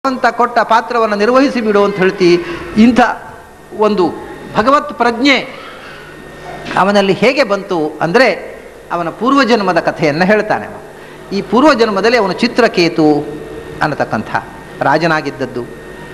ಅಂತ ಕೊಟ್ಟ ಪಾತ್ರವನ್ನು ನಿರ್ವಹಿಸಿ ಬಿಡು ಅಂತ ಹೇಳ್ತಿ ಇಂಥ ಒಂದು ಭಗವತ್ ಪ್ರಜ್ಞೆ ಅವನಲ್ಲಿ ಹೇಗೆ ಬಂತು ಅಂದರೆ ಅವನ ಪೂರ್ವಜನ್ಮದ ಕಥೆಯನ್ನು ಹೇಳ್ತಾನೆ ಅವ. ಈ ಪೂರ್ವಜನ್ಮದಲ್ಲಿ ಅವನು ಚಿತ್ರಕೇತು ಅನ್ನತಕ್ಕಂಥ ರಾಜನಾಗಿದ್ದದ್ದು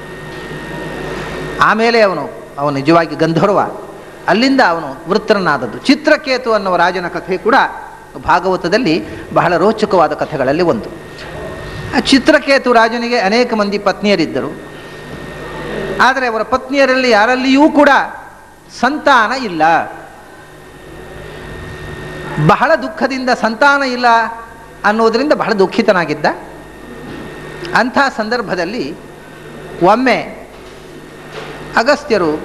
ಆಮೇಲೆ ಅವನು ಅವನು ನಿಜವಾಗಿ ಗಂಧರ್ವ ಅಲ್ಲಿಂದ ಅವನು ವೃತ್ರನಾದದ್ದು ಚಿತ್ರಕೇತು ಅನ್ನುವ ರಾಜನ ಕಥೆ ಕೂಡ ಭಾಗವತದಲ್ಲಿ ಬಹಳ ರೋಚಕವಾದ ಕಥೆಗಳಲ್ಲಿ ಒಂದು ಆ ಚಿತ್ರಕೇತು ರಾಜನಿಗೆ ಅನೇಕ ಮಂದಿ ಪತ್ನಿಯರಿದ್ದರು ಆದರೆ ಅವರ ಪತ್ನಿಯರಲ್ಲಿ ಯಾರಲ್ಲಿಯೂ ಕೂಡ ಸಂತಾನ ಇಲ್ಲ ಬಹಳ ದುಃಖದಿಂದ ಸಂತಾನ ಇಲ್ಲ ಅನ್ನೋದರಿಂದ ಬಹಳ ದುಃಖಿತನಾಗಿದ್ದ ಅಂಥ ಸಂದರ್ಭದಲ್ಲಿ ಒಮ್ಮೆ ಅಗಸ್ತ್ಯರು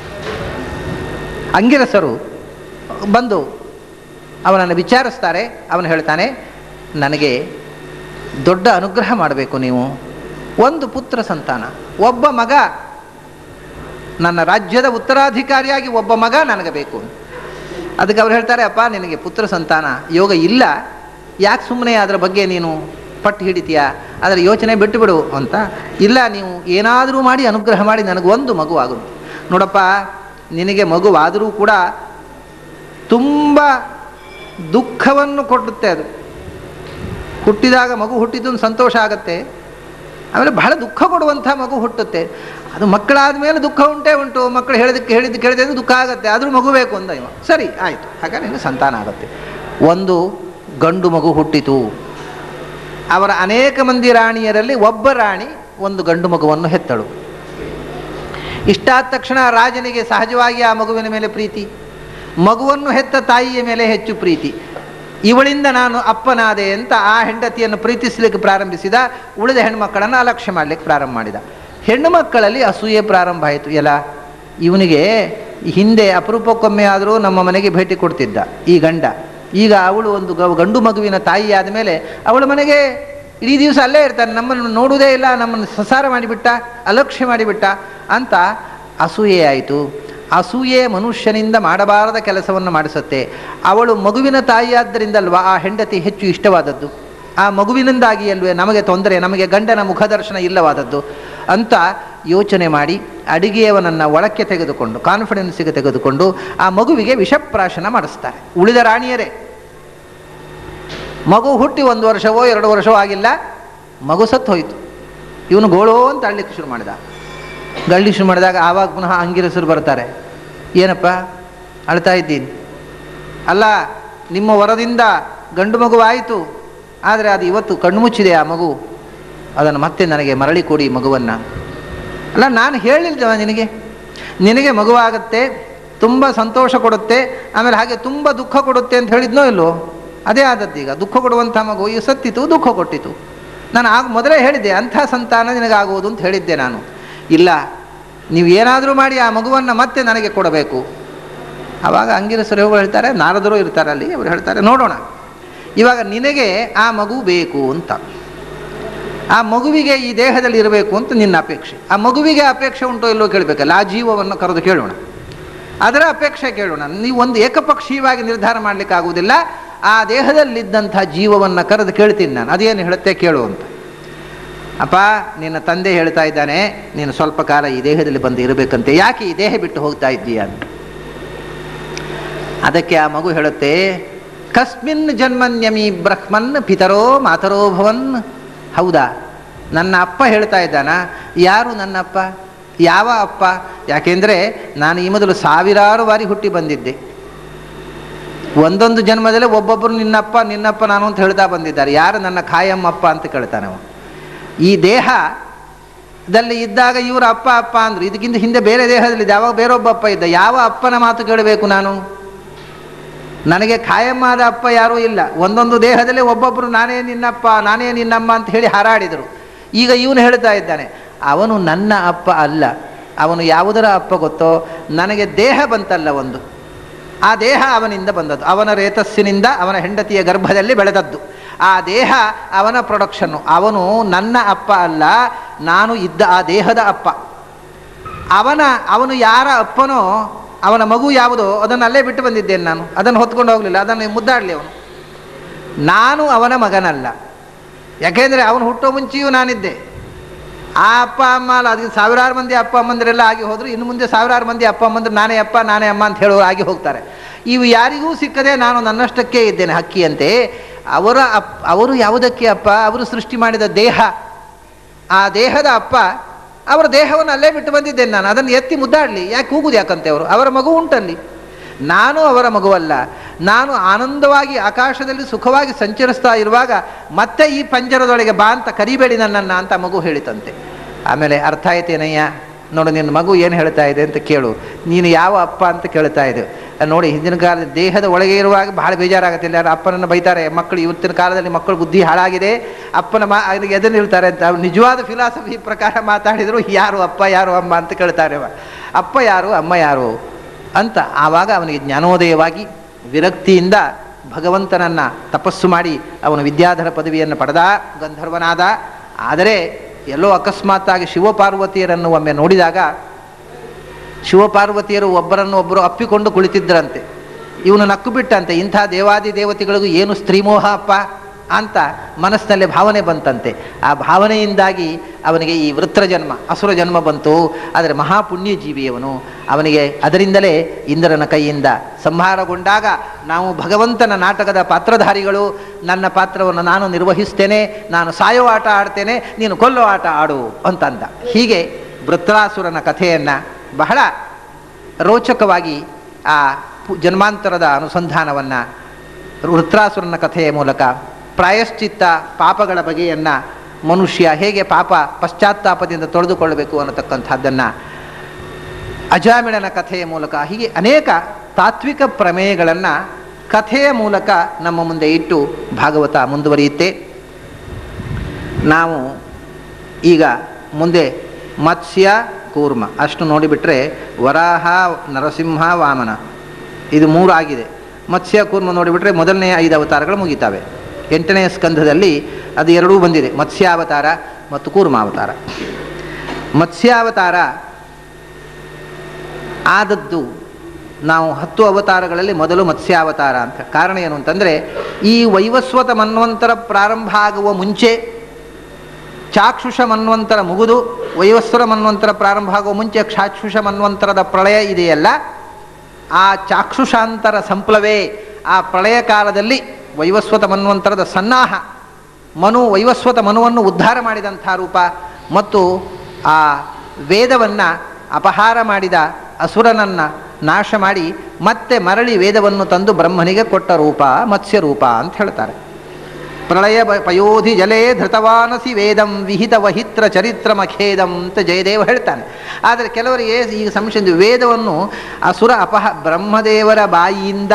ಅಂಗಿರಸರು ಬಂದು ಅವನನ್ನು ವಿಚಾರಿಸ್ತಾರೆ ಅವನು ಹೇಳ್ತಾನೆ ನನಗೆ ದೊಡ್ಡ ಅನುಗ್ರಹ ಮಾಡಬೇಕು ನೀವು ಒಂದು ಪುತ್ರ ಸಂತಾನ ಒಬ್ಬ ಮಗ ನನ್ನ ರಾಜ್ಯದ ಉತ್ತರಾಧಿಕಾರಿಯಾಗಿ ಒಬ್ಬ ಮಗ ನನಗೆ ಬೇಕು ಅದಕ್ಕೆ ಅವ್ರು ಹೇಳ್ತಾರೆ ಅಪ್ಪ ನಿನಗೆ ಪುತ್ರ ಸಂತಾನ ಯೋಗ ಇಲ್ಲ ಯಾಕೆ ಸುಮ್ಮನೆ ಅದರ ಬಗ್ಗೆ ನೀನು ಪಟ್ಟು ಹಿಡಿತೀಯಾ ಅದರ ಯೋಚನೆ ಬಿಟ್ಟು ಬಿಡು ಅಂತ ಇಲ್ಲ ನೀವು ಏನಾದರೂ ಮಾಡಿ ಅನುಗ್ರಹ ಮಾಡಿ ನನಗೆ ಒಂದು ಮಗು ಆಗುತ್ತೆ ನೋಡಪ್ಪ ನಿನಗೆ ಮಗುವಾದರೂ ಕೂಡ ತುಂಬ ದುಃಖವನ್ನು ಕೊಡುತ್ತೆ ಅದು ಹುಟ್ಟಿದಾಗ ಮಗು ಹುಟ್ಟಿದ್ದು ಒಂದು ಸಂತೋಷ ಆಗತ್ತೆ ಆಮೇಲೆ ಬಹಳ ದುಃಖ ಕೊಡುವಂಥ ಮಗು ಹುಟ್ಟುತ್ತೆ ಅದು ಮಕ್ಕಳಾದ ಮೇಲೆ ದುಃಖ ಉಂಟೇ ಉಂಟು ಮಕ್ಕಳು ಹೇಳಿದಕ್ಕೆ ಹೇಳಿದ್ದು ಕೇಳಿದೆ ಅಂದ್ರೆ ದುಃಖ ಆಗುತ್ತೆ ಆದರೂ ಮಗು ಬೇಕು ಅಂದ ಇವ ಸರಿ ಆಯಿತು ಹಾಗಾದ್ರೆ ನಿನಗೆ ಸಂತಾನ ಆಗುತ್ತೆ ಒಂದು ಗಂಡು ಮಗು ಹುಟ್ಟಿತು ಅವರ ಅನೇಕ ಮಂದಿ ರಾಣಿಯರಲ್ಲಿ ಒಬ್ಬ ರಾಣಿ ಒಂದು ಗಂಡು ಮಗುವನ್ನು ಹೆತ್ತಳು ಇಷ್ಟಾದ ತಕ್ಷಣ ರಾಜನಿಗೆ ಸಹಜವಾಗಿ ಆ ಮಗುವಿನ ಮೇಲೆ ಪ್ರೀತಿ ಮಗುವನ್ನು ಹೆತ್ತ ತಾಯಿಯ ಮೇಲೆ ಹೆಚ್ಚು ಪ್ರೀತಿ ಇವಳಿಂದ ನಾನು ಅಪ್ಪನಾದೆ ಅಂತ ಆ ಹೆಂಡತಿಯನ್ನು ಪ್ರೀತಿಸಲಿಕ್ಕೆ ಪ್ರಾರಂಭಿಸಿದ ಉಳಿದ ಹೆಣ್ಮಕ್ಕಳನ್ನು ಅಲಕ್ಷ್ಯ ಮಾಡಲಿಕ್ಕೆ ಪ್ರಾರಂಭ ಮಾಡಿದ ಹೆಣ್ಣು ಮಕ್ಕಳಲ್ಲಿ ಅಸೂಯೆ ಪ್ರಾರಂಭ ಆಯಿತು ಎಲ್ಲ ಇವನಿಗೆ ಹಿಂದೆ ಅಪರೂಪಕ್ಕೊಮ್ಮೆ ಆದರೂ ನಮ್ಮ ಮನೆಗೆ ಭೇಟಿ ಕೊಡ್ತಿದ್ದ ಈ ಗಂಡ ಈಗ ಅವಳು ಒಂದು ಗ- ಗಂಡು ಮಗುವಿನ ತಾಯಿ ಆದಮೇಲೆ ಅವಳ ಮನೆಗೆ ಇಡೀ ದಿವಸ ಅಲ್ಲೇ ಇರ್ತಾನೆ ನಮ್ಮನ್ನು ನೋಡುವುದೇ ಇಲ್ಲ ನಮ್ಮನ್ನು ಸಸಾರ ಮಾಡಿಬಿಟ್ಟ ಅಲಕ್ಷ್ಯ ಮಾಡಿಬಿಟ್ಟ ಅಂತ ಅಸೂಯೆ ಆಯಿತು ಅಸೂಯೆ ಮನುಷ್ಯನಿಂದ ಮಾಡಬಾರದ ಕೆಲಸವನ್ನು ಮಾಡಿಸುತ್ತೆ ಅವಳು ಮಗುವಿನ ತಾಯಿಯಾದ್ದರಿಂದಲ್ವಾ ಆ ಹೆಂಡತಿ ಹೆಚ್ಚು ಇಷ್ಟವಾದದ್ದು ಆ ಮಗುವಿನಿಂದಾಗಿ ಅಲ್ವೇ ನಮಗೆ ತೊಂದರೆ ನಮಗೆ ಗಂಡನ ಮುಖದರ್ಶನ ಇಲ್ಲವಾದದ್ದು ಅಂತ ಯೋಚನೆ ಮಾಡಿ ಅಡಿಗೆಯವನನ್ನು ಒಳಕ್ಕೆ ತೆಗೆದುಕೊಂಡು ಕಾನ್ಫಿಡೆನ್ಸಿಗೆ ತೆಗೆದುಕೊಂಡು ಆ ಮಗುವಿಗೆ ವಿಷಪ್ರಾಶನ ಮಾಡಿಸ್ತಾರೆ ಉಳಿದ ರಾಣಿಯರೇ ಮಗು ಹುಟ್ಟಿ ಒಂದು ವರ್ಷವೋ ಎರಡು ವರ್ಷವೋ ಆಗಿಲ್ಲ ಮಗು ಸತ್ತು ಹೋಯಿತು ಇವನು ಗೋಳೋ ಅಂತ ಅಳ್ಲಿಕ್ಕೆ ಶುರು ಮಾಡಿದ ಗಳ್ಳಿ ಶುರು ಮಾಡಿದಾಗ ಆವಾಗ ಪುನಃ ಅಂಗಿರಸರು ಬರ್ತಾರೆ ಏನಪ್ಪ ಅಳ್ತಾ ಇದ್ದೀನಿ ಅಲ್ಲ ನಿಮ್ಮ ವರದಿಂದ ಗಂಡು ಮಗು ಆಯಿತು ಆದರೆ ಅದು ಇವತ್ತು ಕಣ್ಣು ಮುಚ್ಚಿದೆ ಆ ಮಗು ಅದನ್ನು ಮತ್ತೆ ನನಗೆ ಮರಳಿ ಕೊಡಿ ಮಗುವನ್ನು ಅಲ್ಲ ನಾನು ಹೇಳಿಲ್ವ ನಿನಗೆ ನಿನಗೆ ಮಗುವಾಗುತ್ತೆ ತುಂಬ ಸಂತೋಷ ಕೊಡುತ್ತೆ ಆಮೇಲೆ ಹಾಗೆ ತುಂಬ ದುಃಖ ಕೊಡುತ್ತೆ ಅಂತ ಹೇಳಿದ್ನೋ ಇಲ್ಲೋ ಅದೇ ಆದದ್ದು ಈಗ ದುಃಖ ಕೊಡುವಂಥ ಮಗು ಈಗ ಸತ್ತಿತು ದುಃಖ ಕೊಟ್ಟಿತು ನಾನು ಆಗ ಮೊದಲೇ ಹೇಳಿದ್ದೆ ಅಂಥ ಸಂತಾನ ನಿನಗಾಗುವುದು ಅಂತ ಹೇಳಿದ್ದೆ ನಾನು ಇಲ್ಲ ನೀವು ಏನಾದರೂ ಮಾಡಿ ಆ ಮಗುವನ್ನು ಮತ್ತೆ ನನಗೆ ಕೊಡಬೇಕು ಆವಾಗ ಅಂಗಿರಸರು ಹೋಗಿ ಹೇಳ್ತಾರೆ ನಾರದರು ಇರ್ತಾರೆ ಅಲ್ಲಿ ಅವರು ಹೇಳ್ತಾರೆ ನೋಡೋಣ ಇವಾಗ ನಿನಗೆ ಆ ಮಗು ಬೇಕು ಅಂತ ಆ ಮಗುವಿಗೆ ಈ ದೇಹದಲ್ಲಿ ಇರಬೇಕು ಅಂತ ನಿನ್ನ ಅಪೇಕ್ಷೆ ಆ ಮಗುವಿಗೆ ಅಪೇಕ್ಷೆ ಉಂಟೋ ಇಲ್ಲೋ ಕೇಳಬೇಕಲ್ಲ ಆ ಜೀವವನ್ನು ಕರೆದು ಕೇಳೋಣ ಅದರ ಅಪೇಕ್ಷೆ ಕೇಳೋಣ ನೀವು ಒಂದು ಏಕಪಕ್ಷೀಯವಾಗಿ ನಿರ್ಧಾರ ಮಾಡಲಿಕ್ಕೆ ಆಗುವುದಿಲ್ಲ ಆ ದೇಹದಲ್ಲಿದ್ದಂಥ ಜೀವವನ್ನು ಕರೆದು ಕೇಳ್ತೀನಿ ನಾನು ಅದೇನು ಹೇಳುತ್ತೆ ಕೇಳು ಅಂತ ಅಪ್ಪ ನಿನ್ನ ತಂದೆ ಹೇಳ್ತಾ ಇದ್ದಾನೆ ನೀನು ಸ್ವಲ್ಪ ಕಾಲ ಈ ದೇಹದಲ್ಲಿ ಬಂದು ಇರಬೇಕಂತೆ ಯಾಕೆ ಈ ದೇಹ ಬಿಟ್ಟು ಹೋಗ್ತಾ ಇದ್ದೀಯ ಅಂತ ಅದಕ್ಕೆ ಆ ಮಗು ಹೇಳುತ್ತೆ ಕಸ್ಮಿನ್ ಜನ್ಮನ್ಯಮಿ ಬ್ರಹ್ಮನ್ ಪಿತರೋ ಮಾತರೋ ಭವನ್ ಹೌದಾ ನನ್ನ ಅಪ್ಪ ಹೇಳ್ತಾ ಇದ್ದಾನ ಯಾರು ನನ್ನ ಅಪ್ಪ ಯಾವ ಅಪ್ಪ ಯಾಕೆಂದರೆ ನಾನು ಈ ಮೊದಲು ಸಾವಿರಾರು ಬಾರಿ ಹುಟ್ಟಿ ಬಂದಿದ್ದೆ ಒಂದೊಂದು ಜನ್ಮದಲ್ಲೇ ಒಬ್ಬೊಬ್ಬರು ನಿನ್ನಪ್ಪ ನಿನ್ನಪ್ಪ ನಾನು ಅಂತ ಹೇಳ್ತಾ ಬಂದಿದ್ದಾರೆ ಯಾರು ನನ್ನ ಖಾಯಮ್ಮಪ್ಪ ಅಂತ ಕೇಳ್ತಾನೆ ಅವ ಈ ದೇಹದಲ್ಲಿ ಇದ್ದಾಗ ಇವರ ಅಪ್ಪ ಅಪ್ಪ ಅಂದ್ರು ಇದಕ್ಕಿಂತ ಹಿಂದೆ ಬೇರೆ ದೇಹದಲ್ಲಿ ಯಾವಾಗ ಬೇರೊಬ್ಬ ಅಪ್ಪ ಇದ್ದ ಯಾವ ಅಪ್ಪನ ಮಾತು ಕೇಳಬೇಕು ನಾನು ನನಗೆ ಖಾಯಮ್ಮಾದ ಅಪ್ಪ ಯಾರೂ ಇಲ್ಲ ಒಂದೊಂದು ದೇಹದಲ್ಲಿ ಒಬ್ಬೊಬ್ಬರು ನಾನೇ ನಿನ್ನಪ್ಪ ನಾನೇ ನಿನ್ನಮ್ಮ ಅಂತ ಹೇಳಿ ಹಾರಾಡಿದರು ಈಗ ಇವನು ಹೇಳ್ತಾ ಇದ್ದಾನೆ ಅವನು ನನ್ನ ಅಪ್ಪ ಅಲ್ಲ ಅವನು ಯಾವುದರ ಅಪ್ಪ ಗೊತ್ತೋ ನನಗೆ ದೇಹ ಬಂತಲ್ಲ ಒಂದು ಆ ದೇಹ ಅವನಿಂದ ಬಂದದ್ದು ಅವನ ರೇತಸ್ಸಿನಿಂದ ಅವನ ಹೆಂಡತಿಯ ಗರ್ಭದಲ್ಲಿ ಬೆಳೆದದ್ದು ಆ ದೇಹ ಅವನ ಪ್ರೊಡಕ್ಷನ್ನು ಅವನು ನನ್ನ ಅಪ್ಪ ಅಲ್ಲ ನಾನು ಇದ್ದ ಆ ದೇಹದ ಅಪ್ಪ ಅವನ ಅವನು ಯಾರ ಅಪ್ಪನೋ ಅವನ ಮಗು ಯಾವುದೋ ಅದನ್ನು ಅಲ್ಲೇ ಬಿಟ್ಟು ಬಂದಿದ್ದೇನೆ ನಾನು ಅದನ್ನು ಹೊತ್ಕೊಂಡು ಹೋಗಲಿಲ್ಲ ಅದನ್ನು ಮುದ್ದಾಡಲಿ ಅವನು ನಾನು ಅವನ ಮಗನಲ್ಲ ಯಾಕೆಂದರೆ ಅವನು ಹುಟ್ಟೋ ಮುಂಚೆಯೂ ನಾನಿದ್ದೆ ಆ ಅಪ್ಪ ಅಮ್ಮ ಅಲ್ಲ ಅದಕ್ಕೆ ಸಾವಿರಾರು ಮಂದಿ ಅಪ್ಪ ಅಮ್ಮಂದಿರೆಲ್ಲ ಆಗಿ ಹೋದ್ರು ಇನ್ನು ಮುಂದೆ ಸಾವಿರಾರು ಮಂದಿ ಅಪ್ಪ ಅಮ್ಮಂದ್ರು ನಾನೇ ಅಪ್ಪ ನಾನೇ ಅಮ್ಮ ಅಂತ ಹೇಳೋರು ಆಗಿ ಹೋಗ್ತಾರೆ ಇವು ಯಾರಿಗೂ ಸಿಕ್ಕದೆ ನಾನು ನನ್ನಷ್ಟಕ್ಕೆ ಇದ್ದೇನೆ ಹಕ್ಕಿಯಂತೆ ಅವರ ಅಪ್ ಅವರು ಯಾವುದಕ್ಕೆ ಅಪ್ಪ ಅವರು ಸೃಷ್ಟಿ ಮಾಡಿದ ದೇಹ ಆ ದೇಹದ ಅಪ್ಪ ಅವರ ದೇಹವನ್ನು ಅಲ್ಲೇ ಬಿಟ್ಟು ಬಂದಿದ್ದೇನೆ ನಾನು ಅದನ್ನು ಎತ್ತಿ ಮುದ್ದಾಡಲಿ ಯಾಕೆ ಕೂಗುದು ಯಾಕಂತೆ ಅವರು ಅವರ ಮಗು ಉಂಟಲ್ಲಿ ನಾನು ಅವರ ಮಗುವಲ್ಲ ನಾನು ಆನಂದವಾಗಿ ಆಕಾಶದಲ್ಲಿ ಸುಖವಾಗಿ ಸಂಚರಿಸ್ತಾ ಇರುವಾಗ ಮತ್ತೆ ಈ ಪಂಜರದೊಳಗೆ ಬಾ ಅಂತ ಕರಿಬೇಡಿ ನನ್ನನ್ನು ಅಂತ ಮಗು ಹೇಳಿತಂತೆ ಆಮೇಲೆ ಅರ್ಥ ಆಯ್ತೇನಯ್ಯ ನೋಡು ನಿನ್ನ ಮಗು ಏನು ಹೇಳ್ತಾ ಇದೆ ಅಂತ ಕೇಳು ನೀನು ಯಾವ ಅಪ್ಪ ಅಂತ ಕೇಳ್ತಾ ಇದೆ ನೋಡಿ ಹಿಂದಿನ ಕಾಲದ ದೇಹದ ಒಳಗೆ ಇರುವಾಗ ಬಹಳ ಬೇಜಾರಾಗುತ್ತೆ ಯಾರು ಅಪ್ಪನನ್ನು ಬೈತಾರೆ ಮಕ್ಕಳು ಇವತ್ತಿನ ಕಾಲದಲ್ಲಿ ಮಕ್ಕಳು ಬುದ್ಧಿ ಹಾಳಾಗಿದೆ ಅಪ್ಪನ ಮಾ ಅದಕ್ಕೆ ಎದನ್ನು ಹೇಳ್ತಾರೆ ಅಂತ ಅವ್ರು ನಿಜವಾದ ಫಿಲಾಸಫಿ ಪ್ರಕಾರ ಮಾತಾಡಿದ್ರು ಯಾರು ಅಪ್ಪ ಯಾರು ಅಮ್ಮ ಅಂತ ಕೇಳ್ತಾರೆ ಅವ. ಅಪ್ಪ ಯಾರು ಅಮ್ಮ ಯಾರು ಅಂತ ಆವಾಗ ಅವನಿಗೆ ಜ್ಞಾನೋದಯವಾಗಿ ವಿರಕ್ತಿಯಿಂದ ಭಗವಂತನನ್ನ ತಪಸ್ಸು ಮಾಡಿ ಅವನು ವಿದ್ಯಾಧರ ಪದವಿಯನ್ನು ಪಡೆದ ಗಂಧರ್ವನಾದ ಆದರೆ ಎಲ್ಲೋ ಅಕಸ್ಮಾತ್ತಾಗಿ ಶಿವಪಾರ್ವತಿಯರನ್ನು ಒಮ್ಮೆ ನೋಡಿದಾಗ ಶಿವಪಾರ್ವತಿಯರು ಒಬ್ಬರನ್ನು ಒಬ್ಬರು ಅಪ್ಪಿಕೊಂಡು ಕುಳಿತಿದ್ದರಂತೆ ಇವನು ನಕ್ಕು ಬಿಟ್ಟಂತೆ ಇಂಥ ದೇವಾದಿ ದೇವತೆಗಳಿಗೂ ಏನು ಸ್ತ್ರೀಮೋಹ ಅಪ್ಪ ಅಂತ ಮನಸ್ಸಿನಲ್ಲಿ ಭಾವನೆ ಬಂತಂತೆ ಆ ಭಾವನೆಯಿಂದಾಗಿ ಅವನಿಗೆ ಈ ವೃತ್ರ ಜನ್ಮ ಅಸುರ ಜನ್ಮ ಬಂತು ಆದರೆ ಮಹಾಪುಣ್ಯ ಜೀವಿಯವನು ಅವನಿಗೆ ಅದರಿಂದಲೇ ಇಂದ್ರನ ಕೈಯಿಂದ ಸಂಹಾರಗೊಂಡಾಗ ನಾವು ಭಗವಂತನ ನಾಟಕದ ಪಾತ್ರಧಾರಿಗಳು ನನ್ನ ಪಾತ್ರವನ್ನು ನಾನು ನಿರ್ವಹಿಸ್ತೇನೆ ನಾನು ಸಾಯೋ ಆಟ ಆಡ್ತೇನೆ ನೀನು ಕೊಲ್ಲೋ ಆಟ ಆಡು ಅಂತಂದ ಹೀಗೆ ವೃತ್ರಾಸುರನ ಕಥೆಯನ್ನು ಬಹಳ ರೋಚಕವಾಗಿ ಆ ಪು- ಜನ್ಮಾಂತರದ ಅನುಸಂಧಾನವನ್ನು ವೃತ್ರಾಸುರನ ಕಥೆಯ ಮೂಲಕ ಪ್ರಾಯಶ್ಚಿತ್ತ ಪಾಪಗಳ ಬಗೆಯನ್ನು ಮನುಷ್ಯ ಹೇಗೆ ಪಾಪ ಪಶ್ಚಾತ್ತಾಪದಿಂದ ತೊಳೆದುಕೊಳ್ಳಬೇಕು ಅನ್ನತಕ್ಕಂಥದ್ದನ್ನು ಅಜಾಮಿಳನ ಕಥೆಯ ಮೂಲಕ ಹೀಗೆ ಅನೇಕ ತಾತ್ವಿಕ ಪ್ರಮೇಯಗಳನ್ನು ಕಥೆಯ ಮೂಲಕ ನಮ್ಮ ಮುಂದೆ ಇಟ್ಟು ಭಾಗವತ ಮುಂದುವರಿಯುತ್ತೆ ನಾವು ಈಗ ಮುಂದೆ ಮತ್ಸ್ಯ ಕೂರ್ಮ ಅಷ್ಟು ನೋಡಿಬಿಟ್ರೆ ವರಾಹ ನರಸಿಂಹ ವಾಮನ ಇದು ಮೂರು ಆಗಿದೆ ಮತ್ಸ್ಯ ಕೂರ್ಮ ನೋಡಿಬಿಟ್ರೆ ಮೊದಲನೇ ಐದು ಅವತಾರಗಳು ಮುಗಿತಾವೆ ಎಂಟನೇ ಸ್ಕಂಧದಲ್ಲಿ ಅದು ಎರಡೂ ಬಂದಿದೆ ಮತ್ಸ್ಯಾವತಾರ ಮತ್ತು ಕೂರ್ಮಾವತಾರ ಮತ್ಸ್ಯಾವತಾರ ಆದದ್ದು ನಾವು ಹತ್ತು ಅವತಾರಗಳಲ್ಲಿ ಮೊದಲು ಮತ್ಸ್ಯಾವತಾರ ಅಂತ ಕಾರಣ ಏನು ಅಂತಂದರೆ ಈ ವೈವಸ್ವತ ಮನ್ವಂತರ ಪ್ರಾರಂಭ ಆಗುವ ಮುಂಚೆ ಚಾಕ್ಷುಷ ಮನ್ವಂತರ ಮುಗಿದು ವೈವಸ್ವರ ಮನ್ವಂತರ ಪ್ರಾರಂಭ ಆಗುವ ಮುಂಚೆ ಕ್ಷಾಕ್ಷುಷ ಮನ್ವಂತರದ ಪ್ರಳಯ ಇದೆಯಲ್ಲ ಆ ಚಾಕ್ಷುಷಾಂತರ ಸಂಪ್ಲವೇ ಆ ಪ್ರಳಯ ಕಾಲದಲ್ಲಿ ವೈವಸ್ವತ ಮನ್ವಂತರದ ಸನ್ನಾಹ ಮನು ವೈವಸ್ವತ ಮನುವನ್ನು ಉದ್ಧಾರ ಮಾಡಿದಂಥ ರೂಪ ಮತ್ತು ಆ ವೇದವನ್ನು ಅಪಹಾರ ಮಾಡಿದ ಅಸುರನನ್ನು ನಾಶ ಮಾಡಿ ಮತ್ತೆ ಮರಳಿ ವೇದವನ್ನು ತಂದು ಬ್ರಹ್ಮನಿಗೆ ಕೊಟ್ಟ ರೂಪ ಮತ್ಸ್ಯ ರೂಪ ಅಂತ ಹೇಳ್ತಾರೆ ಪ್ರಳಯ ಬ- ಪಯೋಧಿ ಜಲೇ ಧೃತವಾನಸಿ ವೇದಂ ವಿಹಿತ ವಹಿತ್ರ ಚರಿತ್ರ ಮಖೇದಂ ಅಂತ ಜಯದೇವ ಹೇಳ್ತಾನೆ ಆದರೆ ಕೆಲವರಿಗೆ ಈಗ ಸಂಶಯ ಇದೆ, ವೇದವನ್ನು ಅಸುರ ಅಪಹ ಬ್ರಹ್ಮದೇವರ ಬಾಯಿಯಿಂದ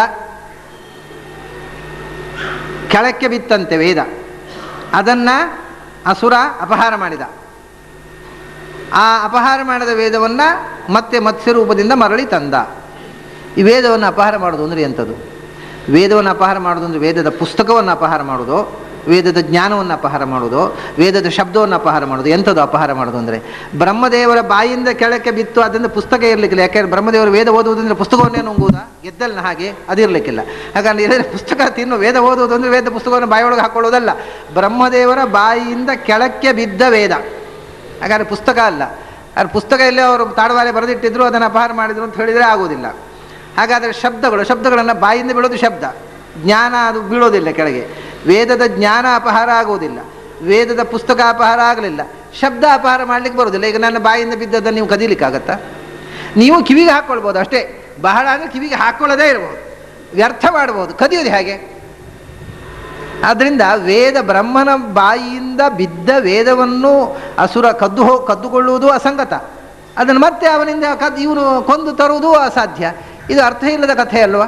ಕೆಳಕ್ಕೆ ಬಿತ್ತಂತೆ ವೇದ ಅದನ್ನು ಅಸುರ ಅಪಹಾರ ಮಾಡಿದ ಆ ಅಪಹಾರ ಮಾಡಿದ ವೇದವನ್ನು ಮತ್ತೆ ಮತ್ಸ್ಯ ರೂಪದಿಂದ ಮರಳಿ ತಂದ ಈ ವೇದವನ್ನು ಅಪಹಾರ ಮಾಡೋದು ಅಂದರೆ ಎಂಥದ್ದು ವೇದವನ್ನು ಅಪಹಾರ ಮಾಡೋದು ಅಂದರೆ ವೇದದ ಪುಸ್ತಕವನ್ನು ಅಪಹಾರ ಮಾಡೋದು ವೇದದ ಜ್ಞಾನವನ್ನು ಅಪಹಾರ ಮಾಡೋದು ವೇದದ ಶಬ್ದವನ್ನು ಅಪಹಾರ ಮಾಡೋದು ಎಂಥದ್ದು ಅಪಹಾರ ಮಾಡೋದು ಅಂದರೆ ಬ್ರಹ್ಮದೇವರ ಬಾಯಿಂದ ಕೆಳಕ್ಕೆ ಬಿತ್ತು ಅದರಿಂದ ಪುಸ್ತಕ ಇರಲಿಕ್ಕಿಲ್ಲ ಯಾಕೆಂದ್ರೆ ಬ್ರಹ್ಮದೇವರು ವೇದ ಓದುವುದರಿಂದ ಪುಸ್ತಕವನ್ನೇ ನುಂಗುವುದಾ ಗೆದ್ದಲ್ನ ಹಾಗೆ ಅದಿರಲಿಕ್ಕಿಲ್ಲ ಹಾಗಾಗಿ ಇಲ್ಲದ್ರೆ ಪುಸ್ತಕ ತಿನ್ನು ವೇದ ಓದುವುದು ಅಂದರೆ ವೇದ ಪುಸ್ತಕವನ್ನು ಬಾಯಿಯೊಳಗೆ ಹಾಕೊಳ್ಳೋದಲ್ಲ ಬ್ರಹ್ಮದೇವರ ಬಾಯಿಯಿಂದ ಕೆಳಕ್ಕೆ ಬಿದ್ದ ವೇದ ಹಾಗಾದ್ರೆ ಪುಸ್ತಕ ಅಲ್ಲ ಅದು ಪುಸ್ತಕ ಎಲ್ಲೇ ಅವರು ತಾಡವಾಲೆ ಬರೆದಿಟ್ಟಿದ್ರು ಅದನ್ನು ಅಪಹಾರ ಮಾಡಿದ್ರು ಅಂತ ಹೇಳಿದರೆ ಆಗೋದಿಲ್ಲ ಹಾಗಾದರೆ ಶಬ್ದಗಳು ಶಬ್ದಗಳನ್ನು ಬಾಯಿಂದ ಬೀಳೋದು ಶಬ್ದ ಜ್ಞಾನ ಅದು ಬೀಳೋದಿಲ್ಲ ಕೆಳಗೆ ವೇದದ ಜ್ಞಾನ ಅಪಹಾರ ಆಗುವುದಿಲ್ಲ ವೇದದ ಪುಸ್ತಕ ಅಪಹಾರ ಆಗಲಿಲ್ಲ ಶಬ್ದ ಅಪಹಾರ ಮಾಡಲಿಕ್ಕೆ ಬರೋದಿಲ್ಲ ಈಗ ನನ್ನ ಬಾಯಿಂದ ಬಿದ್ದದ್ದನ್ನು ನೀವು ಕದೀಲಿಕ್ಕಾಗತ್ತಾ ನೀವು ಕಿವಿಗೆ ಹಾಕ್ಕೊಳ್ಬೋದು ಅಷ್ಟೇ ಬಹಳ ಅಂದರೆ ಕಿವಿಗೆ ಹಾಕ್ಕೊಳ್ಳೋದೇ ಇರ್ಬೋದು ವ್ಯರ್ಥ ಮಾಡ್ಬೋದು ಕದಿಯೋದು ಹೇಗೆ ಆದ್ದರಿಂದ ವೇದ ಬ್ರಹ್ಮನ ಬಾಯಿಯಿಂದ ಬಿದ್ದ ವೇದವನ್ನು ಅಸುರ ಕದ್ದು ಹೋ ಕದ್ದುಕೊಳ್ಳುವುದು ಅಸಂಗತ ಅದನ್ನು ಮತ್ತೆ ಅವನಿಂದ ಕದ್ದು ಇವನು ಕೊಂದು ತರುವುದು ಅಸಾಧ್ಯ ಇದು ಅರ್ಥ ಇಲ್ಲದ ಕಥೆ ಅಲ್ವಾ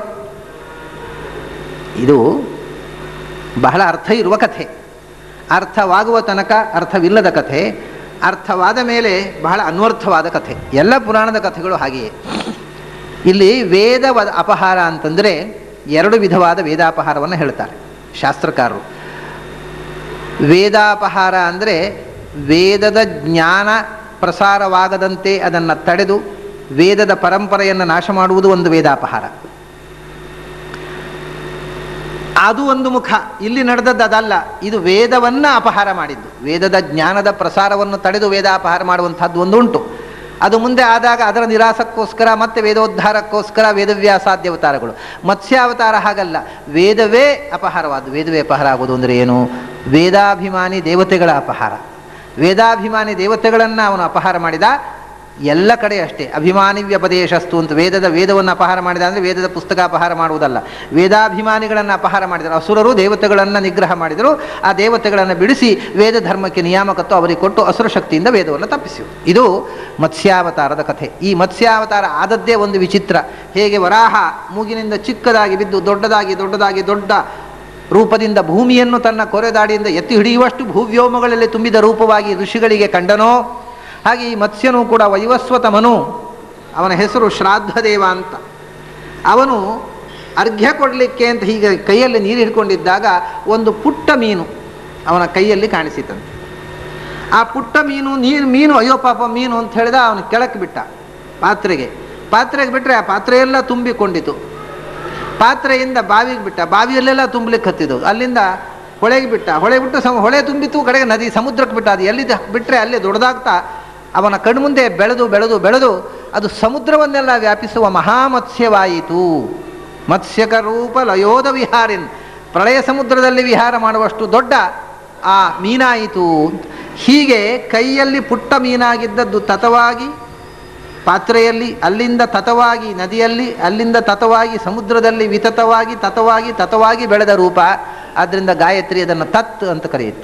ಇದು ಬಹಳ ಅರ್ಥ ಇರುವ ಕಥೆ ಅರ್ಥವಾಗುವ ತನಕ ಅರ್ಥವಿಲ್ಲದ ಕಥೆ ಅರ್ಥವಾದ ಮೇಲೆ ಬಹಳ ಅನ್ವರ್ಥವಾದ ಕಥೆ ಎಲ್ಲ ಪುರಾಣದ ಕಥೆಗಳು ಹಾಗೆಯೇ ಇಲ್ಲಿ ವೇದ ವದ- ಅಪಹಾರ ಅಂತಂದರೆ ಎರಡು ವಿಧವಾದ ವೇದಾಪಹಾರವನ್ನು ಹೇಳ್ತಾರೆ ಶಾಸ್ತ್ರಕಾರರು ವೇದಾಪಹಾರ ಅಂದರೆ ವೇದದ ಜ್ಞಾನ ಪ್ರಸಾರವಾಗದಂತೆ ಅದನ್ನು ತಡೆದು ವೇದದ ಪರಂಪರೆಯನ್ನು ನಾಶ ಮಾಡುವುದು ಒಂದು ವೇದಾಪಹಾರ ಅದು ಒಂದು ಮುಖ ಇಲ್ಲಿ ನಡೆದದ್ದು ಅದಲ್ಲ ಇದು ವೇದವನ್ನ ಅಪಹಾರ ಮಾಡಿದ್ದು ವೇದದ ಜ್ಞಾನದ ಪ್ರಸಾರವನ್ನು ತಡೆದು ವೇದ ಅಪಹಾರ ಮಾಡುವಂಥದ್ದು ಒಂದು ಉಂಟು ಅದು ಮುಂದೆ ಆದಾಗ ಅದರ ನಿರಾಸಕ್ಕೋಸ್ಕರ ಮತ್ತೆ ವೇದೋದ್ಧಾರಕ್ಕೋಸ್ಕರ ವೇದವ್ಯಾಸಾದ್ಯವತಾರಗಳು ಮತ್ಸ್ಯಾವತಾರ ಹಾಗಲ್ಲ ವೇದವೇ ಅಪಹಾರವಾದ ವೇದವೇ ಅಪಹಾರ ಆಗೋದು ಅಂದರೆ ಏನು ವೇದಾಭಿಮಾನಿ ದೇವತೆಗಳ ಅಪಹಾರ ವೇದಾಭಿಮಾನಿ ದೇವತೆಗಳನ್ನು ಅವನು ಅಪಹಾರ ಮಾಡಿದ ಎಲ್ಲ ಕಡೆ ಅಷ್ಟೇ ಅಭಿಮಾನಿ ವ್ಯಪದೇಶಸ್ತು ಅಂತ ವೇದದ ವೇದವನ್ನು ಅಪಹಾರ ಮಾಡಿದ ಅಂದರೆ ವೇದದ ಪುಸ್ತಕ ಅಪಹಾರ ಮಾಡುವುದಲ್ಲ ವೇದಾಭಿಮಾನಿಗಳನ್ನು ಅಪಹಾರ ಮಾಡಿದರು ಅಸುರರು ದೇವತೆಗಳನ್ನು ನಿಗ್ರಹ ಮಾಡಿದರು ಆ ದೇವತೆಗಳನ್ನು ಬಿಡಿಸಿ ವೇದ ಧರ್ಮಕ್ಕೆ ನಿಯಾಮಕತ್ವ ಅವರಿಗೆ ಕೊಟ್ಟು ಅಸುರ ಶಕ್ತಿಯಿಂದ ವೇದವನ್ನು ತಪ್ಪಿಸಿದರು ಇದು ಮತ್ಸ್ಯಾವತಾರದ ಕಥೆ ಈ ಮತ್ಸ್ಯಾವತಾರ ಆದದ್ದೇ ಒಂದು ವಿಚಿತ್ರ ಹೇಗೆ ವರಾಹ ಮೂಗಿನಿಂದ ಚಿಕ್ಕದಾಗಿ ಬಿದ್ದು ದೊಡ್ಡದಾಗಿ ದೊಡ್ಡದಾಗಿ ದೊಡ್ಡ ರೂಪದಿಂದ ಭೂಮಿಯನ್ನು ತನ್ನ ಕೊರೆದಾಡಿಯಿಂದ ಎತ್ತಿ ಹಿಡಿಯುವಷ್ಟು ಭೂವ್ಯೋಮಗಳಲ್ಲಿ ತುಂಬಿದ ರೂಪವಾಗಿ ಋಷಿಗಳಿಗೆ ಕಂಡನೋ ಹಾಗೆ ಈ ಮತ್ಸ್ಯನು ಕೂಡ ವೈವಸ್ವತಮನು ಅವನ ಹೆಸರು ಶ್ರಾದ್ದದೇವ ಅಂತ ಅವನು ಅರ್ಘ್ಯ ಕೊಡಲಿಕ್ಕೆ ಅಂತ ಹೀಗೆ ಕೈಯಲ್ಲಿ ನೀರು ಹಿಡ್ಕೊಂಡಿದ್ದಾಗ ಒಂದು ಪುಟ್ಟ ಮೀನು ಅವನ ಕೈಯಲ್ಲಿ ಕಾಣಿಸಿತಂತೆ ಆ ಪುಟ್ಟ ಮೀನು ನೀರು ಮೀನು ಅಯ್ಯೋ ಪಾಪ ಮೀನು ಅಂತ ಹೇಳಿದ ಅವನು ಕೆಳಕ್ಕೆ ಬಿಟ್ಟ ಪಾತ್ರೆಗೆ ಪಾತ್ರೆಗೆ ಬಿಟ್ಟರೆ ಆ ಪಾತ್ರೆ ಎಲ್ಲ ತುಂಬಿಕೊಂಡಿತು ಪಾತ್ರೆಯಿಂದ ಬಾವಿಗೆ ಬಿಟ್ಟ ಬಾವಿಯಲ್ಲೆಲ್ಲ ತುಂಬಲಿಕ್ಕೆ ಹತ್ತಿದ್ದು ಅಲ್ಲಿಂದ ಹೊಳೆಗೆ ಬಿಟ್ಟ ಹೊಳೆಗೆ ಬಿಟ್ಟು ಸಮ ಹೊಳೆ ತುಂಬಿತು ಕಡೆಗೆ ನದಿ ಸಮುದ್ರಕ್ಕೆ ಬಿಟ್ಟ ಅದು ಎಲ್ಲಿ ಬಿಟ್ಟರೆ ಅಲ್ಲೇ ದೊಡ್ಡದಾಗ್ತಾ ಅವನ ಕಣ್ಮುಂದೆ ಬೆಳೆದು ಬೆಳೆದು ಬೆಳೆದು ಅದು ಸಮುದ್ರವನ್ನೆಲ್ಲ ವ್ಯಾಪಿಸುವ ಮಹಾಮತ್ಸ್ಯವಾಯಿತು ಮತ್ಸ್ಯಕ ರೂಪ ಲಯೋಧ ವಿಹಾರಿನ್ ಪ್ರಳಯ ಸಮುದ್ರದಲ್ಲಿ ವಿಹಾರ ಮಾಡುವಷ್ಟು ದೊಡ್ಡ ಆ ಮೀನಾಯಿತು ಹೀಗೆ ಕೈಯಲ್ಲಿ ಪುಟ್ಟ ಮೀನಾಗಿದ್ದದ್ದು ತತವಾಗಿ ಪಾತ್ರೆಯಲ್ಲಿ ಅಲ್ಲಿಂದ ತತವಾಗಿ ನದಿಯಲ್ಲಿ ಅಲ್ಲಿಂದ ತತವಾಗಿ ಸಮುದ್ರದಲ್ಲಿ ವಿತತವಾಗಿ ತತವಾಗಿ ತತವಾಗಿ ಬೆಳೆದ ರೂಪ ಆದ್ದರಿಂದ ಗಾಯತ್ರಿ ಅದನ್ನು ತತ್ ಅಂತ ಕರೆಯುತ್ತೆ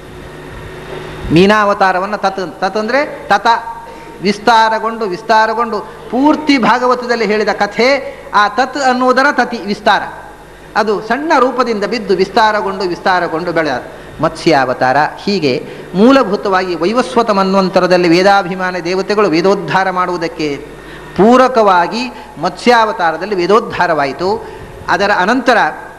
ಮೀನಾವತಾರವನ್ನು ತತ್ ತತ್ ಅಂದರೆ ತತ ವಿಸ್ತಾರಗೊಂಡು ವಿಸ್ತಾರಗೊಂಡು ಪೂರ್ತಿ ಭಾಗವತದಲ್ಲಿ ಹೇಳಿದ ಕಥೆ ಆ ತತ್ ಅನ್ನುವುದರ ತತಿ ವಿಸ್ತಾರ ಅದು ಸಣ್ಣ ರೂಪದಿಂದ ಬಿದ್ದು ವಿಸ್ತಾರಗೊಂಡು ವಿಸ್ತಾರಗೊಂಡು ಬೆಳೆದ ಮತ್ಸ್ಯಾವತಾರ ಹೀಗೆ ಮೂಲಭೂತವಾಗಿ ವೈವಸ್ವತ ಮನ್ವಂತರದಲ್ಲಿ ವೇದಾಭಿಮಾನ ದೇವತೆಗಳು ವೇದೋದ್ಧಾರ ಮಾಡುವುದಕ್ಕೆ ಪೂರಕವಾಗಿ ಮತ್ಸ್ಯಾವತಾರದಲ್ಲಿ ವೇದೋದ್ಧಾರವಾಯಿತು ಅದರ ಅನಂತರ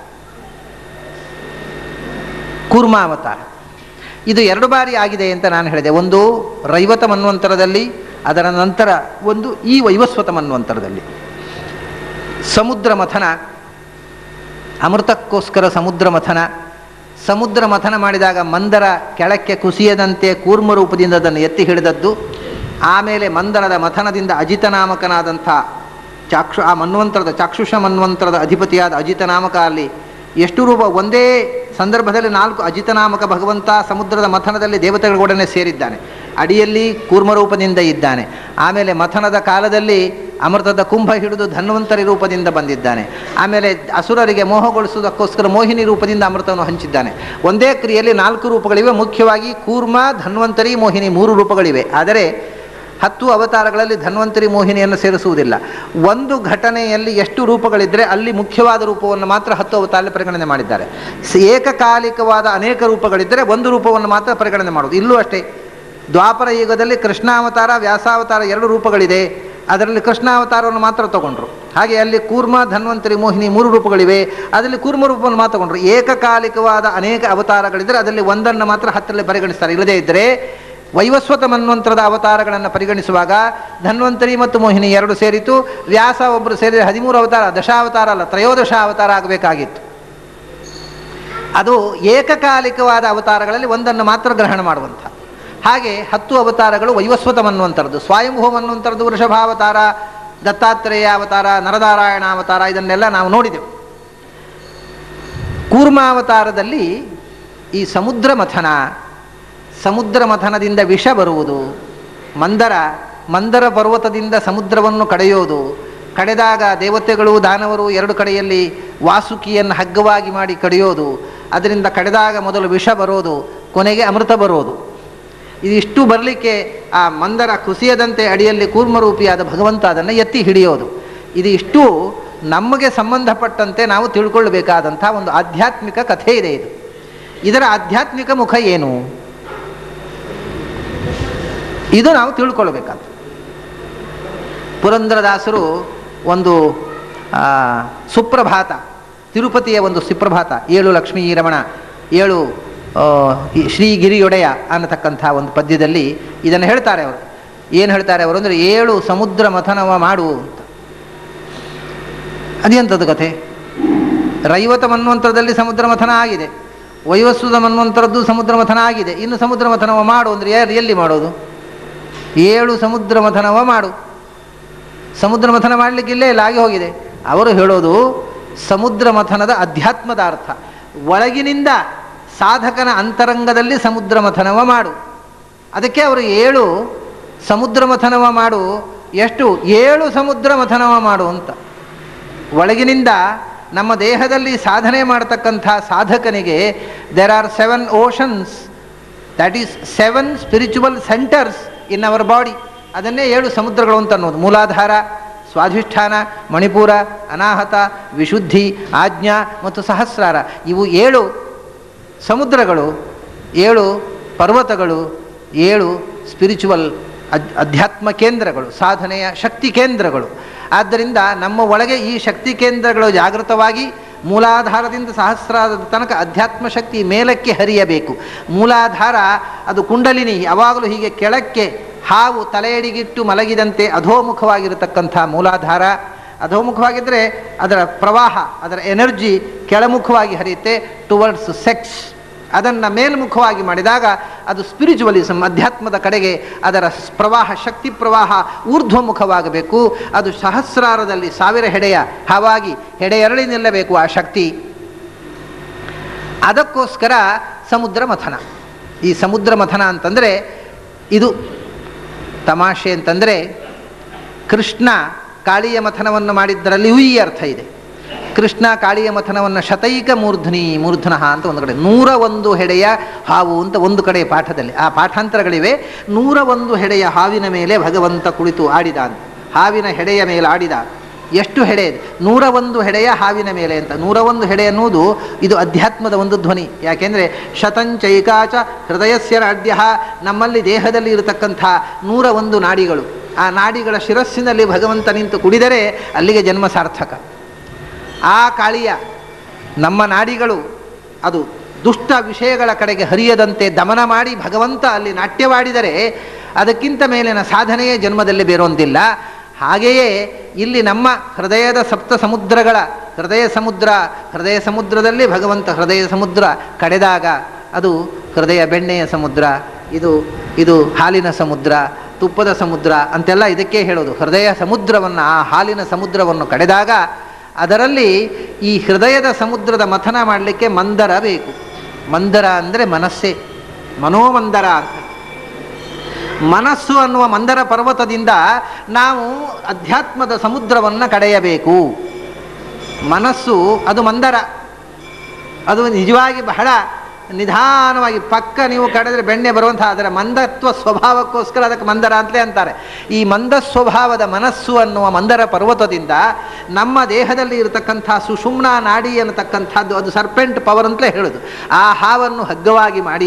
ಕೂರ್ಮಾವತಾರ ಇದು ಎರಡು ಬಾರಿ ಆಗಿದೆ ಅಂತ ನಾನು ಹೇಳಿದೆ ಒಂದು ರೈವತ ಮನ್ವಂತರದಲ್ಲಿ ಅದರ ನಂತರ ಒಂದು ಈ ವೈವಸ್ವತ ಮನ್ವಂತರದಲ್ಲಿ ಸಮುದ್ರ ಮಥನ ಅಮೃತಕ್ಕೋಸ್ಕರ ಸಮುದ್ರ ಮಥನ ಸಮುದ್ರ ಮಥನ ಮಾಡಿದಾಗ ಮಂದರ ಕೆಳಕ್ಕೆ ಕುಸಿಯದಂತೆ ಕೂರ್ಮ ರೂಪದಿಂದ ಅದನ್ನು ಎತ್ತಿ ಹಿಡಿದದ್ದು ಆಮೇಲೆ ಮಂದರದ ಮಥನದಿಂದ ಅಜಿತನಾಮಕನಾದಂಥ ಚಾಕ್ಷು ಆ ಮನ್ವಂತರದ ಚಾಕ್ಷುಷ ಮನ್ವಂತರದ ಅಧಿಪತಿಯಾದ ಅಜಿತನಾಮಕ ಅಲ್ಲಿ ಎಷ್ಟು ರೂಪ ಒಂದೇ ಸಂದರ್ಭದಲ್ಲಿ ನಾಲ್ಕು ಅಜಿತನಾಮಕ ಭಗವಂತ ಸಮುದ್ರದ ಮಥನದಲ್ಲಿ ದೇವತೆಗಳೊಡನೆ ಸೇರಿದ್ದಾನೆ ಅಡಿಯಲ್ಲಿ ಕೂರ್ಮರೂಪದಿಂದ ಇದ್ದಾನೆ ಆಮೇಲೆ ಮಥನದ ಕಾಲದಲ್ಲಿ ಅಮೃತದ ಕುಂಭ ಹಿಡಿದು ಧನ್ವಂತರಿ ರೂಪದಿಂದ ಬಂದಿದ್ದಾನೆ ಆಮೇಲೆ ಅಸುರರಿಗೆ ಮೋಹಗೊಳಿಸುವುದಕ್ಕೋಸ್ಕರ ಮೋಹಿನಿ ರೂಪದಿಂದ ಅಮೃತವನ್ನು ಹಂಚಿದ್ದಾನೆ ಒಂದೇ ಕ್ರಿಯೆಯಲ್ಲಿ ನಾಲ್ಕು ರೂಪಗಳಿವೆ ಮುಖ್ಯವಾಗಿ ಕೂರ್ಮ ಧನ್ವಂತರಿ ಮೋಹಿನಿ ಮೂರು ರೂಪಗಳಿವೆ ಆದರೆ ಹತ್ತು ಅವತಾರಗಳಲ್ಲಿ ಧನ್ವಂತರಿ ಮೋಹಿನಿಯನ್ನು ಸೇರಿಸುವುದಿಲ್ಲ ಒಂದು ಘಟನೆಯಲ್ಲಿ ಎಷ್ಟು ರೂಪಗಳಿದ್ದರೆ ಅಲ್ಲಿ ಮುಖ್ಯವಾದ ರೂಪವನ್ನು ಮಾತ್ರ ಹತ್ತು ಅವತಾರಲ್ಲಿ ಪರಿಗಣನೆ ಮಾಡಿದ್ದಾರೆ ಸ- ಏಕಕಾಲಿಕವಾದ ಅನೇಕ ರೂಪಗಳಿದ್ದರೆ ಒಂದು ರೂಪವನ್ನು ಮಾತ್ರ ಪರಿಗಣನೆ ಮಾಡೋದು ಇಲ್ಲೂ ಅಷ್ಟೇ ದ್ವಾಪರ ಯುಗದಲ್ಲಿ ಕೃಷ್ಣಾವತಾರ ವ್ಯಾಸಾವತಾರ ಎರಡು ರೂಪಗಳಿದೆ ಅದರಲ್ಲಿ ಕೃಷ್ಣಾವತಾರವನ್ನು ಮಾತ್ರ ತಗೊಂಡ್ರು ಹಾಗೆ ಅಲ್ಲಿ ಕೂರ್ಮ ಧನ್ವಂತರಿ ಮೋಹಿನಿ ಮೂರು ರೂಪಗಳಿವೆ ಅದರಲ್ಲಿ ಕೂರ್ಮ ರೂಪವನ್ನು ಮಾತ್ರ ತಗೊಂಡ್ರು ಏಕಕಾಲಿಕವಾದ ಅನೇಕ ಅವತಾರಗಳಿದ್ದರೆ ಅದರಲ್ಲಿ ಒಂದನ್ನು ಮಾತ್ರ ಹತ್ತರಲ್ಲಿ ಪರಿಗಣಿಸ್ತಾರೆ ಇಲ್ಲದೇ ಇದ್ದರೆ ವೈವಸ್ವತ ಮನ್ವಂತರದ ಅವತಾರಗಳನ್ನು ಪರಿಗಣಿಸುವಾಗ ಧನ್ವಂತರಿ ಮತ್ತು ಮೋಹಿನಿ ಎರಡು ಸೇರಿತು ವ್ಯಾಸ ಒಬ್ಬರು ಸೇರಿದರೆ ಹದಿಮೂರು ಅವತಾರ ದಶಾವತಾರ ಅಲ್ಲ ತ್ರಯೋದಶ ಅವತಾರ ಆಗಬೇಕಾಗಿತ್ತು ಅದು ಏಕಕಾಲಿಕವಾದ ಅವತಾರಗಳಲ್ಲಿ ಒಂದನ್ನು ಮಾತ್ರ ಗ್ರಹಣ ಮಾಡುವಂಥ ಹಾಗೆ ಹತ್ತು ಅವತಾರಗಳು ವೈವಸ್ವತ ಮನ್ವಂತರದ್ದು ಸ್ವಯಂಭೂ ಮನ್ವಂತರದ್ದು ವೃಷಭಾವತಾರ ದತ್ತಾತ್ರೇಯ ಅವತಾರ ನರನಾರಾಯಣ ಅವತಾರ ಇದನ್ನೆಲ್ಲ ನಾವು ನೋಡಿದೆವು ಕೂರ್ಮಾವತಾರದಲ್ಲಿ ಈ ಸಮುದ್ರ ಮಥನ ಸಮುದ್ರ ಮಥನದಿಂದ ವಿಷ ಬರುವುದು ಮಂದರ ಮಂದರ ಪರ್ವತದಿಂದ ಸಮುದ್ರವನ್ನು ಕಡೆಯೋದು ಕಡೆದಾಗ ದೇವತೆಗಳು ದಾನವರು ಎರಡು ಕಡೆಯಲ್ಲಿ ವಾಸುಕಿಯನ್ನು ಹಗ್ಗವಾಗಿ ಮಾಡಿ ಕಡಿಯೋದು ಅದರಿಂದ ಕಡೆದಾಗ ಮೊದಲು ವಿಷ ಬರೋದು ಕೊನೆಗೆ ಅಮೃತ ಬರೋದು ಇದಿಷ್ಟು ಬರಲಿಕ್ಕೆ ಆ ಮಂದರ ಕುಸಿಯದಂತೆ ಅಡಿಯಲ್ಲಿ ಕೂರ್ಮರೂಪಿಯಾದ ಭಗವಂತ ಅದನ್ನು ಎತ್ತಿ ಹಿಡಿಯೋದು ಇದು ಇಷ್ಟು ನಮಗೆ ಸಂಬಂಧಪಟ್ಟಂತೆ ನಾವು ತಿಳ್ಕೊಳ್ಬೇಕಾದಂಥ ಒಂದು ಆಧ್ಯಾತ್ಮಿಕ ಕಥೆ ಇದೆ ಇದು ಇದರ ಆಧ್ಯಾತ್ಮಿಕ ಮುಖ ಏನು ಇದು ನಾವು ತಿಳ್ಕೊಳ್ಬೇಕಾದ ಪುರಂದರದಾಸರು ಒಂದು ಆ, ಸುಪ್ರಭಾತ ತಿರುಪತಿಯ ಒಂದು ಸುಪ್ರಭಾತ ಏಳು ಲಕ್ಷ್ಮೀ ರಮಣ ಏಳು ಆ, ಈ ಶ್ರೀಗಿರಿಯೊಡೆಯ ಅನ್ನತಕ್ಕಂಥ ಒಂದು ಪದ್ಯದಲ್ಲಿ ಇದನ್ನು ಹೇಳ್ತಾರೆ ಅವರು ಏನು ಹೇಳ್ತಾರೆ ಅವರು ಅಂದರೆ ಏಳು ಸಮುದ್ರ ಮಥನವ ಮಾಡು ಅಂತ ಅದೆಂಥದ್ದು ಕಥೆ ರೈವತ ಮನ್ವಂತರದಲ್ಲಿ ಸಮುದ್ರ ಮಥನ ಆಗಿದೆ ವೈವಸ್ವದ ಮನ್ವಂತರದ್ದು ಸಮುದ್ರ ಮಥನ ಆಗಿದೆ ಇನ್ನು ಸಮುದ್ರ ಮಥನವ ಮಾಡು ಅಂದರೆ ಯಾರು ಎಲ್ಲಿ ಮಾಡೋದು ಏಳು ಸಮುದ್ರ ಮಥನವ ಮಾಡು ಸಮುದ್ರ ಮಥನ ಮಾಡಲಿಕ್ಕಿಲ್ಲೇ ಇಲ್ಲ ಆಗಿ ಹೋಗಿದೆ ಅವರು ಹೇಳೋದು ಸಮುದ್ರ ಮಥನದ ಅಧ್ಯಾತ್ಮದ ಅರ್ಥ ಒಳಗಿನಿಂದ ಸಾಧಕನ ಅಂತರಂಗದಲ್ಲಿ ಸಮುದ್ರ ಮಥನವ ಮಾಡು ಅದಕ್ಕೆ ಅವರು ಏಳು ಸಮುದ್ರ ಮಥನವ ಮಾಡು ಎಷ್ಟು ಏಳು ಸಮುದ್ರ ಮಥನವ ಮಾಡು ಅಂತ ಒಳಗಿನಿಂದ ನಮ್ಮ ದೇಹದಲ್ಲಿ ಸಾಧನೆ ಮಾಡತಕ್ಕಂಥ ಸಾಧಕನಿಗೆ there are seven oceans that is seven spiritual centres in our body ಅದನ್ನೇ ಏಳು ಸಮುದ್ರಗಳು ಅಂತ ಅನ್ನೋದು ಮೂಲಾಧಾರ ಸ್ವಾಧಿಷ್ಠಾನ ಮಣಿಪುರ ಅನಾಹತ ವಿಶುದ್ಧಿ ಆಜ್ಞಾ ಮತ್ತು ಸಹಸ್ರಾರ ಇವು ಏಳು ಸಮುದ್ರಗಳು ಏಳು ಪರ್ವತಗಳು ಏಳು ಸ್ಪಿರಿಚುವಲ್ ಅದ್ ಅಧ್ಯಾತ್ಮ ಕೇಂದ್ರಗಳು ಸಾಧನೆಯ ಶಕ್ತಿ ಕೇಂದ್ರಗಳು ಆದ್ದರಿಂದ ನಮ್ಮ ಒಳಗೆ ಈ ಶಕ್ತಿ ಕೇಂದ್ರಗಳು ಜಾಗೃತವಾಗಿ ಮೂಲಾಧಾರದಿಂದ ಸಹಸ್ರಾರದ ತನಕ ಅಧ್ಯಾತ್ಮ ಶಕ್ತಿ ಮೇಲಕ್ಕೆ ಹರಿಯಬೇಕು ಮೂಲಾಧಾರ ಅದು ಕುಂಡಲಿನಿ ಯಾವಾಗಲೂ ಹೀಗೆ ಕೆಳಕ್ಕೆ ಹಾವು ತಲೆಯಡಿಗಿಟ್ಟು ಮಲಗಿದಂತೆ ಅಧೋಮುಖವಾಗಿರತಕ್ಕಂಥ ಮೂಲಾಧಾರ ಅಧೋಮುಖವಾಗಿದ್ದರೆ ಅದರ ಪ್ರವಾಹ ಅದರ ಎನರ್ಜಿ ಕೆಳಮುಖವಾಗಿ ಹರಿಯುತ್ತೆ ಟುವರ್ಡ್ಸ್ ಸೆಕ್ಸ್ ಅದನ್ನು ಮೇಲ್ಮುಖವಾಗಿ ಮಾಡಿದಾಗ ಅದು ಸ್ಪಿರಿಚುವಲಿಸಮ್ ಅಧ್ಯಾತ್ಮದ ಕಡೆಗೆ ಅದರ ಸ್- ಪ್ರವಾಹ ಶಕ್ತಿ ಪ್ರವಾಹ ಊರ್ಧ್ವಮುಖವಾಗಬೇಕು ಅದು ಸಹಸ್ರಾರದಲ್ಲಿ ಸಾವಿರ ಹೆಡೆಯ ಹಾವಾಗಿ ಹೆಡೆಯರಳಿ ನಿಲ್ಲಬೇಕು ಆ ಶಕ್ತಿ ಅದಕ್ಕೋಸ್ಕರ ಸಮುದ್ರ ಮಥನ ಈ ಸಮುದ್ರ ಮಥನ ಅಂತಂದರೆ ಇದು ತಮಾಷೆ ಅಂತಂದರೆ ಕೃಷ್ಣ ಕಾಳಿಯ ಮಥನವನ್ನು ಮಾಡಿದ್ದರಲ್ಲಿಯೂ ಈ ಅರ್ಥ ಇದೆ ಕೃಷ್ಣ ಕಾಳಿಯ ಮಥನವನ್ನು ಶತೈಕ ಮೂರ್ಧನಿ ಮೂರ್ಧನಃ ಅಂತ ಒಂದು ಕಡೆ ನೂರ ಒಂದು ಹೆಡೆಯ ಹಾವು ಅಂತ ಒಂದು ಕಡೆ ಪಾಠದಲ್ಲಿ ಆ ಪಾಠಾಂತರಗಳಿವೆ ನೂರ ಒಂದು ಹೆಡೆಯ ಹಾವಿನ ಮೇಲೆ ಭಗವಂತ ಕುಳಿತು ಆಡಿದ ಅಂತ ಹಾವಿನ ಹೆಡೆಯ ಮೇಲೆ ಆಡಿದ ಎಷ್ಟು ಹೆಡೆ ಇದೆ ನೂರ ಒಂದು ಹೆಡೆಯ ಹಾವಿನ ಮೇಲೆ ಅಂತ ನೂರ ಒಂದು ಹೆಡೆ ಅನ್ನುವುದು ಇದು ಅಧ್ಯಾತ್ಮದ ಒಂದು ಧ್ವನಿ ಯಾಕೆಂದರೆ ಶತಂಚೈಕಾಚ ಹೃದಯಸ್ಯ ರಾಡ್ಯ ನಮ್ಮಲ್ಲಿ ದೇಹದಲ್ಲಿ ಇರತಕ್ಕಂಥ ನೂರ ಒಂದು ನಾಡಿಗಳು ಆ ನಾಡಿಗಳ ಶಿರಸ್ಸಿನಲ್ಲಿ ಭಗವಂತ ನಿಂತು ಕುಡಿದರೆ ಅಲ್ಲಿಗೆ ಜನ್ಮ ಸಾರ್ಥಕ ಆ ಕಾಳಿಯ ನಮ್ಮ ನಾಡಿಗಳು ಅದು ದುಷ್ಟ ವಿಷಯಗಳ ಕಡೆಗೆ ಹರಿಯದಂತೆ ದಮನ ಮಾಡಿ ಭಗವಂತ ಅಲ್ಲಿ ನಾಟ್ಯವಾಡಿದರೆ ಅದಕ್ಕಿಂತ ಮೇಲಿನ ಸಾಧನೆಯೇ ಜನ್ಮದಲ್ಲಿ ಬೇರೊಂದಿಲ್ಲ ಹಾಗೆಯೇ ಇಲ್ಲಿ ನಮ್ಮ ಹೃದಯದ ಸಪ್ತ ಸಮುದ್ರಗಳ ಹೃದಯ ಸಮುದ್ರ ಹೃದಯ ಸಮುದ್ರದಲ್ಲಿ ಭಗವಂತ ಹೃದಯ ಸಮುದ್ರ ಕಡೆದಾಗ ಅದು ಹೃದಯ ಬೆಣ್ಣೆಯ ಸಮುದ್ರ ಇದು ಇದು ಹಾಲಿನ ಸಮುದ್ರ ತುಪ್ಪದ ಸಮುದ್ರ ಅಂತೆಲ್ಲ ಇದಕ್ಕೆ ಹೇಳೋದು ಹೃದಯ ಸಮುದ್ರವನ್ನು ಆ ಹಾಲಿನ ಸಮುದ್ರವನ್ನು ಕಡೆದಾಗ ಅದರಲ್ಲಿ ಈ ಹೃದಯದ ಸಮುದ್ರದ ಮಥನ ಮಾಡಲಿಕ್ಕೆ ಮಂದರ ಬೇಕು ಮಂದರ ಅಂದರೆ ಮನಸ್ಸೇ ಮನೋಮಂದರ ಅಂತ ಮನಸ್ಸು ಅನ್ನುವ ಮಂದರ ಪರ್ವತದಿಂದ ನಾವು ಅಧ್ಯಾತ್ಮದ ಸಮುದ್ರವನ್ನು ಕಡೆಯಬೇಕು ಮನಸ್ಸು ಅದು ಮಂದರ ಅದು ನಿಜವಾಗಿ ಬಹಳ ನಿಧಾನವಾಗಿ ಪಕ್ಕ ನೀವು ಕಡಿದ್ರೆ ಬೆಣ್ಣೆ ಬರುವಂತಹ ಅದರ ಮಂದತ್ವ ಸ್ವಭಾವಕ್ಕೋಸ್ಕರ ಅದಕ್ಕೆ ಮಂದರ ಅಂತಲೇ ಅಂತಾರೆ ಈ ಮಂದ ಸ್ವಭಾವದ ಮನಸ್ಸು ಅನ್ನುವ ಮಂದರ ಪರ್ವತದಿಂದ ನಮ್ಮ ದೇಹದಲ್ಲಿ ಇರತಕ್ಕಂಥ ಸುಷುಮ್ನ ನಾಡಿ ಅನ್ನತಕ್ಕಂಥದ್ದು ಅದು ಸರ್ಪೆಂಟ್ ಪವರ್ ಅಂತಲೇ ಹೇಳೋದು ಆ ಹಾವನ್ನು ಹಗ್ಗವಾಗಿ ಮಾಡಿ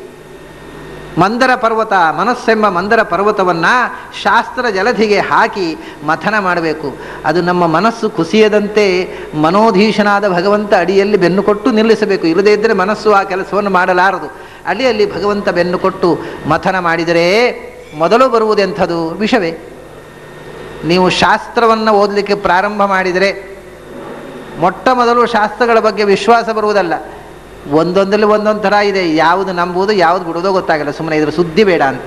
ಮಂದರ ಪರ್ವತ ಮನಸ್ಸೆಂಬ ಮಂದರ ಪರ್ವತವನ್ನು ಶಾಸ್ತ್ರ ಜಲಧಿಗೆ ಹಾಕಿ ಮಥನ ಮಾಡಬೇಕು ಅದು ನಮ್ಮ ಮನಸ್ಸು ಕುಸಿಯದಂತೆ ಮನೋಧೀಶನಾದ ಭಗವಂತ ಅಡಿಯಲ್ಲಿ ಬೆನ್ನು ಕೊಟ್ಟು ನಿಲ್ಲಿಸಬೇಕು ಇಲ್ಲದೇ ಇದ್ದರೆ ಮನಸ್ಸು ಆ ಕೆಲಸವನ್ನು ಮಾಡಲಾರದು ಅಡಿಯಲ್ಲಿ ಭಗವಂತ ಬೆನ್ನು ಕೊಟ್ಟು ಮಥನ ಮಾಡಿದರೆ ಮೊದಲು ಬರುವುದೆಂಥದು ವಿಷವೇ ನೀವು ಶಾಸ್ತ್ರವನ್ನು ಓದಲಿಕ್ಕೆ ಪ್ರಾರಂಭ ಮಾಡಿದರೆ ಮೊಟ್ಟ ಮೊದಲು ಶಾಸ್ತ್ರಗಳ ಬಗ್ಗೆ ವಿಶ್ವಾಸ ಬರುವುದಲ್ಲ ಒಂದೊಂದಲ್ಲಿ ಒಂದೊಂದು ಥರ ಇದೆ ಯಾವುದು ನಂಬುವುದು ಯಾವುದು ಬಿಡುವುದೋ ಗೊತ್ತಾಗಲ್ಲ ಸುಮ್ಮನೆ ಇದ್ರ ಸುದ್ದಿ ಬೇಡ ಅಂತ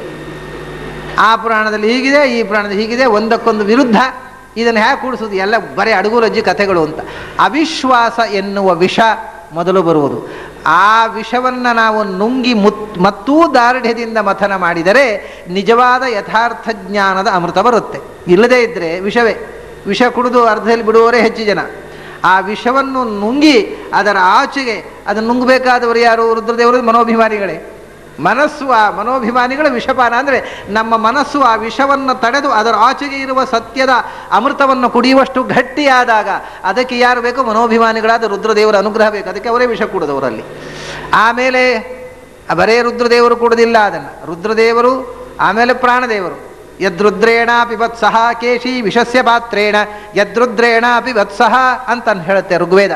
ಆ ಪುರಾಣದಲ್ಲಿ ಹೀಗಿದೆ ಈ ಪುರಾಣದಲ್ಲಿ ಹೀಗಿದೆ ಒಂದಕ್ಕೊಂದು ವಿರುದ್ಧ ಇದನ್ನು ಹೇಗೆ ಕೂಡಿಸೋದು ಎಲ್ಲ ಬರೀ ಅಡುಗುರಜ್ಜಿ ಕಥೆಗಳು ಅಂತ ಅವಿಶ್ವಾಸ ಎನ್ನುವ ವಿಷ ಮೊದಲು ಬರುವುದು ಆ ವಿಷವನ್ನು ನಾವು ನುಂಗಿ ಮುತ್ ಮತ್ತೂ ದಾರ್ಢ್ಯದಿಂದ ಮಥನ ಮಾಡಿದರೆ ನಿಜವಾದ ಯಥಾರ್ಥ ಜ್ಞಾನದ ಅಮೃತ ಬರುತ್ತೆ ಇಲ್ಲದೇ ಇದ್ದರೆ ವಿಷವೇ ವಿಷ ಕುಡಿದು ಅರ್ಧದಲ್ಲಿ ಬಿಡುವವರೇ ಹೆಚ್ಚು ಜನ ಆ ವಿಷವನ್ನು ನುಂಗಿ ಅದರ ಆಚೆಗೆ ಅದನ್ನು ನುಂಗಬೇಕಾದವರು ಯಾರು ರುದ್ರದೇವರು ಮನೋಭಿಮಾನಿಗಳೇ ಮನಸ್ಸು ಆ ಮನೋಭಿಮಾನಿಗಳ ವಿಷಪಾನ ಅಂದರೆ ನಮ್ಮ ಮನಸ್ಸು ಆ ವಿಷವನ್ನು ತಡೆದು ಅದರ ಆಚೆಗೆ ಇರುವ ಸತ್ಯದ ಅಮೃತವನ್ನು ಕುಡಿಯುವಷ್ಟು ಗಟ್ಟಿಯಾದಾಗ ಅದಕ್ಕೆ ಯಾರು ಬೇಕು ಮನೋಭಿಮಾನಿಗಳಾದ ರುದ್ರದೇವರ ಅನುಗ್ರಹ ಬೇಕು ಅದಕ್ಕೆ ಅವರೇ ವಿಷ ಕುಡಿದವರಲ್ಲಿ ಆಮೇಲೆ ಬರೇ ರುದ್ರದೇವರು ಕುಡುದಿಲ್ಲ ಅದನ್ನು ರುದ್ರದೇವರು ಆಮೇಲೆ ಪ್ರಾಣದೇವರು ಯದ್ರುದ್ರೇಣಾಪಿ ವತ್ಸಹ ಕೇಶಿ ವಿಷಸ್ಯ ಪಾತ್ರೇಣ ಯದ್ರುದ್ರೇಣಾಪಿ ವತ್ಸಹ ಅಂತ ಹೇಳುತ್ತೆ ಋಗ್ವೇದ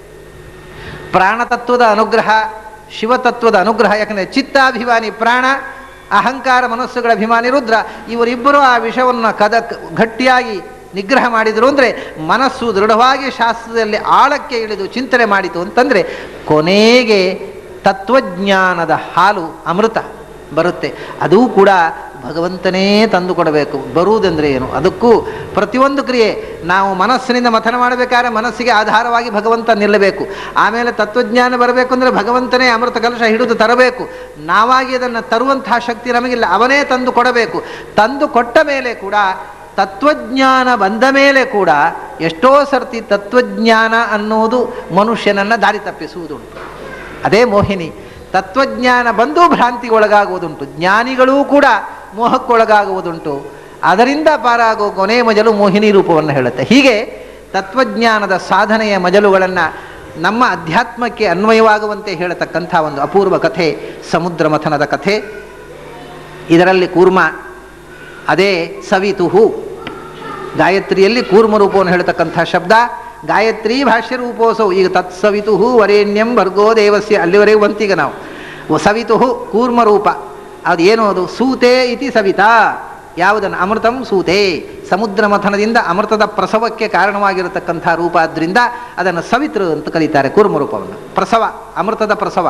ಪ್ರಾಣತತ್ವದ ಅನುಗ್ರಹ ಶಿವತತ್ವದ ಅನುಗ್ರಹ ಯಾಕಂದರೆ ಚಿತ್ತಾಭಿಮಾನಿ ಪ್ರಾಣ ಅಹಂಕಾರ ಮನಸ್ಸುಗಳ ಅಭಿಮಾನಿ ರುದ್ರ ಇವರಿಬ್ಬರು ಆ ವಿಷವನ್ನು ಕದ ಗಟ್ಟಿಯಾಗಿ ನಿಗ್ರಹ ಮಾಡಿದರು ಅಂದರೆ ಮನಸ್ಸು ದೃಢವಾಗಿ ಶಾಸ್ತ್ರದಲ್ಲಿ ಆಳಕ್ಕೆ ಇಳಿದು ಚಿಂತನೆ ಮಾಡಿತು ಅಂತಂದರೆ ಕೊನೆಗೆ ತತ್ವಜ್ಞಾನದ ಹಾಲು ಅಮೃತ ಬರುತ್ತೆ ಅದೂ ಕೂಡ ಭಗವಂತನೇ ತಂದು ಕೊಡಬೇಕು ಬರುವುದೆಂದರೆ ಏನು ಅದಕ್ಕೂ ಪ್ರತಿಯೊಂದು ಕ್ರಿಯೆ ನಾವು ಮನಸ್ಸಿನಿಂದ ಮಥನ ಮಾಡಬೇಕಾದ್ರೆ ಮನಸ್ಸಿಗೆ ಆಧಾರವಾಗಿ ಭಗವಂತ ನಿಲ್ಲಬೇಕು ಆಮೇಲೆ ತತ್ವಜ್ಞಾನ ಬರಬೇಕು ಅಂದರೆ ಭಗವಂತನೇ ಅಮೃತ ಕಲಶ ಹಿಡಿದು ತರಬೇಕು ನಾವಾಗಿ ಅದನ್ನು ತರುವಂತಹ ಶಕ್ತಿ ನಮಗಿಲ್ಲ ಅವನೇ ತಂದು ಕೊಡಬೇಕು ತಂದು ಕೊಟ್ಟ ಮೇಲೆ ಕೂಡ ತತ್ವಜ್ಞಾನ ಬಂದ ಮೇಲೆ ಕೂಡ ಎಷ್ಟೋ ಸರ್ತಿ ತತ್ವಜ್ಞಾನ ಅನ್ನೋದು ಮನುಷ್ಯನನ್ನು ದಾರಿ ತಪ್ಪಿಸುವುದುಂಟು ಅದೇ ಮೋಹಿನಿ ತತ್ವಜ್ಞಾನ ಬಂದು ಭ್ರಾಂತಿಗೆ ಒಳಗಾಗುವುದುಂಟು ಜ್ಞಾನಿಗಳೂ ಕೂಡ ಮೋಹಕ್ಕೊಳಗಾಗುವುದುಂಟು ಅದರಿಂದ ಪಾರಾಗೋ ಕೊನೆ ಮಜಲು ಮೋಹಿನಿ ರೂಪವನ್ನು ಹೇಳುತ್ತೆ ಹೀಗೆ ತತ್ವಜ್ಞಾನದ ಸಾಧನೆಯ ಮಜಲುಗಳನ್ನು ನಮ್ಮ ಅಧ್ಯಾತ್ಮಕ್ಕೆ ಅನ್ವಯವಾಗುವಂತೆ ಹೇಳತಕ್ಕಂಥ ಒಂದು ಅಪೂರ್ವ ಕಥೆ ಸಮುದ್ರ ಮಥನದ ಕಥೆ ಇದರಲ್ಲಿ ಕೂರ್ಮ ಅದೇ ಸವಿತುಹು ಗಾಯತ್ರಿಯಲ್ಲಿ ಕೂರ್ಮ ರೂಪವನ್ನು ಹೇಳ್ತಕ್ಕಂಥ ಶಬ್ದ ಗಾಯತ್ರಿ ಭಾಷ್ಯ ರೂಪೋಸವು ಈಗ ತತ್ಸವಿತುಹು ವರೇಣ್ಯಂ ಭರ್ಗೋ ದೇವಸ್ಯ ಅಲ್ಲಿವರೆಗೂ ಬಂತೀಗ ನಾವು ಸವಿತುಹು ಕೂರ್ಮ ರೂಪ ಅದು ಏನು ಅದು ಸೂತೆ ಇತಿ ಸವಿತಾ ಯಾವುದನ್ನು ಅಮೃತಂ ಸೂತೆ ಸಮುದ್ರ ಮಥನದಿಂದ ಅಮೃತದ ಪ್ರಸವಕ್ಕೆ ಕಾರಣವಾಗಿರತಕ್ಕಂಥ ರೂಪ ಆದ್ದರಿಂದ ಅದನ್ನು ಸವಿತೃ ಅಂತ ಕರೀತಾರೆ ಕೂರ್ಮ ರೂಪವನ್ನು ಪ್ರಸವ ಅಮೃತದ ಪ್ರಸವ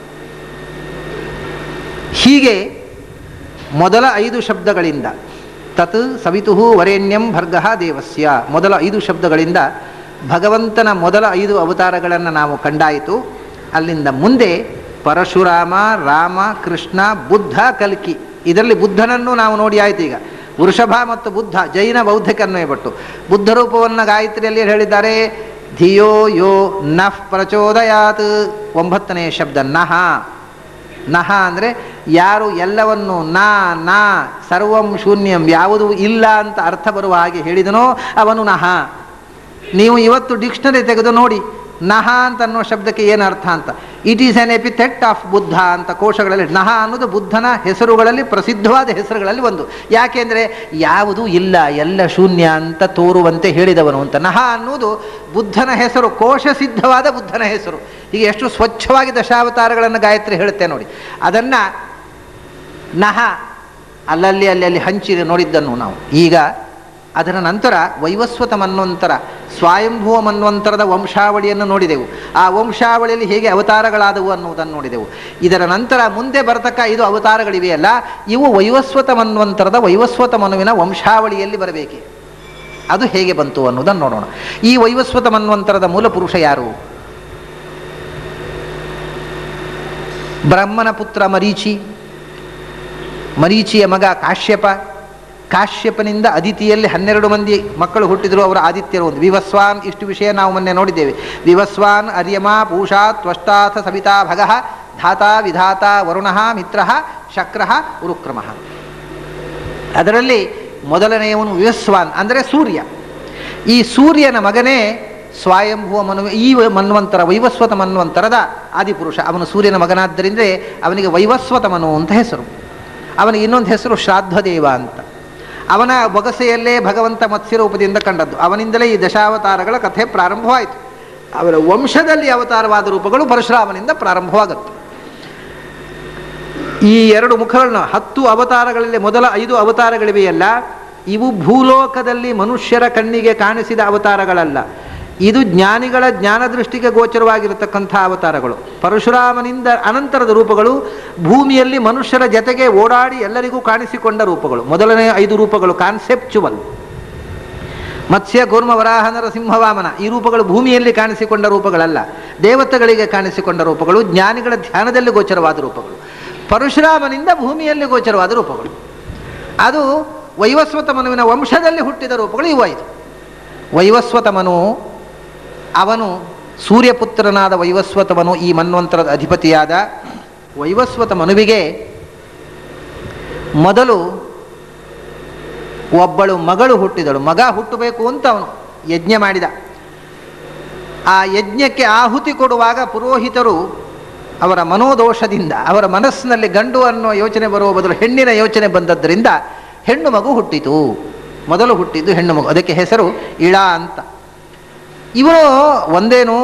ಹೀಗೆ ಮೊದಲ ಐದು ಶಬ್ದಗಳಿಂದ ತತ್ ಸವಿತುಹು ವರೇಣ್ಯಂ ಭರ್ಗಃ ದೇವಸ್ಯ ಮೊದಲ ಐದು ಶಬ್ದಗಳಿಂದ ಭಗವಂತನ ಮೊದಲ ಐದು ಅವತಾರಗಳನ್ನು ನಾವು ಕಂಡಾಯಿತು ಅಲ್ಲಿಂದ ಮುಂದೆ ಪರಶುರಾಮ ರಾಮ ಕೃಷ್ಣ ಬುದ್ಧ ಕಲ್ಕಿ ಇದರಲ್ಲಿ ಬುದ್ಧನನ್ನು ನಾವು ನೋಡಿ ಆಯ್ತು ಈಗ ವೃಷಭ ಮತ್ತು ಬುದ್ಧ ಜೈನ ಬೌದ್ಧಕನ್ವಯ ಪಟ್ಟು ಬುದ್ಧ ರೂಪವನ್ನು ಗಾಯತ್ರಿಯಲ್ಲಿ ಹೇಳಿದ್ದಾರೆ ಧಿಯೋ ಯೋ ನಫ್ ಪ್ರಚೋದಯಾತ್ ಒಂಬತ್ತನೇ ಶಬ್ದ ನಹ ನಹ ಅಂದರೆ ಯಾರು ಎಲ್ಲವನ್ನು ನಾ ನಾ ಸರ್ವಂ ಶೂನ್ಯಂ ಯಾವುದೂ ಇಲ್ಲ ಅಂತ ಅರ್ಥ ಬರುವ ಹಾಗೆ ಹೇಳಿದನೋ ಅವನು ನಹ ನೀವು ಇವತ್ತು ಡಿಕ್ಷನರಿ ತೆಗೆದು ನೋಡಿ ನಹ ಅಂತ ಅನ್ನೋ ಶಬ್ದಕ್ಕೆ ಏನು ಅರ್ಥ ಅಂತ it is an epithet of Buddha ಅಂತ ಕೋಶಗಳಲ್ಲಿ ನಹ ಅನ್ನೋದು ಬುದ್ಧನ ಹೆಸರುಗಳಲ್ಲಿ ಪ್ರಸಿದ್ಧವಾದ ಹೆಸರುಗಳಲ್ಲಿ ಒಂದು ಯಾಕೆಂದರೆ ಯಾವುದೂ ಇಲ್ಲ ಎಲ್ಲ ಶೂನ್ಯ ಅಂತ ತೋರುವಂತೆ ಹೇಳಿದವನು ಅಂತ ನಹ ಅನ್ನುವುದು ಬುದ್ಧನ ಹೆಸರು ಕೋಶ ಸಿದ್ಧವಾದ ಬುದ್ಧನ ಹೆಸರು ಹೀಗೆ ಎಷ್ಟು ಸ್ವಚ್ಛವಾಗಿ ದಶಾವತಾರಗಳನ್ನು ಗಾಯತ್ರಿ ಹೇಳುತ್ತೆ ನೋಡಿ ಅದನ್ನು ನಹ ಅಲ್ಲಲ್ಲಿ ಅಲ್ಲಿ ಅಲ್ಲಿ ಹಂಚಿ ನೋಡಿದ್ದನ್ನು ನಾವು ಈಗ ಅದರ ನಂತರ ವೈವಸ್ವತ ಮನ್ವಂತರ ಸ್ವಯಂಭುವ ಮನ್ವಂತರದ ವಂಶಾವಳಿಯನ್ನು ನೋಡಿದೆವು ಆ ವಂಶಾವಳಿಯಲ್ಲಿ ಹೇಗೆ ಅವತಾರಗಳಾದವು ಅನ್ನುವುದನ್ನು ನೋಡಿದೆವು ಇದರ ನಂತರ ಮುಂದೆ ಬರತಕ್ಕ ಐದು ಅವತಾರಗಳಿವೆಯಲ್ಲ ಇವು ವೈವಸ್ವತ ಮನ್ವಂತರದ ವೈವಸ್ವತ ಮನುವಿನ ವಂಶಾವಳಿಯಲ್ಲಿ ಬರಬೇಕೆ ಅದು ಹೇಗೆ ಬಂತು ಅನ್ನೋದನ್ನು ನೋಡೋಣ ಈ ವೈವಸ್ವತ ಮನ್ವಂತರದ ಮೂಲ ಪುರುಷ ಯಾರು ಬ್ರಹ್ಮನ ಪುತ್ರ ಮರೀಚಿ ಮರೀಚಿಯ ಮಗ ಕಾಶ್ಯಪ ಕಾಶ್ಯಪನಿಂದ ಅದಿತಿಯಲ್ಲಿ ಹನ್ನೆರಡು ಮಂದಿ ಮಕ್ಕಳು ಹುಟ್ಟಿದ್ರು ಅವರ ಆದಿತ್ಯರು ಒಂದು ವಿವಸ್ವಾನ್ ಇಷ್ಟು ವಿಷಯ ನಾವು ಮೊನ್ನೆ ನೋಡಿದ್ದೇವೆ ವಿವಸ್ವಾನ್ ಅರ್ಯಮ ಪೂಷಾ ತ್ವಷ್ಟಾಥ ಸವಿತಾ ಭಗಃ ಧಾತಾ ವಿಧಾತ ವರುಣ ಮಿತ್ರ ಶಕ್ರ ಉರುಕ್ರಮ ಅದರಲ್ಲಿ ಮೊದಲನೆಯವನು ವಿವಸ್ವಾನ್ ಅಂದರೆ ಸೂರ್ಯ ಈ ಸೂರ್ಯನ ಮಗನೇ ಸ್ವಯಂಭುವ ಮನು ಈ ಮನ್ವಂತರ ವೈವಸ್ವತ ಮನ್ವಂತರದ ಆದಿಪುರುಷ ಅವನು ಸೂರ್ಯನ ಮಗನಾದ್ದರಿಂದ ಅವನಿಗೆ ವೈವಸ್ವತ ಮನು ಅಂತ ಹೆಸರು ಅವನಿಗೆ ಇನ್ನೊಂದು ಹೆಸರು ಶ್ರಾದ್ದದೇವ ಅಂತ ಅವನ ಬೊಗಸೆಯಲ್ಲೇ ಭಗವಂತ ಮತ್ಸ್ಯರೂಪದಿಂದ ಕಂಡದ್ದು ಅವನಿಂದಲೇ ಈ ದಶಾವತಾರಗಳ ಕಥೆ ಪ್ರಾರಂಭವಾಯಿತು ಅವರ ವಂಶದಲ್ಲಿ ಅವತಾರವಾದ ರೂಪಗಳು ಪರಶುರಾಮನಿಂದ ಪ್ರಾರಂಭವಾಗುತ್ತೆ ಈ ಎರಡು ಮುಖಗಳನ್ನು ಹತ್ತು ಅವತಾರಗಳಲ್ಲಿ ಮೊದಲ ಐದು ಅವತಾರಗಳಿವೆಯಲ್ಲ ಇವು ಭೂಲೋಕದಲ್ಲಿ ಮನುಷ್ಯರ ಕಣ್ಣಿಗೆ ಕಾಣಿಸಿದ ಅವತಾರಗಳಲ್ಲ ಇದು ಜ್ಞಾನಿಗಳ ಜ್ಞಾನದೃಷ್ಟಿಗೆ ಗೋಚರವಾಗಿರತಕ್ಕಂಥ ಅವತಾರಗಳು ಪರಶುರಾಮನಿಂದ ಅನಂತರದ ರೂಪಗಳು ಭೂಮಿಯಲ್ಲಿ ಮನುಷ್ಯರ ಜತೆಗೆ ಓಡಾಡಿ ಎಲ್ಲರಿಗೂ ಕಾಣಿಸಿಕೊಂಡ ರೂಪಗಳು ಮೊದಲನೇ ಐದು ರೂಪಗಳು ಕಾನ್ಸೆಪ್ಚುವಲ್ ಮತ್ಸ್ಯ ಕೂರ್ಮ ವರಾಹ ನರಸಿಂಹವಾಮನ ಈ ರೂಪಗಳು ಭೂಮಿಯಲ್ಲಿ ಕಾಣಿಸಿಕೊಂಡ ರೂಪಗಳಲ್ಲ ದೇವತೆಗಳಿಗೆ ಕಾಣಿಸಿಕೊಂಡ ರೂಪಗಳು ಜ್ಞಾನಿಗಳ ಧ್ಯಾನದಲ್ಲಿ ಗೋಚರವಾದ ರೂಪಗಳು ಪರಶುರಾಮನಿಂದ ಭೂಮಿಯಲ್ಲಿ ಗೋಚರವಾದ ರೂಪಗಳು ಅದು ವೈವಸ್ವತ ಮನುವಿನ ವಂಶದಲ್ಲಿ ಹುಟ್ಟಿದ ರೂಪಗಳು ಇವು ಐದು ವೈವಸ್ವತ ಮನು ಅವನು ಸೂರ್ಯಪುತ್ರನಾದ ವೈವಸ್ವತವನು ಈ ಮನ್ವಂತರದ ಅಧಿಪತಿಯಾದ ವೈವಸ್ವತ ಮನುವಿಗೆ ಮೊದಲು ಒಬ್ಬಳು ಮಗಳು ಹುಟ್ಟಿದಳು ಮಗ ಹುಟ್ಟಬೇಕು ಅಂತ ಅವನು ಯಜ್ಞ ಮಾಡಿದ ಆ ಯಜ್ಞಕ್ಕೆ ಆಹುತಿ ಕೊಡುವಾಗ ಪುರೋಹಿತರು ಅವರ ಮನೋದೋಷದಿಂದ ಅವರ ಮನಸ್ಸಿನಲ್ಲಿ ಗಂಡು ಅನ್ನೋ ಯೋಚನೆ ಬರುವ ಬದಲು ಹೆಣ್ಣಿನ ಯೋಚನೆ ಬಂದದ್ದರಿಂದ ಹೆಣ್ಣು ಮಗು ಹುಟ್ಟಿತು ಮೊದಲು ಹುಟ್ಟಿದ್ದು ಹೆಣ್ಣು ಮಗು ಅದಕ್ಕೆ ಹೆಸರು ಇಳ ಅಂತ ಇವನು ಒಂದೇನು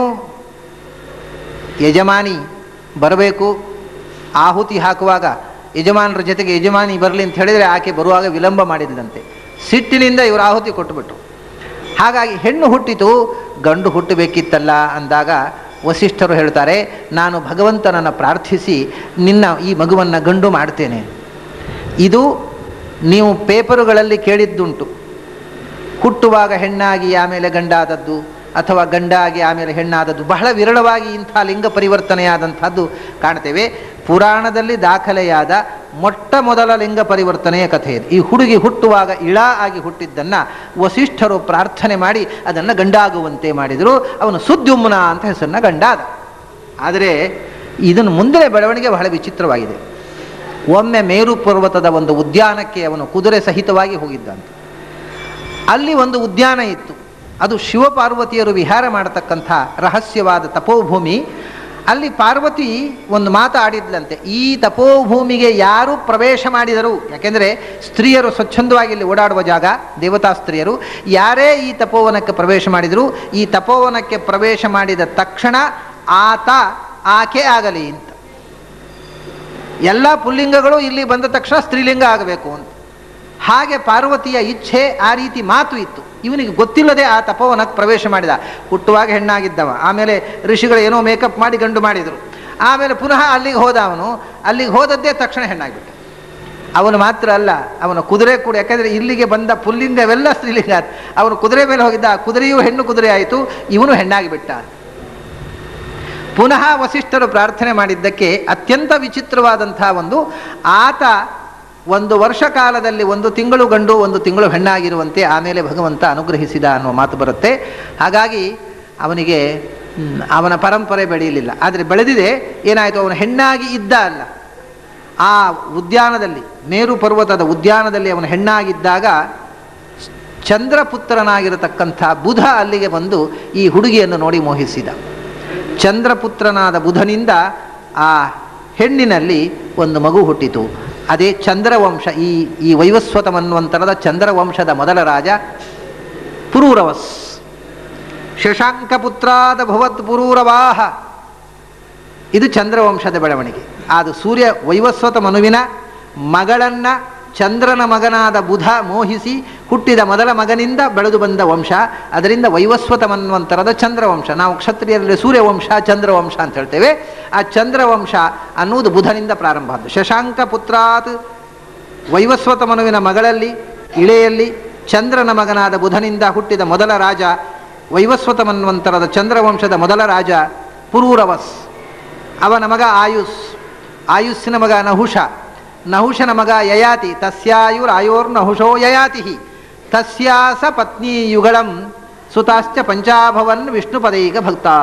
ಯಜಮಾನಿ ಬರಬೇಕು ಆಹುತಿ ಹಾಕುವಾಗ ಯಜಮಾನರ ಜೊತೆಗೆ ಯಜಮಾನಿ ಬರಲಿ ಅಂತ ಹೇಳಿದರೆ ಆಕೆ ಬರುವಾಗ ವಿಳಂಬ ಮಾಡಿದಂತೆ ಸಿಟ್ಟಿನಿಂದ ಇವರು ಆಹುತಿ ಕೊಟ್ಟುಬಿಟ್ರು ಹಾಗಾಗಿ ಹೆಣ್ಣು ಹುಟ್ಟಿತು ಗಂಡು ಹುಟ್ಟಬೇಕಿತ್ತಲ್ಲ ಅಂದಾಗ ವಸಿಷ್ಠರು ಹೇಳ್ತಾರೆ ನಾನು ಭಗವಂತನನ್ನು ಪ್ರಾರ್ಥಿಸಿ ನಿನ್ನ ಈ ಮಗುವನ್ನು ಗಂಡು ಮಾಡ್ತೇನೆ ಇದು ನೀವು ಪೇಪರುಗಳಲ್ಲಿ ಕೇಳಿದ್ದುಂಟು ಹುಟ್ಟುವಾಗ ಹೆಣ್ಣಾಗಿ ಆಮೇಲೆ ಗಂಡಾದದ್ದು ಅಥವಾ ಗಂಡಾಗಿ ಆಮೇಲೆ ಹೆಣ್ಣಾದದ್ದು ಬಹಳ ವಿರಳವಾಗಿ ಇಂಥ ಲಿಂಗ ಪರಿವರ್ತನೆಯಾದಂಥದ್ದು ಕಾಣ್ತೇವೆ ಪುರಾಣದಲ್ಲಿ ದಾಖಲೆಯಾದ ಮೊಟ್ಟ ಮೊದಲ ಲಿಂಗ ಪರಿವರ್ತನೆಯ ಕಥೆ ಇದು ಈ ಹುಡುಗಿ ಹುಟ್ಟುವಾಗ ಇಳ ಆಗಿ ಹುಟ್ಟಿದ್ದನ್ನು ವಸಿಷ್ಠರು ಪ್ರಾರ್ಥನೆ ಮಾಡಿ ಅದನ್ನು ಗಂಡಾಗುವಂತೆ ಮಾಡಿದರು ಅವನು ಸುದ್ಯುಮ್ನ ಅಂತ ಹೆಸರನ್ನ ಗಂಡಾದ ಆದರೆ ಇದನ್ನು ಮುಂದೆ ಬೆಳವಣಿಗೆ ಬಹಳ ವಿಚಿತ್ರವಾಗಿದೆ ಒಮ್ಮೆ ಮೇರು ಪರ್ವತದ ಒಂದು ಉದ್ಯಾನಕ್ಕೆ ಅವನು ಕುದುರೆ ಸಹಿತವಾಗಿ ಹೋಗಿದ್ದಂತೆ ಅಲ್ಲಿ ಒಂದು ಉದ್ಯಾನ ಇತ್ತು ಅದು ಶಿವಪಾರ್ವತಿಯರು ವಿಹಾರ ಮಾಡತಕ್ಕಂಥ ರಹಸ್ಯವಾದ ತಪೋಭೂಮಿ ಅಲ್ಲಿ ಪಾರ್ವತಿ ಒಂದು ಮಾತು ಆಡಿದ್ಲಂತೆ ಈ ತಪೋಭೂಮಿಗೆ ಯಾರು ಪ್ರವೇಶ ಮಾಡಿದರು ಯಾಕೆಂದರೆ ಸ್ತ್ರೀಯರು ಸ್ವಚ್ಛಂದವಾಗಿ ಇಲ್ಲಿ ಓಡಾಡುವ ಜಾಗ ದೇವತಾ ಸ್ತ್ರೀಯರು ಯಾರೇ ಈ ತಪೋವನಕ್ಕೆ ಪ್ರವೇಶ ಮಾಡಿದರು ಈ ತಪೋವನಕ್ಕೆ ಪ್ರವೇಶ ಮಾಡಿದ ತಕ್ಷಣ ಆತ ಆಕೆ ಆಗಲಿ ಅಂತ ಎಲ್ಲ ಪುಲ್ಲಿಂಗಗಳು ಇಲ್ಲಿ ಬಂದ ತಕ್ಷಣ ಸ್ತ್ರೀಲಿಂಗ ಆಗಬೇಕು ಅಂತ ಹಾಗೆ ಪಾರ್ವತಿಯ ಇಚ್ಛೆ ಆ ರೀತಿ ಮಾತು ಇತ್ತು ಇವನಿಗೆ ಗೊತ್ತಿಲ್ಲದೆ ಆ ತಪೋವನಕ್ಕೆ ಪ್ರವೇಶ ಮಾಡಿದ ಹುಟ್ಟುವಾಗ ಹೆಣ್ಣಾಗಿದ್ದವ ಆಮೇಲೆ ಋಷಿಗಳು ಏನೋ ಮೇಕಪ್ ಮಾಡಿ ಗಂಡು ಮಾಡಿದರು ಆಮೇಲೆ ಪುನಃ ಅಲ್ಲಿಗೆ ಹೋದ ಅವನು ಅಲ್ಲಿಗೆ ಹೋದದ್ದೇ ತಕ್ಷಣ ಹೆಣ್ಣಾಗಿಬಿಟ್ಟ ಅವನು ಮಾತ್ರ ಅಲ್ಲ ಅವನ ಕುದುರೆ ಕೂಡ ಯಾಕಂದರೆ ಇಲ್ಲಿಗೆ ಬಂದ ಪುಲ್ಲಿಂಗವೆಲ್ಲ ಸ್ತ್ರೀಲಿಂಗ ಆಯ್ತು. ಅವನು ಕುದುರೆ ಮೇಲೆ ಹೋಗಿದ್ದ ಆ ಕುದುರೆಯೂ ಹೆಣ್ಣು ಕುದುರೆ ಆಯಿತು ಇವನು ಹೆಣ್ಣಾಗಿಬಿಟ್ಟ ಪುನಃ ವಸಿಷ್ಠರು ಪ್ರಾರ್ಥನೆ ಮಾಡಿದ್ದಕ್ಕೆ ಅತ್ಯಂತ ವಿಚಿತ್ರವಾದಂಥ ಒಂದು ಆತ ಒಂದು ವರ್ಷ ಕಾಲದಲ್ಲಿ ಒಂದು ತಿಂಗಳು ಗಂಡು ಒಂದು ತಿಂಗಳು ಹೆಣ್ಣಾಗಿರುವಂತೆ ಆಮೇಲೆ ಭಗವಂತ ಅನುಗ್ರಹಿಸಿದ ಅನ್ನುವ ಮಾತು ಬರುತ್ತೆ ಹಾಗಾಗಿ ಅವನಿಗೆ ಹ್ಮ್, ಅವನ ಪರಂಪರೆ ಬೆಳೆಯಲಿಲ್ಲ ಆದರೆ ಬೆಳೆದಿದೆ ಏನಾಯಿತು ಅವನು ಹೆಣ್ಣಾಗಿ ಇದ್ದ ಅಲ್ಲ ಆ ಉದ್ಯಾನದಲ್ಲಿ ಮೇರು ಪರ್ವತದ ಉದ್ಯಾನದಲ್ಲಿ ಅವನು ಹೆಣ್ಣಾಗಿದ್ದಾಗ ಚಂದ್ರಪುತ್ರನಾಗಿರತಕ್ಕಂಥ ಬುಧ ಅಲ್ಲಿಗೆ ಬಂದು ಈ ಹುಡುಗಿಯನ್ನು ನೋಡಿ ಮೋಹಿಸಿದ ಚಂದ್ರಪುತ್ರನಾದ ಬುಧನಿಂದ ಆ ಹೆಣ್ಣಿನಲ್ಲಿ ಒಂದು ಮಗು ಹುಟ್ಟಿತು ಅದೇ ಚಂದ್ರವಂಶ ಈ ಈ ವೈವಸ್ವತ ಮನ್ವಂತರದ ಚಂದ್ರವಂಶದ ಮೊದಲ ರಾಜ ಪುರೂರವಸ್ ಶಶಾಂಕಪುತ್ರಾದ ಭವತ್ ಪುರೂರವಾಹ ಇದು ಚಂದ್ರವಂಶದ ಬೆಳವಣಿಗೆ ಅದು ಸೂರ್ಯ ವೈವಸ್ವತ ಮನುವಿನ ಮಗಳನ್ನ ಚಂದ್ರನ ಮಗನಾದ ಬುಧ ಮೋಹಿಸಿ ಹುಟ್ಟಿದ ಮೊದಲ ಮಗನಿಂದ ಬೆಳೆದು ಬಂದ ವಂಶ ಅದರಿಂದ ವೈವಸ್ವತ ಮನ್ವಂತರದ ಚಂದ್ರವಂಶ ನಾವು ಕ್ಷತ್ರಿಯರಲ್ಲಿ ಸೂರ್ಯವಂಶ ಚಂದ್ರವಂಶ ಅಂತ ಹೇಳ್ತೇವೆ ಆ ಚಂದ್ರವಂಶ ಅನ್ನುವುದು ಬುಧನಿಂದ ಪ್ರಾರಂಭ ಆದ್ದು ಶಶಾಂಕ ಪುತ್ರಾತ್ ವೈವಸ್ವತ ಮನುವಿನ ಮಗಳಲ್ಲಿ ಇಳೆಯಲ್ಲಿ ಚಂದ್ರನ ಮಗನಾದ ಬುಧನಿಂದ ಹುಟ್ಟಿದ ಮೊದಲ ರಾಜ ವೈವಸ್ವತ ಮನ್ವಂತರದ ಚಂದ್ರವಂಶದ ಮೊದಲ ರಾಜ ಪುರೂರವಸ್ ಅವನ ಮಗ ಆಯುಸ್ ಆಯುಸ್ಸಿನ ಮಗ ನಹುಷ ನಹುಷನ ಮಗ ಯಯಾತಿ ತಸ್ಯಾಯುರ್ ಆಯೋರ್ ನಹುಷೋ ಯಯಾತಿ ತಸ್ಯಾಸ ಪತ್ನಿ ಯುಗಳಂ ಸುತಾಶ್ಚ ಪಂಚಾಭವನ್ ವಿಷ್ಣುಪದೈಕ ಭಕ್ತಾ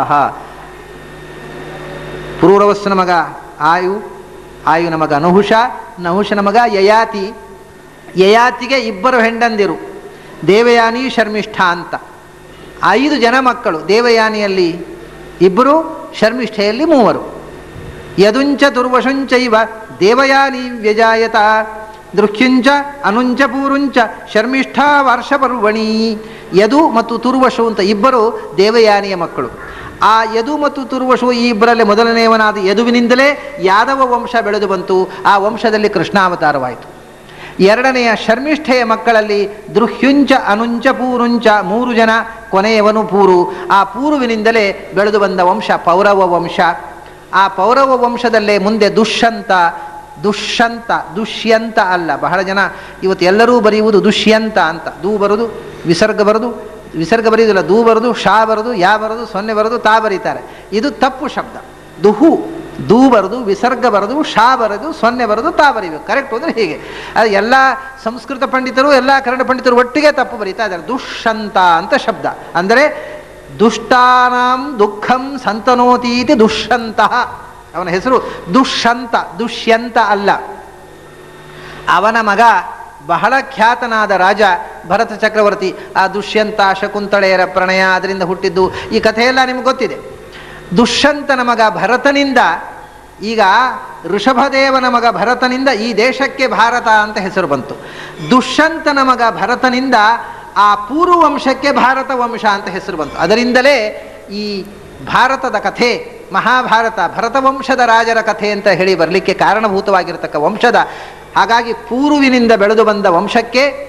ಪುರೂರವಸ್ಸನ ಮಗ ಆಯು ಆಯುನ ಮಗ ನಹುಷ ನಹುಷನ ಮಗ ಯಯಾತಿ ಯಯಾತಿಗೆ ಇಬ್ಬರು ಹೆಂಡಂದಿರು ದೇವಯಾನಿ ಶರ್ಮಿಷ್ಠ ಅಂತ ಐದು ಜನ ಮಕ್ಕಳು ದೇವಯಾನಿಯಲ್ಲಿ ಇಬ್ಬರು ಶರ್ಮಿಷ್ಠೆಯಲ್ಲಿ ಮೂವರು ಯದುಂಚ ದುರ್ವಶುಂಚೈವ ದೇವಯಾನಿ ವ್ಯಜಾಯತ ದೃಹ್ಯುಂಚ ಅನುಂಚ ಪೂರುಂಚ ಶರ್ಮಿಷ್ಠಾ ವಾರ್ಷಪರ್ವಣಿ ಯದು ಮತ್ತು ತುರ್ವಶು ಅಂತ ಇಬ್ಬರು ದೇವಯಾನಿಯ ಮಕ್ಕಳು ಆ ಯದು ಮತ್ತು ತುರ್ವಶು ಈ ಇಬ್ಬರಲ್ಲಿ ಮೊದಲನೆಯವನಾದ ಯದುವಿನಿಂದಲೇ ಯಾದವ ವಂಶ ಬೆಳೆದು ಬಂತು ಆ ವಂಶದಲ್ಲಿ ಕೃಷ್ಣಾವತಾರವಾಯಿತು ಎರಡನೆಯ ಶರ್ಮಿಷ್ಠೆಯ ಮಕ್ಕಳಲ್ಲಿ ದೃಹ್ಯುಂಚ ಅನುಂಚ ಪೂರುಂಚ ಮೂರು ಜನ ಕೊನೆಯವನು ಪೂರು ಆ ಪೂರುವಿನಿಂದಲೇ ಬೆಳೆದು ಬಂದ ವಂಶ ಪೌರವ ವಂಶ ಆ ಪೌರವ ವಂಶದಲ್ಲೇ ಮುಂದೆ ದುಷ್ಯಂತ ದುಷ್ಯಂತ ದುಷ್ಯಂತ ಅಲ್ಲ ಬಹಳ ಜನ ಇವತ್ತು ಎಲ್ಲರೂ ಬರೆಯುವುದು ದುಷ್ಯಂತ ಅಂತ ದೂ ಬರೋದು ವಿಸರ್ಗ ಬರೋದು ವಿಸರ್ಗ ಬರೆಯುವುದಿಲ್ಲ ದೂ ಬರೋದು ಶಾ ಬರೋದು ಯಾ ಬರೋದು ಸೊನ್ನೆ ಬರೋದು ತಾ ಬರೀತಾರೆ ಇದು ತಪ್ಪು ಶಬ್ದ ದುಹು ದೂ ಬರೋದು ವಿಸರ್ಗ ಬರೋದು ಶಾ ಬರೋದು ಸೊನ್ನೆ ಬರೋದು ತಾ ಬರೀಬೇಕು ಕರೆಕ್ಟ್ ಅಂದರೆ ಹೀಗೆ ಅದು ಎಲ್ಲ ಸಂಸ್ಕೃತ ಪಂಡಿತರು ಎಲ್ಲ ಕನ್ನಡ ಪಂಡಿತರು ಒಟ್ಟಿಗೆ ತಪ್ಪು ಬರೀತಾ ಇದ್ದಾರೆ ದುಷ್ಯಂತ ಅಂತ ಶಬ್ದ ಅಂದರೆ ದುಷ್ಟಾನಾಂ ದುಃಖಂ ಸಂತನೋತೀತಿ ದುಷ್ಯಂತಃ ಅವನ ಹೆಸರು ದುಷ್ಯಂತ ದುಷ್ಯಂತ ಅಲ್ಲ ಅವನ ಮಗ ಬಹಳ ಖ್ಯಾತನಾದ ರಾಜ ಭರತ ಚಕ್ರವರ್ತಿ ಆ ದುಷ್ಯಂತ ಶಕುಂತಳೆಯರ ಪ್ರಣಯ ಅದರಿಂದ ಹುಟ್ಟಿದ್ದು ಈ ಕಥೆಯೆಲ್ಲ ನಿಮ್ಗೆ ಗೊತ್ತಿದೆ ದುಷ್ಯಂತನ ಮಗ ಭರತನಿಂದ ಈಗ ಋಷಭದೇವನ ಮಗ ಭರತನಿಂದ ಈ ದೇಶಕ್ಕೆ ಭಾರತ ಅಂತ ಹೆಸರು ಬಂತು ದುಷ್ಯಂತನ ಮಗ ಭರತನಿಂದ ಆ ಪೂರ್ವ ವಂಶಕ್ಕೆ ಭಾರತ ವಂಶ ಅಂತ ಹೆಸರು ಬಂತು ಅದರಿಂದಲೇ ಈ ಭಾರತದ ಕಥೆ ಮಹಾಭಾರತ ಭರತ ವಂಶದ ರಾಜರ ಕಥೆ ಅಂತ ಹೇಳಿ ಬರಲಿಕ್ಕೆ ಕಾರಣಭೂತವಾಗಿರತಕ್ಕ ವಂಶದ ಹಾಗಾಗಿ ಪೂರ್ವಿನಿಂದ ಬೆಳೆದು ಬಂದ ವಂಶಕ್ಕೆ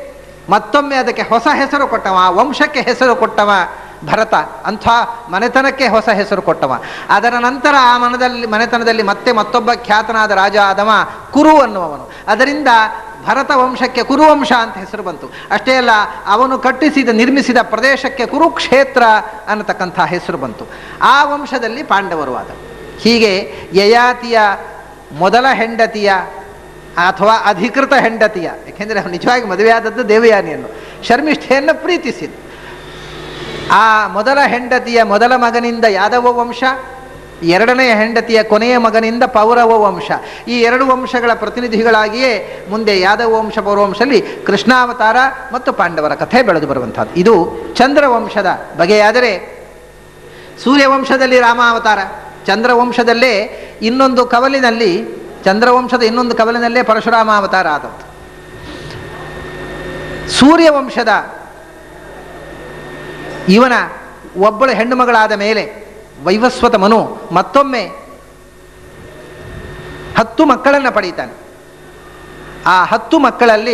ಮತ್ತೊಮ್ಮೆ ಅದಕ್ಕೆ ಹೊಸ ಹೆಸರು ಕೊಟ್ಟವ ಆ ವಂಶಕ್ಕೆ ಹೆಸರು ಕೊಟ್ಟವ ಭರತ ಅಂಥ ಮನೆತನಕ್ಕೆ ಹೊಸ ಹೆಸರು ಕೊಟ್ಟವ ಅದರ ನಂತರ ಆ ಮನದಲ್ಲಿ ಮನೆತನದಲ್ಲಿ ಮತ್ತೆ ಮತ್ತೊಬ್ಬ ಖ್ಯಾತನಾದ ರಾಜ ಆದವ ಕುರು ಅನ್ನುವವನು ಅದರಿಂದ ಭರತ ವಂಶಕ್ಕೆ ಕುರುವಂಶ ಅಂತ ಹೆಸರು ಬಂತು ಅಷ್ಟೇ ಅಲ್ಲ ಅವನು ಕಟ್ಟಿಸಿದ ನಿರ್ಮಿಸಿದ ಪ್ರದೇಶಕ್ಕೆ ಕುರುಕ್ಷೇತ್ರ ಅನ್ನತಕ್ಕಂಥ ಹೆಸರು ಬಂತು ಆ ವಂಶದಲ್ಲಿ ಪಾಂಡವರು ಆದ ಹೀಗೆ ಯಯಾತಿಯ ಮೊದಲ ಹೆಂಡತಿಯ ಅಥವಾ ಅಧಿಕೃತ ಹೆಂಡತಿಯ ಯಾಕೆಂದರೆ ಅವನು ನಿಜವಾಗಿ ಮದುವೆಯಾದದ್ದು ದೇವಯಾನಿಯನ್ನು ಶರ್ಮಿಷ್ಠೆಯನ್ನು ಪ್ರೀತಿಸಿದ ಆ ಮೊದಲ ಹೆಂಡತಿಯ ಮೊದಲ ಮಗನಿಂದ ಯಾದವ ವಂಶ ಎರಡನೆಯ ಹೆಂಡತಿಯ ಕೊನೆಯ ಮಗನಿಂದ ಪೌರವ ವಂಶ ಈ ಎರಡು ವಂಶಗಳ ಪ್ರತಿನಿಧಿಗಳಾಗಿಯೇ ಮುಂದೆ ಯಾದವ ವಂಶ ಪೌರವಂಶದಲ್ಲಿ ಕೃಷ್ಣಾವತಾರ ಮತ್ತು ಪಾಂಡವರ ಕಥೆ ಬೆಳೆದು ಬರುವಂಥದ್ದು ಇದು ಚಂದ್ರವಂಶದ ಬಗೆಯಾದರೆ ಸೂರ್ಯವಂಶದಲ್ಲಿ ರಾಮಾವತಾರ ಚಂದ್ರವಂಶದಲ್ಲೇ ಇನ್ನೊಂದು ಕವಲಿನಲ್ಲಿ ಚಂದ್ರವಂಶದ ಇನ್ನೊಂದು ಕವಲಿನಲ್ಲೇ ಪರಶುರಾಮ ಅವತಾರ ಆದದ್ದು ಸೂರ್ಯವಂಶದ ಇವನ ಒಬ್ಬಳು ಹೆಣ್ಣು ಮಗಳಾದ ಮೇಲೆ ವೈವಸ್ವತ ಮನು ಮತ್ತೊಮ್ಮೆ ಹತ್ತು ಮಕ್ಕಳನ್ನು ಪಡೀತಾನೆ ಆ ಹತ್ತು ಮಕ್ಕಳಲ್ಲಿ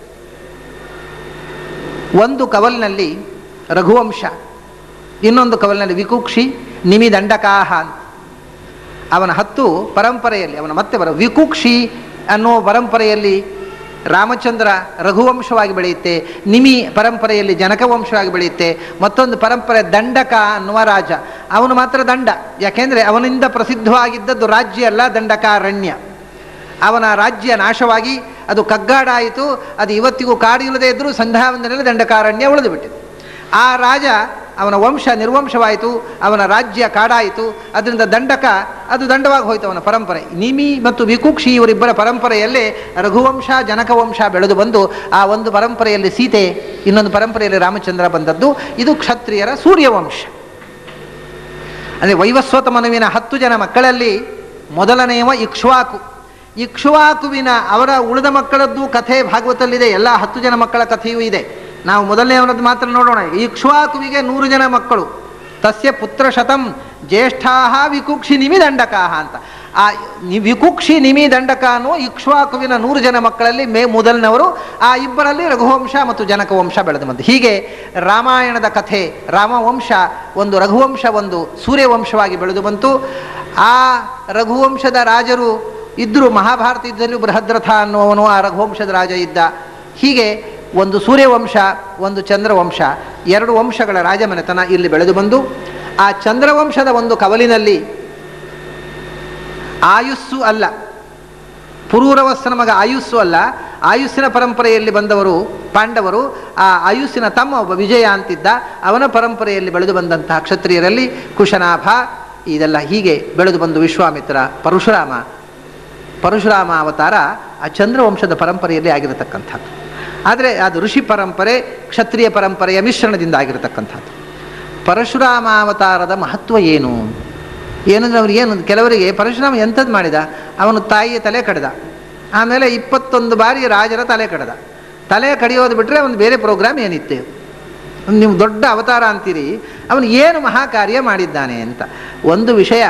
ಒಂದು ಕವಲಿನಲ್ಲಿ ರಘುವಂಶ ಇನ್ನೊಂದು ಕವಲಿನಲ್ಲಿ ವಿಕುಕ್ಷಿ ನಿಮಿದಂಡಕಾಹ ಅಂತ ಅವನ ಹತ್ತು ಪರಂಪರೆಯಲ್ಲಿ ಅವನ ಮತ್ತೆ ಬರ ವಿಕುಕ್ಷಿ ಅನ್ನುವ ಪರಂಪರೆಯಲ್ಲಿ ರಾಮಚಂದ್ರ ರಘುವಂಶವಾಗಿ ಬೆಳೆಯುತ್ತೆ ನಿಮಿ ಪರಂಪರೆಯಲ್ಲಿ ಜನಕವಂಶವಾಗಿ ಬೆಳೆಯುತ್ತೆ ಮತ್ತೊಂದು ಪರಂಪರೆ ದಂಡಕ ಅನ್ನುವ ರಾಜ ಅವನು ಮಾತ್ರ ದಂಡ ಯಾಕೆಂದರೆ ಅವನಿಂದ ಪ್ರಸಿದ್ಧವಾಗಿದ್ದದ್ದು ರಾಜ್ಯ ಅಲ್ಲ ದಂಡಕಾರಣ್ಯ ಅವನ ರಾಜ್ಯ ನಾಶವಾಗಿ ಅದು ಕಗ್ಗಾಡಾಯಿತು ಅದು ಇವತ್ತಿಗೂ ಕಾಡಿಲ್ಲದೆ ಇದ್ದರೂ ಸಂಧ್ಯಾವಂದನೆಯಲ್ಲಿ ದಂಡಕಾರಣ್ಯ ಉಳಿದು ಬಿಟ್ಟಿದೆ ಆ ರಾಜ ಅವನ ವಂಶ ನಿರ್ವಂಶವಾಯಿತು ಅವನ ರಾಜ್ಯ ಕಾಡಾಯಿತು ಅದರಿಂದ ದಂಡಕ ಅದು ದಂಡವಾಗಿ ಹೋಯಿತು ಅವನ ಪರಂಪರೆ ನಿಮಿ ಮತ್ತು ವಿಕುಕ್ಷಿ ಇವರಿಬ್ಬರ ಪರಂಪರೆಯಲ್ಲೇ ರಘುವಂಶ ಜನಕವಂಶ ಬೆಳೆದು ಬಂದು ಆ ಒಂದು ಪರಂಪರೆಯಲ್ಲಿ ಸೀತೆ ಇನ್ನೊಂದು ಪರಂಪರೆಯಲ್ಲಿ ರಾಮಚಂದ್ರ ಬಂದದ್ದು ಇದು ಕ್ಷತ್ರಿಯರ ಸೂರ್ಯವಂಶ ಅಂದರೆ ವೈವಸ್ವತ ಮನುವಿನ ಹತ್ತು ಜನ ಮಕ್ಕಳಲ್ಲಿ ಮೊದಲನೆಯವ ಇಕ್ಷ್ವಾಕು ಇಕ್ಷ್ವಾಕುವಿನ ಅವರ ಉಳಿದ ಮಕ್ಕಳದ್ದು ಕಥೆ ಭಾಗವತಲ್ಲಿದೆ ಎಲ್ಲ ಹತ್ತು ಜನ ಮಕ್ಕಳ ಕಥೆಯೂ ಇದೆ ನಾವು ಮೊದಲನೆಯವನದ್ದು ಮಾತ್ರ ನೋಡೋಣ ಇಕ್ಷ್ವಾಕುವಿಗೆ ನೂರು ಜನ ಮಕ್ಕಳು ತಸ್ಯ ಪುತ್ರ ಶತಂ ಜ್ಯೇಷ್ಠಾ ವಿಕುಕ್ಷಿ ನಿಮಿ ದಂಡಕಾಹ ಅಂತ ಆ ನಿ- ವಿಕುಕ್ಷಿ ನಿಮಿ ದಂಡಕ ಅನ್ನುವ ಇಕ್ಷ್ವಾಕುವಿನ ನೂರು ಜನ ಮಕ್ಕಳಲ್ಲಿ ಮೇ ಮೊದಲನವರು ಆ ಇಬ್ಬರಲ್ಲಿ ರಘುವಂಶ ಮತ್ತು ಜನಕವಂಶ ಬೆಳೆದು ಬಂತು ಹೀಗೆ ರಾಮಾಯಣದ ಕಥೆ ರಾಮವಂಶ ಒಂದು ರಘುವಂಶ ಒಂದು ಸೂರ್ಯವಂಶವಾಗಿ ಬೆಳೆದು ಬಂತು ಆ ರಘುವಂಶದ ರಾಜರು ಇದ್ದರು ಮಹಾಭಾರತ ಯುದ್ಧದಲ್ಲೂ ಬೃಹದ್ರಥ ಅನ್ನುವವನು ಆ ರಘುವಂಶದ ರಾಜ ಇದ್ದ ಹೀಗೆ ಒಂದು ಸೂರ್ಯವಂಶ ಒಂದು ಚಂದ್ರವಂಶ ಎರಡು ವಂಶಗಳ ರಾಜಮನೆತನ ಇಲ್ಲಿ ಬೆಳೆದು ಬಂದು ಆ ಚಂದ್ರವಂಶದ ಒಂದು ಕವಲಿನಲ್ಲಿ ಆಯುಸ್ಸು ಅಲ್ಲ ಪುರೂರವಸ್ಸನ ಮಗ ಆಯುಸ್ಸು ಅಲ್ಲ ಆಯುಸ್ಸಿನ ಪರಂಪರೆಯಲ್ಲಿ ಬಂದವರು ಪಾಂಡವರು ಆ ಆಯುಸ್ಸಿನ ತಮ್ಮ ಒಬ್ಬ ವಿಜಯ ಅಂತಿದ್ದ ಅವನ ಪರಂಪರೆಯಲ್ಲಿ ಬೆಳೆದು ಬಂದಂತಹ ಕ್ಷತ್ರಿಯರಲ್ಲಿ ಕುಶನಾಭ ಇದೆಲ್ಲ ಹೀಗೆ ಬೆಳೆದು ಬಂದು ವಿಶ್ವಾಮಿತ್ರ ಪರಶುರಾಮ ಪರಶುರಾಮ ಅವತಾರ ಆ ಚಂದ್ರವಂಶದ ಪರಂಪರೆಯಲ್ಲಿ ಆಗಿರತಕ್ಕಂಥದ್ದು ಆದರೆ ಅದು ಋಷಿ ಪರಂಪರೆ ಕ್ಷತ್ರಿಯ ಪರಂಪರೆಯ ಮಿಶ್ರಣದಿಂದ ಆಗಿರತಕ್ಕಂಥದ್ದು ಪರಶುರಾಮ ಅವತಾರದ ಮಹತ್ವ ಏನು ಏನಂದ್ರೆ ಅವ್ರಿಗೆ ಏನು ಕೆಲವರಿಗೆ ಪರಶುರಾಮ ಎಂಥದ್ದು ಮಾಡಿದ ಅವನು ತಾಯಿಯ ತಲೆ ಕಡ್ದ ಆಮೇಲೆ ಇಪ್ಪತ್ತೊಂದು ಬಾರಿ ರಾಜರ ತಲೆ ಕಡ್ದ ತಲೆ ಕಡಿಯೋದು ಬಿಟ್ಟರೆ ಒಂದು ಬೇರೆ ಪ್ರೋಗ್ರಾಮ್ ಏನಿತ್ತು ನೀವು ದೊಡ್ಡ ಅವತಾರ ಅಂತೀರಿ ಅವನು ಏನು ಮಹಾಕಾರ್ಯ ಮಾಡಿದ್ದಾನೆ ಅಂತ ಒಂದು ವಿಷಯ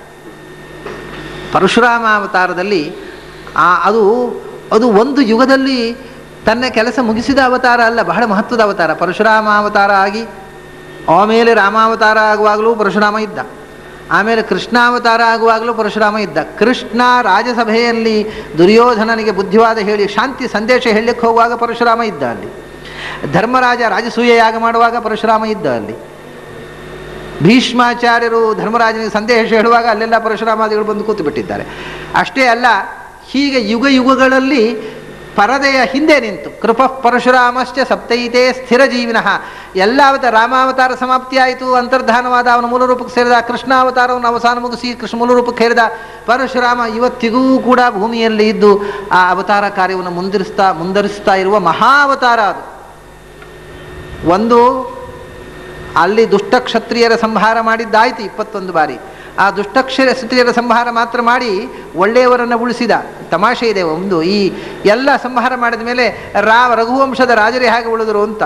ಪರಶುರಾಮ ಅವತಾರದಲ್ಲಿ ಆ ಅದು ಅದು ಒಂದು ಯುಗದಲ್ಲಿ ತನ್ನ ಕೆಲಸ ಮುಗಿಸಿದ ಅವತಾರ ಅಲ್ಲ ಬಹಳ ಮಹತ್ವದ ಅವತಾರ ಪರಶುರಾಮ ಅವತಾರ ಆಗಿ ಆಮೇಲೆ ರಾಮಾವತಾರ ಆಗುವಾಗಲೂ ಪರಶುರಾಮ ಇದ್ದ ಆಮೇಲೆ ಕೃಷ್ಣಾವತಾರ ಆಗುವಾಗಲೂ ಪರಶುರಾಮ ಇದ್ದ ಕೃಷ್ಣ ರಾಜಸಭೆಯಲ್ಲಿ ದುರ್ಯೋಧನನಿಗೆ ಬುದ್ಧಿವಾದ ಹೇಳಿ ಶಾಂತಿ ಸಂದೇಶ ಹೇಳಲಿಕ್ಕೆ ಹೋಗುವಾಗ ಪರಶುರಾಮ ಇದ್ದ ಅಲ್ಲಿ ಧರ್ಮರಾಜ ರಾಜಸೂಯ ಯಾಗ ಮಾಡುವಾಗ ಪರಶುರಾಮ ಇದ್ದ ಅಲ್ಲಿ ಭೀಷ್ಮಾಚಾರ್ಯರು ಧರ್ಮರಾಜನಿಗೆ ಸಂದೇಶ ಹೇಳುವಾಗ ಅಲ್ಲೆಲ್ಲ ಪರಶುರಾಮಾದಿಗಳು ಬಂದು ಕೂತು ಬಿಟ್ಟಿದ್ದಾರೆ ಅಷ್ಟೇ ಅಲ್ಲ ಹೀಗೆ ಯುಗ ಯುಗಗಳಲ್ಲಿ ಪರದೆಯ ಹಿಂದೆ ನಿಂತು ಕೃಪ ಪರಶುರಾಮಶ್ಚ ಸಪ್ತೈತೆ ಸ್ಥಿರ ಜೀವಿನಃ ಎಲ್ಲ ಅವತ ರಾಮಾವತಾರ ಸಮಾಪ್ತಿ ಆಯಿತು ಅಂತರ್ಧಾನವಾದ ಅವನ ಮೂಲ ರೂಪಕ್ಕೆ ಸೇರಿದ ಕೃಷ್ಣಾವತಾರವನ್ನು ಅವಸಾನ ಮುಗಿಸಿ ಕೃಷ್ಣ ಮೂಲ ರೂಪಕ್ಕೆ ಸೇರಿದ ಪರಶುರಾಮ ಇವತ್ತಿಗೂ ಕೂಡ ಭೂಮಿಯಲ್ಲಿ ಇದ್ದು ಆ ಅವತಾರ ಕಾರ್ಯವನ್ನು ಮುಂದಿರಿಸ್ತಾ ಮುಂದರಿಸ್ತಾ ಇರುವ ಮಹಾವತಾರ ಅದು ಒಂದು ಅಲ್ಲಿ ದುಷ್ಟ ಕ್ಷತ್ರಿಯರ ಸಂಹಾರ ಮಾಡಿದ್ದಾಯಿತು ಇಪ್ಪತ್ತೊಂದು ಬಾರಿ ಆ ದುಷ್ಟ ಕ್ಷತ್ರಿಯರ ಸಂಹಾರ ಮಾತ್ರ ಮಾಡಿ ಒಳ್ಳೆಯವರನ್ನು ಉಳಿಸಿದ ತಮಾಷೆ ಇದೆ ಒಂದು ಈ ಎಲ್ಲ ಸಂಹಾರ ಮಾಡಿದ ಮೇಲೆ ರಾ ರಘುವಂಶದ ರಾಜರೇ ಹಾಗೆ ಉಳಿದರು ಅಂತ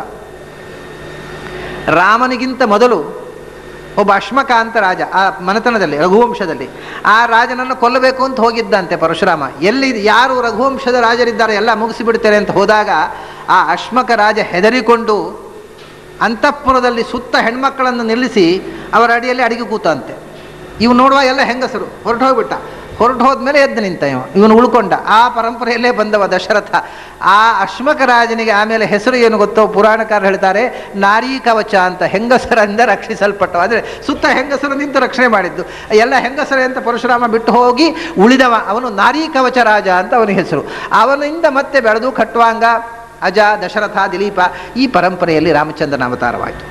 ರಾಮನಿಗಿಂತ ಮೊದಲು ಒಬ್ಬ ಅಶ್ಮಕ ಅಂತ ರಾಜ ಆ ಮನೆತನದಲ್ಲಿ ರಘುವಂಶದಲ್ಲಿ ಆ ರಾಜನನ್ನು ಕೊಲ್ಲಬೇಕು ಅಂತ ಹೋಗಿದ್ದಂತೆ ಪರಶುರಾಮ ಎಲ್ಲಿ ಯಾರು ರಘುವಂಶದ ರಾಜರಿದ್ದಾರೆ ಎಲ್ಲ ಮುಗಿಸಿಬಿಡ್ತಾರೆ ಅಂತ ಹೋದಾಗ ಆ ಅಶ್ಮಕ ರಾಜ ಹೆದರಿಕೊಂಡು ಅಂತಃಪುರದಲ್ಲಿ ಸುತ್ತ ಹೆಣ್ಮಕ್ಕಳನ್ನು ನಿಲ್ಲಿಸಿ ಅವರ ಅಡಿಯಲ್ಲಿ ಅಡಿಗೆ ಕೂತಂತೆ ಇವು ನೋಡುವ ಎಲ್ಲ ಹೆಂಗಸರು ಹೊರಟು ಹೋಗ್ಬಿಟ್ಟ ಹೊರಟು ಹೋದ್ಮೇಲೆ ಎದ್ದು ನಿಂತ ಇವ ಇವನು ಉಳ್ಕೊಂಡ ಆ ಪರಂಪರೆಯಲ್ಲೇ ಬಂದವ ದಶರಥ ಆ ಅಶ್ಮಕ ರಾಜನಿಗೆ ಆಮೇಲೆ ಹೆಸರು ಏನು ಗೊತ್ತೋ ಪುರಾಣಕಾರ ಹೇಳ್ತಾರೆ ನಾರೀ ಕವಚ ಅಂತ ಹೆಂಗಸರಿಂದ ರಕ್ಷಿಸಲ್ಪಟ್ಟವ ಅಂದರೆ ಸುತ್ತ ಹೆಂಗಸರು ನಿಂತು ರಕ್ಷಣೆ ಮಾಡಿದ್ದು ಎಲ್ಲ ಹೆಂಗಸರೇ ಅಂತ ಪರಶುರಾಮ ಬಿಟ್ಟು ಹೋಗಿ ಉಳಿದವ ಅವನು ನಾರೀ ಕವಚ ರಾಜ ಅಂತ ಅವನಿಗೆ ಹೆಸರು ಅವನಿಂದ ಮತ್ತೆ ಬೆಳೆದು ಖಟ್ವಾಂಗ ಅಜ ದಶರಥ ದಿಲೀಪ ಈ ಪರಂಪರೆಯಲ್ಲಿ ರಾಮಚಂದ್ರನ ಅವತಾರವಾಯಿತು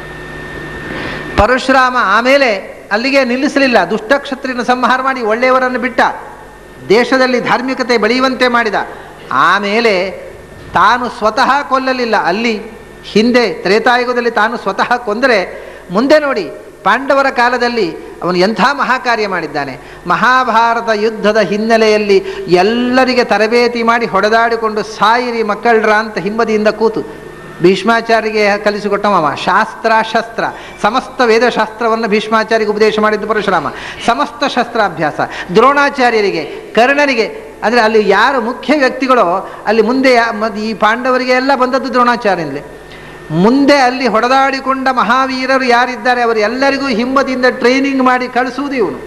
ಪರಶುರಾಮ ಆಮೇಲೆ ಅಲ್ಲಿಗೆ ನಿಲ್ಲಿಸಲಿಲ್ಲ ದುಷ್ಟಕ್ಷತ್ರಿಯನ್ನು ಸಂಹಾರ ಮಾಡಿ ಒಳ್ಳೆಯವರನ್ನು ಬಿಟ್ಟ ದೇಶದಲ್ಲಿ ಧಾರ್ಮಿಕತೆ ಬೆಳೆಯುವಂತೆ ಮಾಡಿದ ಆಮೇಲೆ ತಾನು ಸ್ವತಃ ಕೊಲ್ಲಲಿಲ್ಲ ಅಲ್ಲಿ ಹಿಂದೆ ತ್ರೇತಾಯುಗದಲ್ಲಿ ತಾನು ಸ್ವತಃ ಕೊಂದರೆ ಮುಂದೆ ನೋಡಿ ಪಾಂಡವರ ಕಾಲದಲ್ಲಿ ಅವನು ಎಂಥ ಮಹಾಕಾರ್ಯ ಮಾಡಿದ್ದಾನೆ ಮಹಾಭಾರತ ಯುದ್ಧದ ಹಿನ್ನೆಲೆಯಲ್ಲಿ ಎಲ್ಲರಿಗೆ ತರಬೇತಿ ಮಾಡಿ ಹೊಡೆದಾಡಿಕೊಂಡು ಸಾಯಿರಿ ಮಕ್ಕಳ್ರ ಅಂತ ಹಿಂಬದಿಯಿಂದ ಕೂತು ಭೀಷ್ಮಾಚಾರ್ಯಗೆ ಕಲಿಸಿಕೊಟ್ಟವ ಶಾಸ್ತ್ರ ಶಸ್ತ್ರ ಸಮಸ್ತ ವೇದಶಾಸ್ತ್ರವನ್ನು ಭೀಷ್ಮಾಚಾರ್ಯಗೆ ಉಪದೇಶ ಮಾಡಿದ್ದು ಪರಶುರಾಮ ಸಮಸ್ತ ಶಸ್ತ್ರಾಭ್ಯಾಸ ದ್ರೋಣಾಚಾರ್ಯರಿಗೆ ಕರ್ಣನಿಗೆ ಅಂದರೆ ಅಲ್ಲಿ ಯಾರು ಮುಖ್ಯ ವ್ಯಕ್ತಿಗಳೋ ಅಲ್ಲಿ ಮುಂದೆ ಯಾ- ಮ- ಈ ಪಾಂಡವರಿಗೆ ಎಲ್ಲ ಬಂದದ್ದು ದ್ರೋಣಾಚಾರ್ಯನಿಂದಲೇ ಮುಂದೆ ಅಲ್ಲಿ ಹೊಡೆದಾಡಿಕೊಂಡ ಮಹಾವೀರರು ಯಾರಿದ್ದಾರೆ ಅವರು ಎಲ್ಲರಿಗೂ ಹಿಂಬದಿಂದ ಟ್ರೈನಿಂಗ್ ಮಾಡಿ ಕಳಿಸುವುದು ಇವನು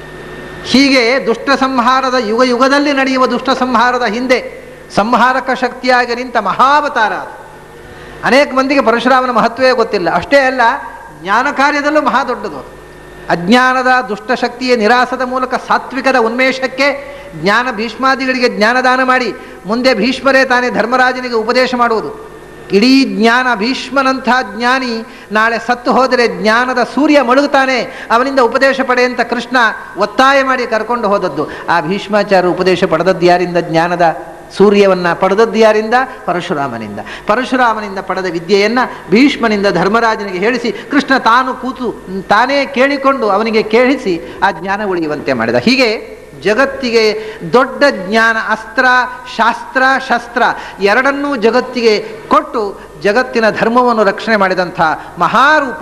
ಹೀಗೆ ದುಷ್ಟ ಸಂಹಾರದ ಯುಗ ಯುಗದಲ್ಲಿ ನಡೆಯುವ ದುಷ್ಟ ಸಂಹಾರದ ಹಿಂದೆ ಸಂಹಾರಕ ಶಕ್ತಿಯಾಗಿ ನಿಂತ ಮಹಾವತಾರ ಅದು ಅನೇಕ ಮಂದಿಗೆ ಪರಶುರಾಮನ ಮಹತ್ವವೇ ಗೊತ್ತಿಲ್ಲ ಅಷ್ಟೇ ಅಲ್ಲ ಜ್ಞಾನ ಕಾರ್ಯದಲ್ಲೂ ಮಹಾ ದೊಡ್ಡದು ಅದು. ಅಜ್ಞಾನದ ದುಷ್ಟಶಕ್ತಿಯ ನಿರಾಸದ ಮೂಲಕ ಸಾತ್ವಿಕದ ಉನ್ಮೇಷಕ್ಕೆ ಜ್ಞಾನ ಭೀಷ್ಮಾದಿಗಳಿಗೆ ಜ್ಞಾನದಾನ ಮಾಡಿ ಮುಂದೆ ಭೀಷ್ಮರೇ ತಾನೇ ಧರ್ಮರಾಜನಿಗೆ ಉಪದೇಶ ಮಾಡುವುದು ಇಡೀ ಜ್ಞಾನ ಭೀಷ್ಮನಂಥ ಜ್ಞಾನಿ ನಾಳೆ ಸತ್ತು ಹೋದರೆ ಜ್ಞಾನದ ಸೂರ್ಯ ಮಳುಗುತ್ತಾನೆ ಅವನಿಂದ ಉಪದೇಶ ಪಡೆ ಅಂತ ಕೃಷ್ಣ ಒತ್ತಾಯ ಮಾಡಿ ಕರ್ಕೊಂಡು ಹೋದದ್ದು ಆ ಭೀಷ್ಮಾಚಾರ್ಯ ಉಪದೇಶ ಪಡೆದದ್ದು ಯಾರಿಂದ ಜ್ಞಾನದ ಸೂರ್ಯವನ್ನು ಪಡೆದದ್ದು ಯಾರಿಂದ ಪರಶುರಾಮನಿಂದ ಪರಶುರಾಮನಿಂದ ಪಡೆದ ವಿದ್ಯೆಯನ್ನು ಭೀಷ್ಮನಿಂದ ಧರ್ಮರಾಜನಿಗೆ ಹೇಳಿಸಿ ಕೃಷ್ಣ ತಾನು ಕೂತು ತಾನೇ ಕೇಳಿಕೊಂಡು ಅವನಿಗೆ ಕೇಳಿಸಿ ಆ ಜ್ಞಾನ ಉಳಿಯುವಂತೆ ಮಾಡಿದ ಹೀಗೆ ಜಗತ್ತಿಗೆ ದೊಡ್ಡ ಜ್ಞಾನ ಅಸ್ತ್ರ ಶಾಸ್ತ್ರ ಶಸ್ತ್ರ ಎರಡನ್ನೂ ಜಗತ್ತಿಗೆ ಕೊಟ್ಟು ಜಗತ್ತಿನ ಧರ್ಮವನ್ನು ರಕ್ಷಣೆ ಮಾಡಿದಂಥ ಮಹಾರೂಪ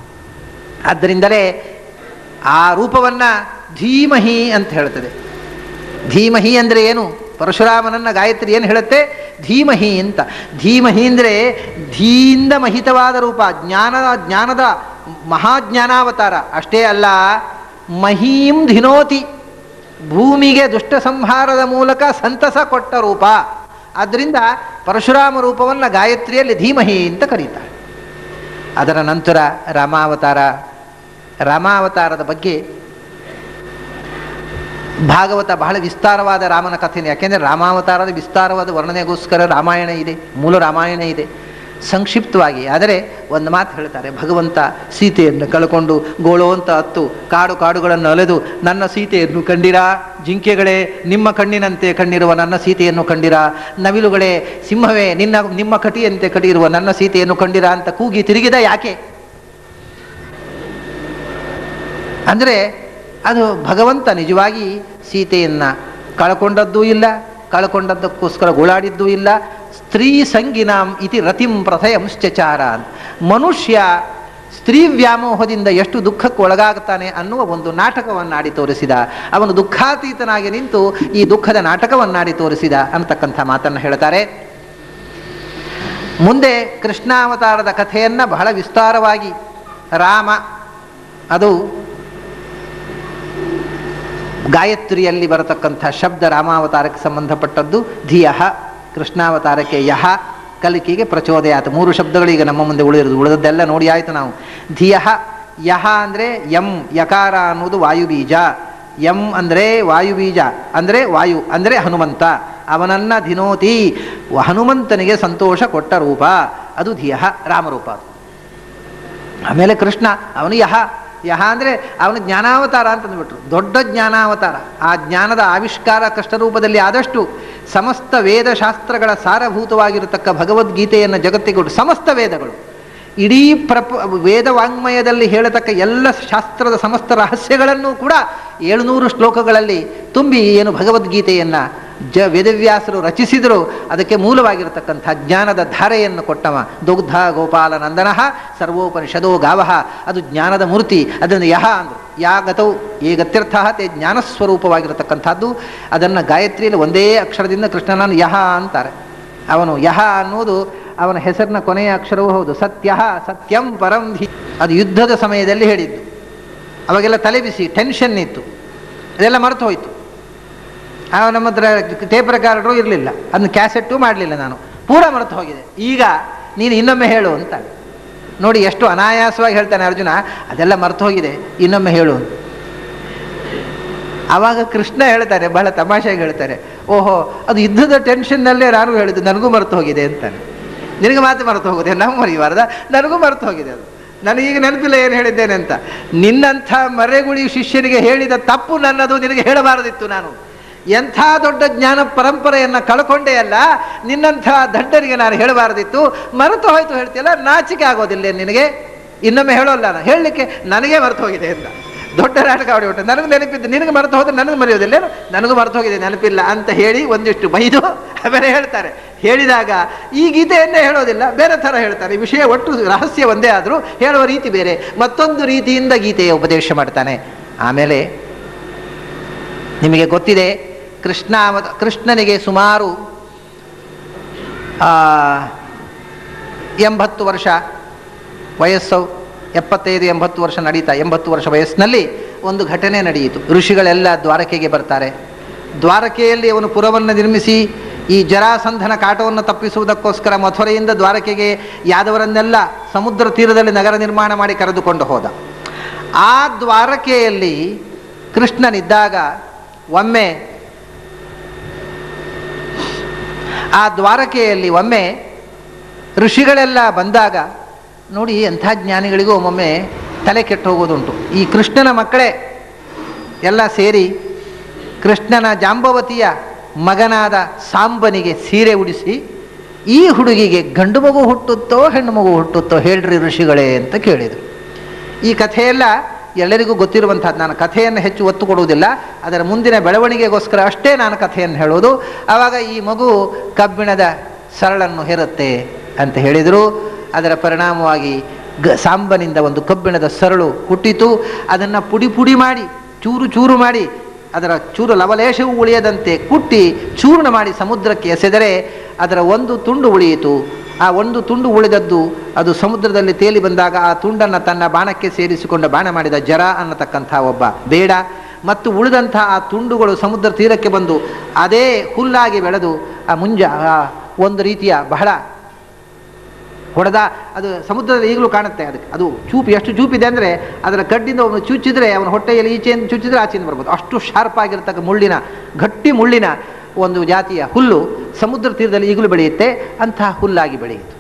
ಆದ್ದರಿಂದಲೇ ಆ ರೂಪವನ್ನು ಧೀಮಹಿ ಅಂತ ಹೇಳ್ತದೆ ಧೀಮಹಿ ಅಂದರೆ ಏನು ಪರಶುರಾಮನನ್ನ ಗಾಯತ್ರಿ ಏನು ಹೇಳುತ್ತೆ ಧೀಮಹಿ ಅಂತ ಧೀಮಹಿ ಅಂದರೆ ಧೀಯಿಂದ ಮಹಿತವಾದ ರೂಪ ಜ್ಞಾನದ ಜ್ಞಾನದ ಮಹಾಜ್ಞಾನಾವತಾರ ಅಷ್ಟೇ ಅಲ್ಲ ಮಹೀಂ ಧಿನೋತಿ ಭೂಮಿಗೆ ದುಷ್ಟ ಸಂಹಾರದ ಮೂಲಕ ಸಂತಸ ಕೊಟ್ಟ ರೂಪ ಆದ್ದರಿಂದ ಪರಶುರಾಮ ರೂಪವನ್ನು ಗಾಯತ್ರಿಯಲ್ಲಿ ಧೀಮಹಿ ಅಂತ ಕರೀತಾರೆ ಅದರ ನಂತರ ರಾಮಾವತಾರ ರಾಮಾವತಾರದ ಬಗ್ಗೆ ಭಾಗವತ ಬಹಳ ವಿಸ್ತಾರವಾದ ರಾಮನ ಕಥೆನೇ ಯಾಕೆಂದರೆ ರಾಮಾವತಾರದ ವಿಸ್ತಾರವಾದ ವರ್ಣನೆಗೋಸ್ಕರ ರಾಮಾಯಣ ಇದೆ ಮೂಲ ರಾಮಾಯಣ ಇದೆ ಸಂಕ್ಷಿಪ್ತವಾಗಿ ಆದರೆ ಒಂದು ಮಾತು ಹೇಳ್ತಾರೆ ಭಗವಂತ ಸೀತೆಯನ್ನು ಕಳ್ಕೊಂಡು ಗೋಳೋ ಅಂತ ಹತ್ತು ಕಾಡು ಕಾಡುಗಳನ್ನು ಅಲೆದು ನನ್ನ ಸೀತೆಯನ್ನು ಕಂಡಿರಾ ಜಿಂಕೆಗಳೇ ನಿಮ್ಮ ಕಣ್ಣಿನಂತೆ ಕಂಡಿರುವ ನನ್ನ ಸೀತೆಯನ್ನು ಕಂಡಿರಾ ನವಿಲುಗಳೇ ಸಿಂಹವೇ ನಿನ್ನ ನಿಮ್ಮ ಕಟಿಯಂತೆ ಕಟಿಯಿರುವ ನನ್ನ ಸೀತೆಯನ್ನು ಕಂಡಿರಾ ಅಂತ ಕೂಗಿ ತಿರುಗಿದ ಯಾಕೆ ಅಂದರೆ ಅದು ಭಗವಂತ ನಿಜವಾಗಿ ಸೀತೆಯನ್ನು ಕಳ್ಕೊಂಡದ್ದೂ ಇಲ್ಲ ಕಳ್ಕೊಂಡದ್ದಕ್ಕೋಸ್ಕರ ಗೋಳಾಡಿದ್ದೂ ಇಲ್ಲ ಸ್ತ್ರೀ ಸಂಗಿನಾಂ ಇತಿ ರತಿಂ ಪ್ರಥಯಂಶ್ಚಚಾರ ಅಂತ ಮನುಷ್ಯ ಸ್ತ್ರೀ ವ್ಯಾಮೋಹದಿಂದ ಎಷ್ಟು ದುಃಖಕ್ಕೆ ಒಳಗಾಗ್ತಾನೆ ಅನ್ನುವ ಒಂದು ನಾಟಕವನ್ನಾಡಿ ತೋರಿಸಿದ ಅವನು ದುಃಖಾತೀತನಾಗಿ ನಿಂತು ಈ ದುಃಖದ ನಾಟಕವನ್ನಾಡಿ ತೋರಿಸಿದ ಅಂತಕ್ಕಂಥ ಮಾತನ್ನು ಹೇಳ್ತಾರೆ ಮುಂದೆ ಕೃಷ್ಣಾವತಾರದ ಕಥೆಯನ್ನು ಬಹಳ ವಿಸ್ತಾರವಾಗಿ ರಾಮ ಅದು ಗಾಯತ್ರಿಯಲ್ಲಿ ಬರತಕ್ಕಂಥ ಶಬ್ದ ರಾಮಾವತಾರಕ್ಕೆ ಸಂಬಂಧಪಟ್ಟದ್ದು ಧಿಯಃ ಕೃಷ್ಣಾವತಾರಕ್ಕೆ ಯಹ ಕಲಿಕೆಗೆ ಪ್ರಚೋದಯಾತ ಮೂರು ಶಬ್ದಗಳು ಈಗ ನಮ್ಮ ಮುಂದೆ ಉಳಿದಿರೋದು ಉಳಿದದ್ದೆಲ್ಲ ನೋಡಿ ಆಯಿತು ನಾವು ಧಿಯಃ ಯಹ ಅಂದರೆ ಯಂ ಯಕಾರ ಅನ್ನೋದು ವಾಯುಬೀಜ ಯಂ ಅಂದರೆ ವಾಯುಬೀಜ ಅಂದರೆ ವಾಯು ಅಂದರೆ ಹನುಮಂತ ಅವನನ್ನ ಧಿನೋತಿ ಹನುಮಂತನಿಗೆ ಸಂತೋಷ ಕೊಟ್ಟ ರೂಪ ಅದು ಧಿಯಃ ರಾಮರೂಪ ಅದು ಆಮೇಲೆ ಕೃಷ್ಣ ಅವನು ಯಹ ಯಹ ಅಂದರೆ ಅವನು ಜ್ಞಾನಾವತಾರ ಅಂತ ಅಂದ್ಬಿಟ್ರು ದೊಡ್ಡ ಜ್ಞಾನಾವತಾರ ಆ ಜ್ಞಾನದ ಆವಿಷ್ಕಾರ ಕಷ್ಟರೂಪದಲ್ಲಿ ಆದಷ್ಟು ಸಮಸ್ತ ವೇದಶಾಸ್ತ್ರಗಳ ಸಾರಭೂತವಾಗಿರತಕ್ಕ ಭಗವದ್ಗೀತೆಯನ್ನು ಜಗತ್ತಿಗೆ ಕೊಟ್ಟು ಸಮಸ್ತ ವೇದಗಳು ಇಡೀ ಪ್ರಪ ವೇದವಾಂಗ್ಮಯದಲ್ಲಿ ಹೇಳತಕ್ಕ ಎಲ್ಲ ಶಾಸ್ತ್ರದ ಸಮಸ್ತ ರಹಸ್ಯಗಳನ್ನು ಕೂಡ ಏಳುನೂರು ಶ್ಲೋಕಗಳಲ್ಲಿ ತುಂಬಿ ಏನು ಭಗವದ್ಗೀತೆಯನ್ನು ಜ ವೇದವ್ಯಾಸರು ರಚಿಸಿದರು ಅದಕ್ಕೆ ಮೂಲವಾಗಿರತಕ್ಕಂಥ ಜ್ಞಾನದ ಧಾರೆಯನ್ನು ಕೊಟ್ಟವ ದುಗ್ಧ ಗೋಪಾಲ ನಂದನಃ ಸರ್ವೋಪನಿಷದೋ ಗಾವಹ ಅದು ಜ್ಞಾನದ ಮೂರ್ತಿ ಅದನ್ನು ಯಹ ಅಂದರು ಯಾ ಗತವು ಈ ಗತ್ಯರ್ಥ ತೇ ಜ್ಞಾನಸ್ವರೂಪವಾಗಿರತಕ್ಕಂಥದ್ದು ಅದನ್ನು ಗಾಯತ್ರಿಯಲ್ಲಿ ಒಂದೇ ಅಕ್ಷರದಿಂದ ಕೃಷ್ಣನನ್ನು ಯಹ ಅಂತಾರೆ ಅವನು ಯಹ ಅನ್ನುವುದು ಅವನ ಹೆಸರಿನ ಕೊನೆಯ ಅಕ್ಷರವೂ ಹೌದು ಸತ್ಯ ಸತ್ಯಂ ಪರಂ ಧಿ ಅದು ಯುದ್ಧದ ಸಮಯದಲ್ಲಿ ಹೇಳಿದ್ದು ಅವಾಗೆಲ್ಲ ತಲೆ ಬಿಸಿ ಟೆನ್ಷನ್ ಇತ್ತು ಅದೆಲ್ಲ ಮರೆತು ಹೋಯಿತು ಆ ನಮ್ಮ ಹತ್ರ ಟೇಪ್ ರೆಕಾರ್ಡರು ಇರಲಿಲ್ಲ ಅದನ್ನ ಕ್ಯಾಸೆಟ್ಟು ಮಾಡಲಿಲ್ಲ ನಾನು ಪೂರ ಮರೆತು ಹೋಗಿದೆ ಈಗ ನೀನು ಇನ್ನೊಮ್ಮೆ ಹೇಳು ಅಂತ ನೋಡಿ ಎಷ್ಟು ಅನಾಯಾಸವಾಗಿ ಹೇಳ್ತಾನೆ ಅರ್ಜುನ ಅದೆಲ್ಲ ಮರೆತು ಹೋಗಿದೆ ಇನ್ನೊಮ್ಮೆ ಹೇಳು ಅಂತ ಆವಾಗ ಕೃಷ್ಣ ಹೇಳ್ತಾರೆ ಬಹಳ ತಮಾಷೆಯಾಗಿ ಹೇಳ್ತಾರೆ ಓಹೋ ಅದು ಯುದ್ಧದ ಟೆನ್ಷನ್ನಲ್ಲೇ ನಾನು ಹೇಳಿದ್ದು ನನಗೂ ಮರೆತು ಹೋಗಿದೆ ಅಂತಾನೆ ನಿನಗೆ ಮಾತು ಮರೆತು ಹೋಗಿದೆ ನಾವು ಮರೆಯಬಾರ್ದ ನನಗೂ ಮರೆತು ಹೋಗಿದೆ ಅದು ನನಗೀಗ ನೆನಪಿಲ್ಲ ಏನು ಹೇಳಿದ್ದೇನೆ ಅಂತ ನಿನ್ನಂಥ ಮರೆಗುಳಿ ಶಿಷ್ಯನಿಗೆ ಹೇಳಿದ ತಪ್ಪು ನನ್ನದು ನಿನಗೆ ಹೇಳಬಾರದಿತ್ತು ನಾನು ಎಂಥ ದೊಡ್ಡ ಜ್ಞಾನ ಪರಂಪರೆಯನ್ನು ಕಳ್ಕೊಂಡೇ ಅಲ್ಲ ನಿನ್ನಂಥ ದಡ್ಡರಿಗೆ ನಾನು ಹೇಳಬಾರದಿತ್ತು ಮರೆತು ಹೋಯ್ತು ಹೇಳ್ತಿಯಲ್ಲ ನಾಚಿಕೆ ಆಗೋದಿಲ್ಲ ನಿನಗೆ ಇನ್ನೊಮ್ಮೆ ಹೇಳೋಲ್ಲ ನಾನು ಹೇಳಲಿಕ್ಕೆ ನನಗೆ ಮರೆತು ಹೋಗಿದೆ ಅಂತ ದೊಡ್ಡ ನಾಟಕ ಆಡಿಬಿಟ್ಟು ನನಗೆ ನೆನಪಿದ್ದು ನಿನಗೆ ಮರೆತು ಹೋದ್ರೆ ನನಗೆ ಮರೆಯೋದಿಲ್ಲ ನನಗೂ ಮರೆತು ಹೋಗಿದೆ ನೆನಪಿಲ್ಲ ಅಂತ ಹೇಳಿ ಒಂದಿಷ್ಟು ಬೈದು ಆಮೇಲೆ ಹೇಳ್ತಾರೆ ಹೇಳಿದಾಗ ಈ ಗೀತೆಯನ್ನೇ ಹೇಳೋದಿಲ್ಲ ಬೇರೆ ಥರ ಹೇಳ್ತಾರೆ ಈ ವಿಷಯ ಒಟ್ಟು ರಹಸ್ಯ ಒಂದೇ ಆದರೂ ಹೇಳುವ ರೀತಿ ಬೇರೆ ಮತ್ತೊಂದು ರೀತಿಯಿಂದ ಗೀತೆಯ ಉಪದೇಶ ಮಾಡ್ತಾನೆ ಆಮೇಲೆ ನಿಮಗೆ ಗೊತ್ತಿದೆ ಕೃಷ್ಣ ಅವತ- ಕೃಷ್ಣನಿಗೆ ಸುಮಾರು ಆ, ಎಂಬತ್ತು ವರ್ಷ ವಯಸ್ಸು ಎಪ್ಪತ್ತೈದು ಎಂಬತ್ತು ವರ್ಷ ನಡೀತಾ ಎಂಬತ್ತು ವರ್ಷ ವಯಸ್ಸಿನಲ್ಲಿ ಒಂದು ಘಟನೆ ನಡೆಯಿತು ಋಷಿಗಳೆಲ್ಲ ದ್ವಾರಕೆಗೆ ಬರ್ತಾರೆ ದ್ವಾರಕೆಯಲ್ಲಿ ಅವನು ಪುರವನ್ನು ನಿರ್ಮಿಸಿ ಈ ಜರಾಸಂಧನ ಕಾಟವನ್ನು ತಪ್ಪಿಸುವುದಕ್ಕೋಸ್ಕರ ಮಥುರೆಯಿಂದ ದ್ವಾರಕೆಗೆ ಯಾದವರನ್ನೆಲ್ಲ ಸಮುದ್ರ ತೀರದಲ್ಲಿ ನಗರ ನಿರ್ಮಾಣ ಮಾಡಿ ಕರೆದುಕೊಂಡು ಹೋದ ಆ ದ್ವಾರಕೆಯಲ್ಲಿ ಕೃಷ್ಣನಿದ್ದಾಗ ಒಮ್ಮೆ ಆ ದ್ವಾರಕೆಯಲ್ಲಿ ಒಮ್ಮೆ ಋಷಿಗಳೆಲ್ಲ ಬಂದಾಗ ನೋಡಿ ಎಂಥ ಜ್ಞಾನಿಗಳಿಗೂ ಒಮ್ಮೊಮ್ಮೆ ತಲೆ ಕೆಟ್ಟು ಹೋಗೋದುಂಟು ಈ ಕೃಷ್ಣನ ಮಕ್ಕಳೇ ಎಲ್ಲ ಸೇರಿ ಕೃಷ್ಣನ ಜಾಂಬವತಿಯ ಮಗನಾದ ಸಾಂಬನಿಗೆ ಸೀರೆ ಉಡಿಸಿ ಈ ಹುಡುಗಿಗೆ ಗಂಡು ಮಗು ಹುಟ್ಟುತ್ತೋ ಹೆಣ್ಣು ಮಗು ಹುಟ್ಟುತ್ತೋ ಹೇಳ್ರಿ ಋಷಿಗಳೇ ಅಂತ ಕೇಳಿದರು ಈ ಕಥೆಯೆಲ್ಲ ಎಲ್ಲರಿಗೂ ಗೊತ್ತಿರುವಂಥದ್ದು ನಾನು ಕಥೆಯನ್ನು ಹೆಚ್ಚು ಒತ್ತು ಕೊಡುವುದಿಲ್ಲ ಅದರ ಮುಂದಿನ ಬೆಳವಣಿಗೆಗೋಸ್ಕರ ಅಷ್ಟೇ ನಾನು ಕಥೆಯನ್ನು ಹೇಳೋದು ಆವಾಗ ಈ ಮಗು ಕಬ್ಬಿಣದ ಸರಳನ್ನು ಹೇರುತ್ತೆ ಅಂತ ಹೇಳಿದರು ಅದರ ಪರಿಣಾಮವಾಗಿ ಗ ಸಾಂಬನಿಂದ ಒಂದು ಕಬ್ಬಿಣದ ಸರಳು ಹುಟ್ಟಿತು ಅದನ್ನು ಪುಡಿ ಪುಡಿ ಮಾಡಿ ಚೂರು ಚೂರು ಮಾಡಿ ಅದರ ಚೂರು ಲವಲೇಶವೂ ಉಳಿಯದಂತೆ ಕುಟ್ಟಿ ಚೂರ್ಣ ಮಾಡಿ ಸಮುದ್ರಕ್ಕೆ ಎಸೆದರೆ ಅದರ ಒಂದು ತುಂಡು ಉಳಿಯಿತು ಆ ಒಂದು ತುಂಡು ಉಳಿದದ್ದು ಅದು ಸಮುದ್ರದಲ್ಲಿ ತೇಲಿ ಬಂದಾಗ ಆ ತುಂಡನ್ನು ತನ್ನ ಬಾಣಕ್ಕೆ ಸೇರಿಸಿಕೊಂಡ ಬಾಣ ಮಾಡಿದ ಜರ ಅನ್ನತಕ್ಕಂಥ ಒಬ್ಬ ಬೇಡ ಮತ್ತು ಉಳಿದಂಥ ಆ ತುಂಡುಗಳು ಸಮುದ್ರ ತೀರಕ್ಕೆ ಬಂದು ಅದೇ ಹುಲ್ಲಾಗಿ ಬೆಳೆದು ಆ ಮುಂಜ ಆ ಒಂದು ರೀತಿಯ ಬಹಳ ಹೊಡೆದ ಅದು ಸಮುದ್ರದಲ್ಲಿ ಈಗಲೂ ಕಾಣುತ್ತೆ ಅದಕ್ಕೆ ಅದು ಚೂಪು ಎಷ್ಟು ಚೂಪಿದೆ ಅಂದರೆ ಅದರ ಕಡ್ಡಿಂದ ಅವನು ಚುಚ್ಚಿದ್ರೆ ಅವನ ಹೊಟ್ಟೆಯಲ್ಲಿ ಈಚೆಯಿಂದ ಚುಚ್ಚಿದ್ರೆ ಆಚೆಯಿಂದ ಬರ್ಬೋದು ಅಷ್ಟು ಶಾರ್ಪ್ ಆಗಿರ್ತಕ್ಕ ಮುಳ್ಳಿನ ಗಟ್ಟಿ ಮುಳ್ಳಿನ ಒಂದು ಜಾತಿಯ ಹುಲ್ಲು ಸಮುದ್ರ ತೀರದಲ್ಲಿ ಈಗಲೂ ಬೆಳೆಯುತ್ತೆ ಅಂತಹ ಹುಲ್ಲಾಗಿ ಬೆಳೆಯಿತು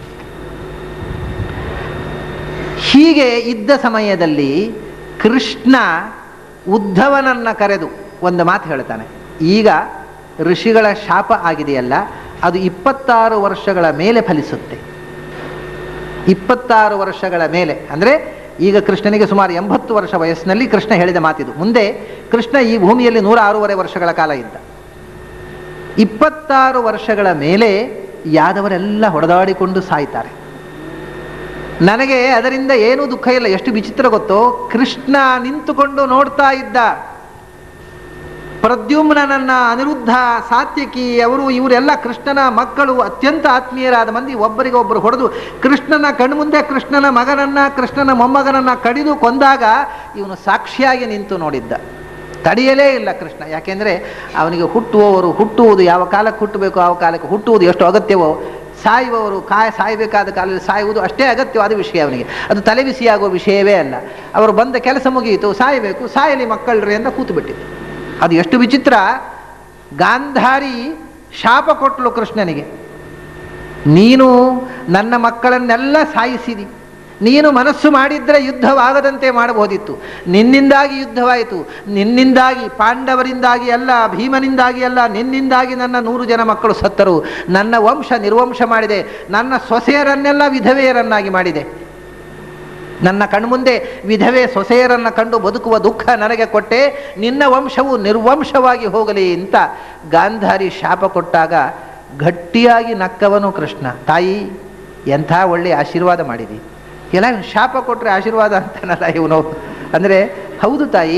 ಹೀಗೆ ಇದ್ದ ಸಮಯದಲ್ಲಿ ಕೃಷ್ಣ ಉದ್ಧವನನ್ನ ಕರೆದು ಒಂದು ಮಾತು ಹೇಳ್ತಾನೆ ಈಗ ಋಷಿಗಳ ಶಾಪ ಆಗಿದೆಯಲ್ಲ ಅದು ಇಪ್ಪತ್ತಾರು ವರ್ಷಗಳ ಮೇಲೆ ಫಲಿಸುತ್ತೆ ಇಪ್ಪತ್ತಾರು ವರ್ಷಗಳ ಮೇಲೆ ಅಂದರೆ ಈಗ ಕೃಷ್ಣನಿಗೆ ಸುಮಾರು ಎಂಬತ್ತು ವರ್ಷ ವಯಸ್ಸಿನಲ್ಲಿ ಕೃಷ್ಣ ಹೇಳಿದ ಮಾತಿದು ಮುಂದೆ ಕೃಷ್ಣ ಈ ಭೂಮಿಯಲ್ಲಿ ನೂರ ಆರೂವರೆ ವರ್ಷಗಳ ಕಾಲ ಇದ್ದ ಇಪ್ಪತ್ತಾರು ವರ್ಷಗಳ ಮೇಲೆ ಯಾದವರೆಲ್ಲ ಹೊಡೆದಾಡಿಕೊಂಡು ಸಾಯ್ತಾರೆ ನನಗೆ ಅದರಿಂದ ಏನೂ ದುಃಖ ಇಲ್ಲ ಎಷ್ಟು ವಿಚಿತ್ರ ಗೊತ್ತೋ ಕೃಷ್ಣ ನಿಂತುಕೊಂಡು ನೋಡ್ತಾ ಇದ್ದ ಪ್ರದ್ಯುಮ್ನನ್ನ ಅನಿರುದ್ಧ ಸಾತ್ಯಕಿ ಅವರು ಇವರೆಲ್ಲ ಕೃಷ್ಣನ ಮಕ್ಕಳು ಅತ್ಯಂತ ಆತ್ಮೀಯರಾದ ಮಂದಿ ಒಬ್ಬರಿಗೊಬ್ಬರು ಹೊಡೆದು ಕೃಷ್ಣನ ಕಣ್ಮುಂದೆ ಕೃಷ್ಣನ ಮಗನನ್ನ ಕೃಷ್ಣನ ಮೊಮ್ಮಗನನ್ನ ಕಡಿದು ಕೊಂದಾಗ ಇವನು ಸಾಕ್ಷಿಯಾಗಿ ನಿಂತು ನೋಡಿದ್ದ ತಡೆಯಲೇ ಇಲ್ಲ ಕೃಷ್ಣ ಯಾಕೆಂದರೆ ಅವನಿಗೆ ಹುಟ್ಟುವವರು ಹುಟ್ಟುವುದು ಯಾವ ಕಾಲಕ್ಕೆ ಹುಟ್ಟಬೇಕು ಯಾವ ಕಾಲಕ್ಕೆ ಹುಟ್ಟುವುದು ಎಷ್ಟು ಅಗತ್ಯವೋ ಸಾಯುವವರು ಕಾಯ ಸಾಯಬೇಕಾದ ಕಾಲದಲ್ಲಿ ಸಾಯುವುದು ಅಷ್ಟೇ ಅಗತ್ಯವಾದ ವಿಷಯ ಅವನಿಗೆ ಅದು ತಲೆಬಿಸಿಯಾಗುವ ವಿಷಯವೇ ಅಲ್ಲ ಅವರು ಬಂದ ಕೆಲಸ ಮುಗಿಯಿತು ಸಾಯಬೇಕು ಸಾಯಲಿ ಮಕ್ಕಳ್ರಿ ಅಂತ ಕೂತುಬಿಟ್ಟಿದೆ ಅದು ಎಷ್ಟು ವಿಚಿತ್ರ ಗಾಂಧಾರಿ ಶಾಪ ಕೊಟ್ಟಳು ಕೃಷ್ಣನಿಗೆ ನೀನು ನನ್ನ ಮಕ್ಕಳನ್ನೆಲ್ಲ ಸಾಯಿಸಿದಿ ನೀನು ಮನಸ್ಸು ಮಾಡಿದ್ರೆ ಯುದ್ಧವಾಗದಂತೆ ಮಾಡಬಹುದಿತ್ತು ನಿನ್ನಿಂದಾಗಿ ಯುದ್ಧವಾಯಿತು ನಿನ್ನಿಂದಾಗಿ ಪಾಂಡವರಿಂದಾಗಿ ಅಲ್ಲ ಭೀಮನಿಂದಾಗಿ ಅಲ್ಲ ನಿನ್ನಿಂದಾಗಿ ನನ್ನ ನೂರು ಜನ ಮಕ್ಕಳು ಸತ್ತರು ನನ್ನ ವಂಶ ನಿರ್ವಂಶ ಮಾಡಿದೆ ನನ್ನ ಸೊಸೆಯರನ್ನೆಲ್ಲ ವಿಧವೆಯರನ್ನಾಗಿ ಮಾಡಿದೆ ನನ್ನ ಕಣ್ಮುಂದೆ ವಿಧವೆ ಸೊಸೆಯರನ್ನು ಕಂಡು ಬದುಕುವ ದುಃಖ ನನಗೆ ಕೊಟ್ಟೆ ನಿನ್ನ ವಂಶವು ನಿರ್ವಂಶವಾಗಿ ಹೋಗಲಿ ಅಂತ ಗಾಂಧಾರಿ ಶಾಪ ಕೊಟ್ಟಾಗ ಗಟ್ಟಿಯಾಗಿ ನಕ್ಕವನು ಕೃಷ್ಣ ತಾಯಿ ಎಂಥ ಒಳ್ಳೆಯ ಆಶೀರ್ವಾದ ಮಾಡಿದಿ ಎಲ್ಲ ಶಾಪ ಕೊಟ್ಟರೆ ಆಶೀರ್ವಾದ ಅಂತಾನಲ್ಲ ಇವನು ಅಂದರೆ ಹೌದು ತಾಯಿ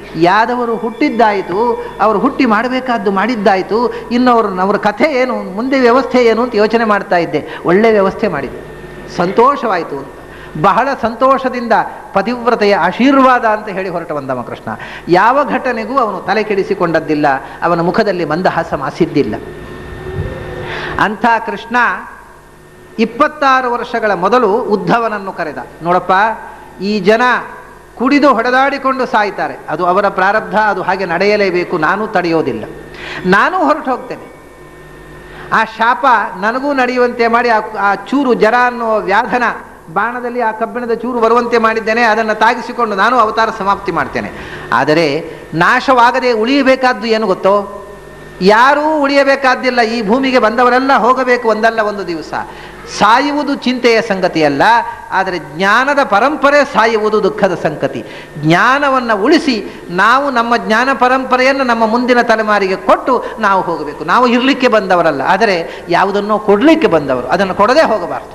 ಯಾದವರು ಹುಟ್ಟಿದ್ದಾಯಿತು ಅವರು ಹುಟ್ಟಿ ಮಾಡಬೇಕಾದ್ದು ಮಾಡಿದ್ದಾಯಿತು ಇನ್ನು ಅವರು ಅವರ ಕಥೆ ಏನು ಮುಂದೆ ವ್ಯವಸ್ಥೆ ಏನು ಅಂತ ಯೋಚನೆ ಮಾಡ್ತಾ ಇದ್ದೆ ಒಳ್ಳೆ ವ್ಯವಸ್ಥೆ ಮಾಡಿದ್ದೆ ಸಂತೋಷವಾಯಿತು ಅಂತ ಬಹಳ ಸಂತೋಷದಿಂದ ಪತಿವ್ರತೆಯ ಆಶೀರ್ವಾದ ಅಂತ ಹೇಳಿ ಹೊರಟ ಬಂದವ ಕೃಷ್ಣ ಯಾವ ಘಟನೆಗೂ ಅವನು ತಲೆ ಕೆಡಿಸಿಕೊಂಡದ್ದಿಲ್ಲ ಅವನ ಮುಖದಲ್ಲಿ ಮಂದಹಾಸ ಮಾಸಿದ್ದಿಲ್ಲ ಅಂಥ ಕೃಷ್ಣ ಇಪ್ಪತ್ತಾರು ವರ್ಷಗಳ ಮೊದಲು ಉದ್ಧವನನ್ನು ಕರೆದ ನೋಡಪ್ಪ ಈ ಜನ ಕುಡಿದು ಹೊಡೆದಾಡಿಕೊಂಡು ಸಾಯ್ತಾರೆ ಅದು ಅವರ ಪ್ರಾರಬ್ಧ ಅದು ಹಾಗೆ ನಡೆಯಲೇಬೇಕು ನಾನು ತಡೆಯೋದಿಲ್ಲ ನಾನು ಹೊರಟು ಹೋಗ್ತೇನೆ ಆ ಶಾಪ ನನಗೂ ನಡೆಯುವಂತೆ ಮಾಡಿ ಆ ಆ ಚೂರು ಜರ ಅನ್ನುವ ವ್ಯಾಧನ ಬಾಣದಲ್ಲಿ ಆ ಕಬ್ಬಿಣದ ಚೂರು ಬರುವಂತೆ ಮಾಡಿದ್ದೇನೆ ಅದನ್ನು ತಾಗಿಸಿಕೊಂಡು ನಾನು ಅವತಾರ ಸಮಾಪ್ತಿ ಮಾಡ್ತೇನೆ ಆದರೆ ನಾಶವಾಗದೆ ಉಳಿಯಬೇಕಾದ್ದು ಏನು ಗೊತ್ತೋ ಯಾರೂ ಉಳಿಯಬೇಕಾದ್ದಿಲ್ಲ ಈ ಭೂಮಿಗೆ ಬಂದವರೆಲ್ಲ ಹೋಗಬೇಕು ಒಂದಲ್ಲ ಒಂದು ದಿವಸ ಸಾಯುವುದು ಚಿಂತೆಯ ಸಂಗತಿಯಲ್ಲ ಆದರೆ ಜ್ಞಾನದ ಪರಂಪರೆ ಸಾಯುವುದು ದುಃಖದ ಸಂಗತಿ ಜ್ಞಾನವನ್ನು ಉಳಿಸಿ ನಾವು ನಮ್ಮ ಜ್ಞಾನ ಪರಂಪರೆಯನ್ನು ನಮ್ಮ ಮುಂದಿನ ತಲೆಮಾರಿಗೆ ಕೊಟ್ಟು ನಾವು ಹೋಗಬೇಕು ನಾವು ಇರಲಿಕ್ಕೆ ಬಂದವರಲ್ಲ ಆದರೆ ಯಾವುದನ್ನೋ ಕೊಡಲಿಕ್ಕೆ ಬಂದವರು ಅದನ್ನು ಕೊಡದೇ ಹೋಗಬಾರ್ದು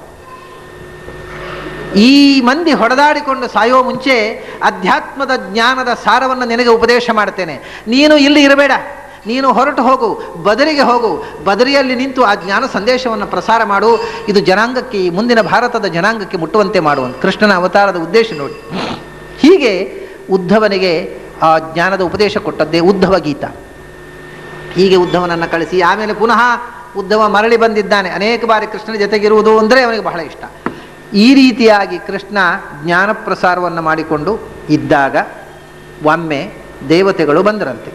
ಈ ಮಂದಿ ಹೊಡೆದಾಡಿಕೊಂಡು ಸಾಯೋ ಮುಂಚೆ ಅಧ್ಯಾತ್ಮದ ಜ್ಞಾನದ ಸಾರವನ್ನು ನಿನಗೆ ಉಪದೇಶ ಮಾಡ್ತೇನೆ ನೀನು ಇಲ್ಲಿ ಇರಬೇಡ ನೀನು ಹೊರಟು ಹೋಗು ಬದರಿಗೆ ಹೋಗು ಬದರಿಯಲ್ಲಿ ನಿಂತು ಆ ಜ್ಞಾನ ಸಂದೇಶವನ್ನು ಪ್ರಸಾರ ಮಾಡು ಇದು ಜನಾಂಗಕ್ಕೆ ಈ ಮುಂದಿನ ಭಾರತದ ಜನಾಂಗಕ್ಕೆ ಮುಟ್ಟುವಂತೆ ಮಾಡುವಂತ ಕೃಷ್ಣನ ಅವತಾರದ ಉದ್ದೇಶ ನೋಡಿ ಹೀಗೆ ಉದ್ಧವನಿಗೆ ಆ ಜ್ಞಾನದ ಉಪದೇಶ ಕೊಟ್ಟದ್ದೇ ಉದ್ಧವ ಗೀತ ಹೀಗೆ ಉದ್ಧವನನ್ನು ಕಳಿಸಿ ಆಮೇಲೆ ಪುನಃ ಉದ್ಧವ ಮರಳಿ ಬಂದಿದ್ದಾನೆ ಅನೇಕ ಬಾರಿ ಕೃಷ್ಣನ ಜೊತೆಗಿರುವುದು ಅಂದರೆ ಅವನಿಗೆ ಬಹಳ ಇಷ್ಟ ಈ ರೀತಿಯಾಗಿ ಕೃಷ್ಣ ಜ್ಞಾನ ಪ್ರಸಾರವನ್ನು ಮಾಡಿಕೊಂಡು ಇದ್ದಾಗ ಒಮ್ಮೆ ದೇವತೆಗಳು ಬಂದರಂತೆ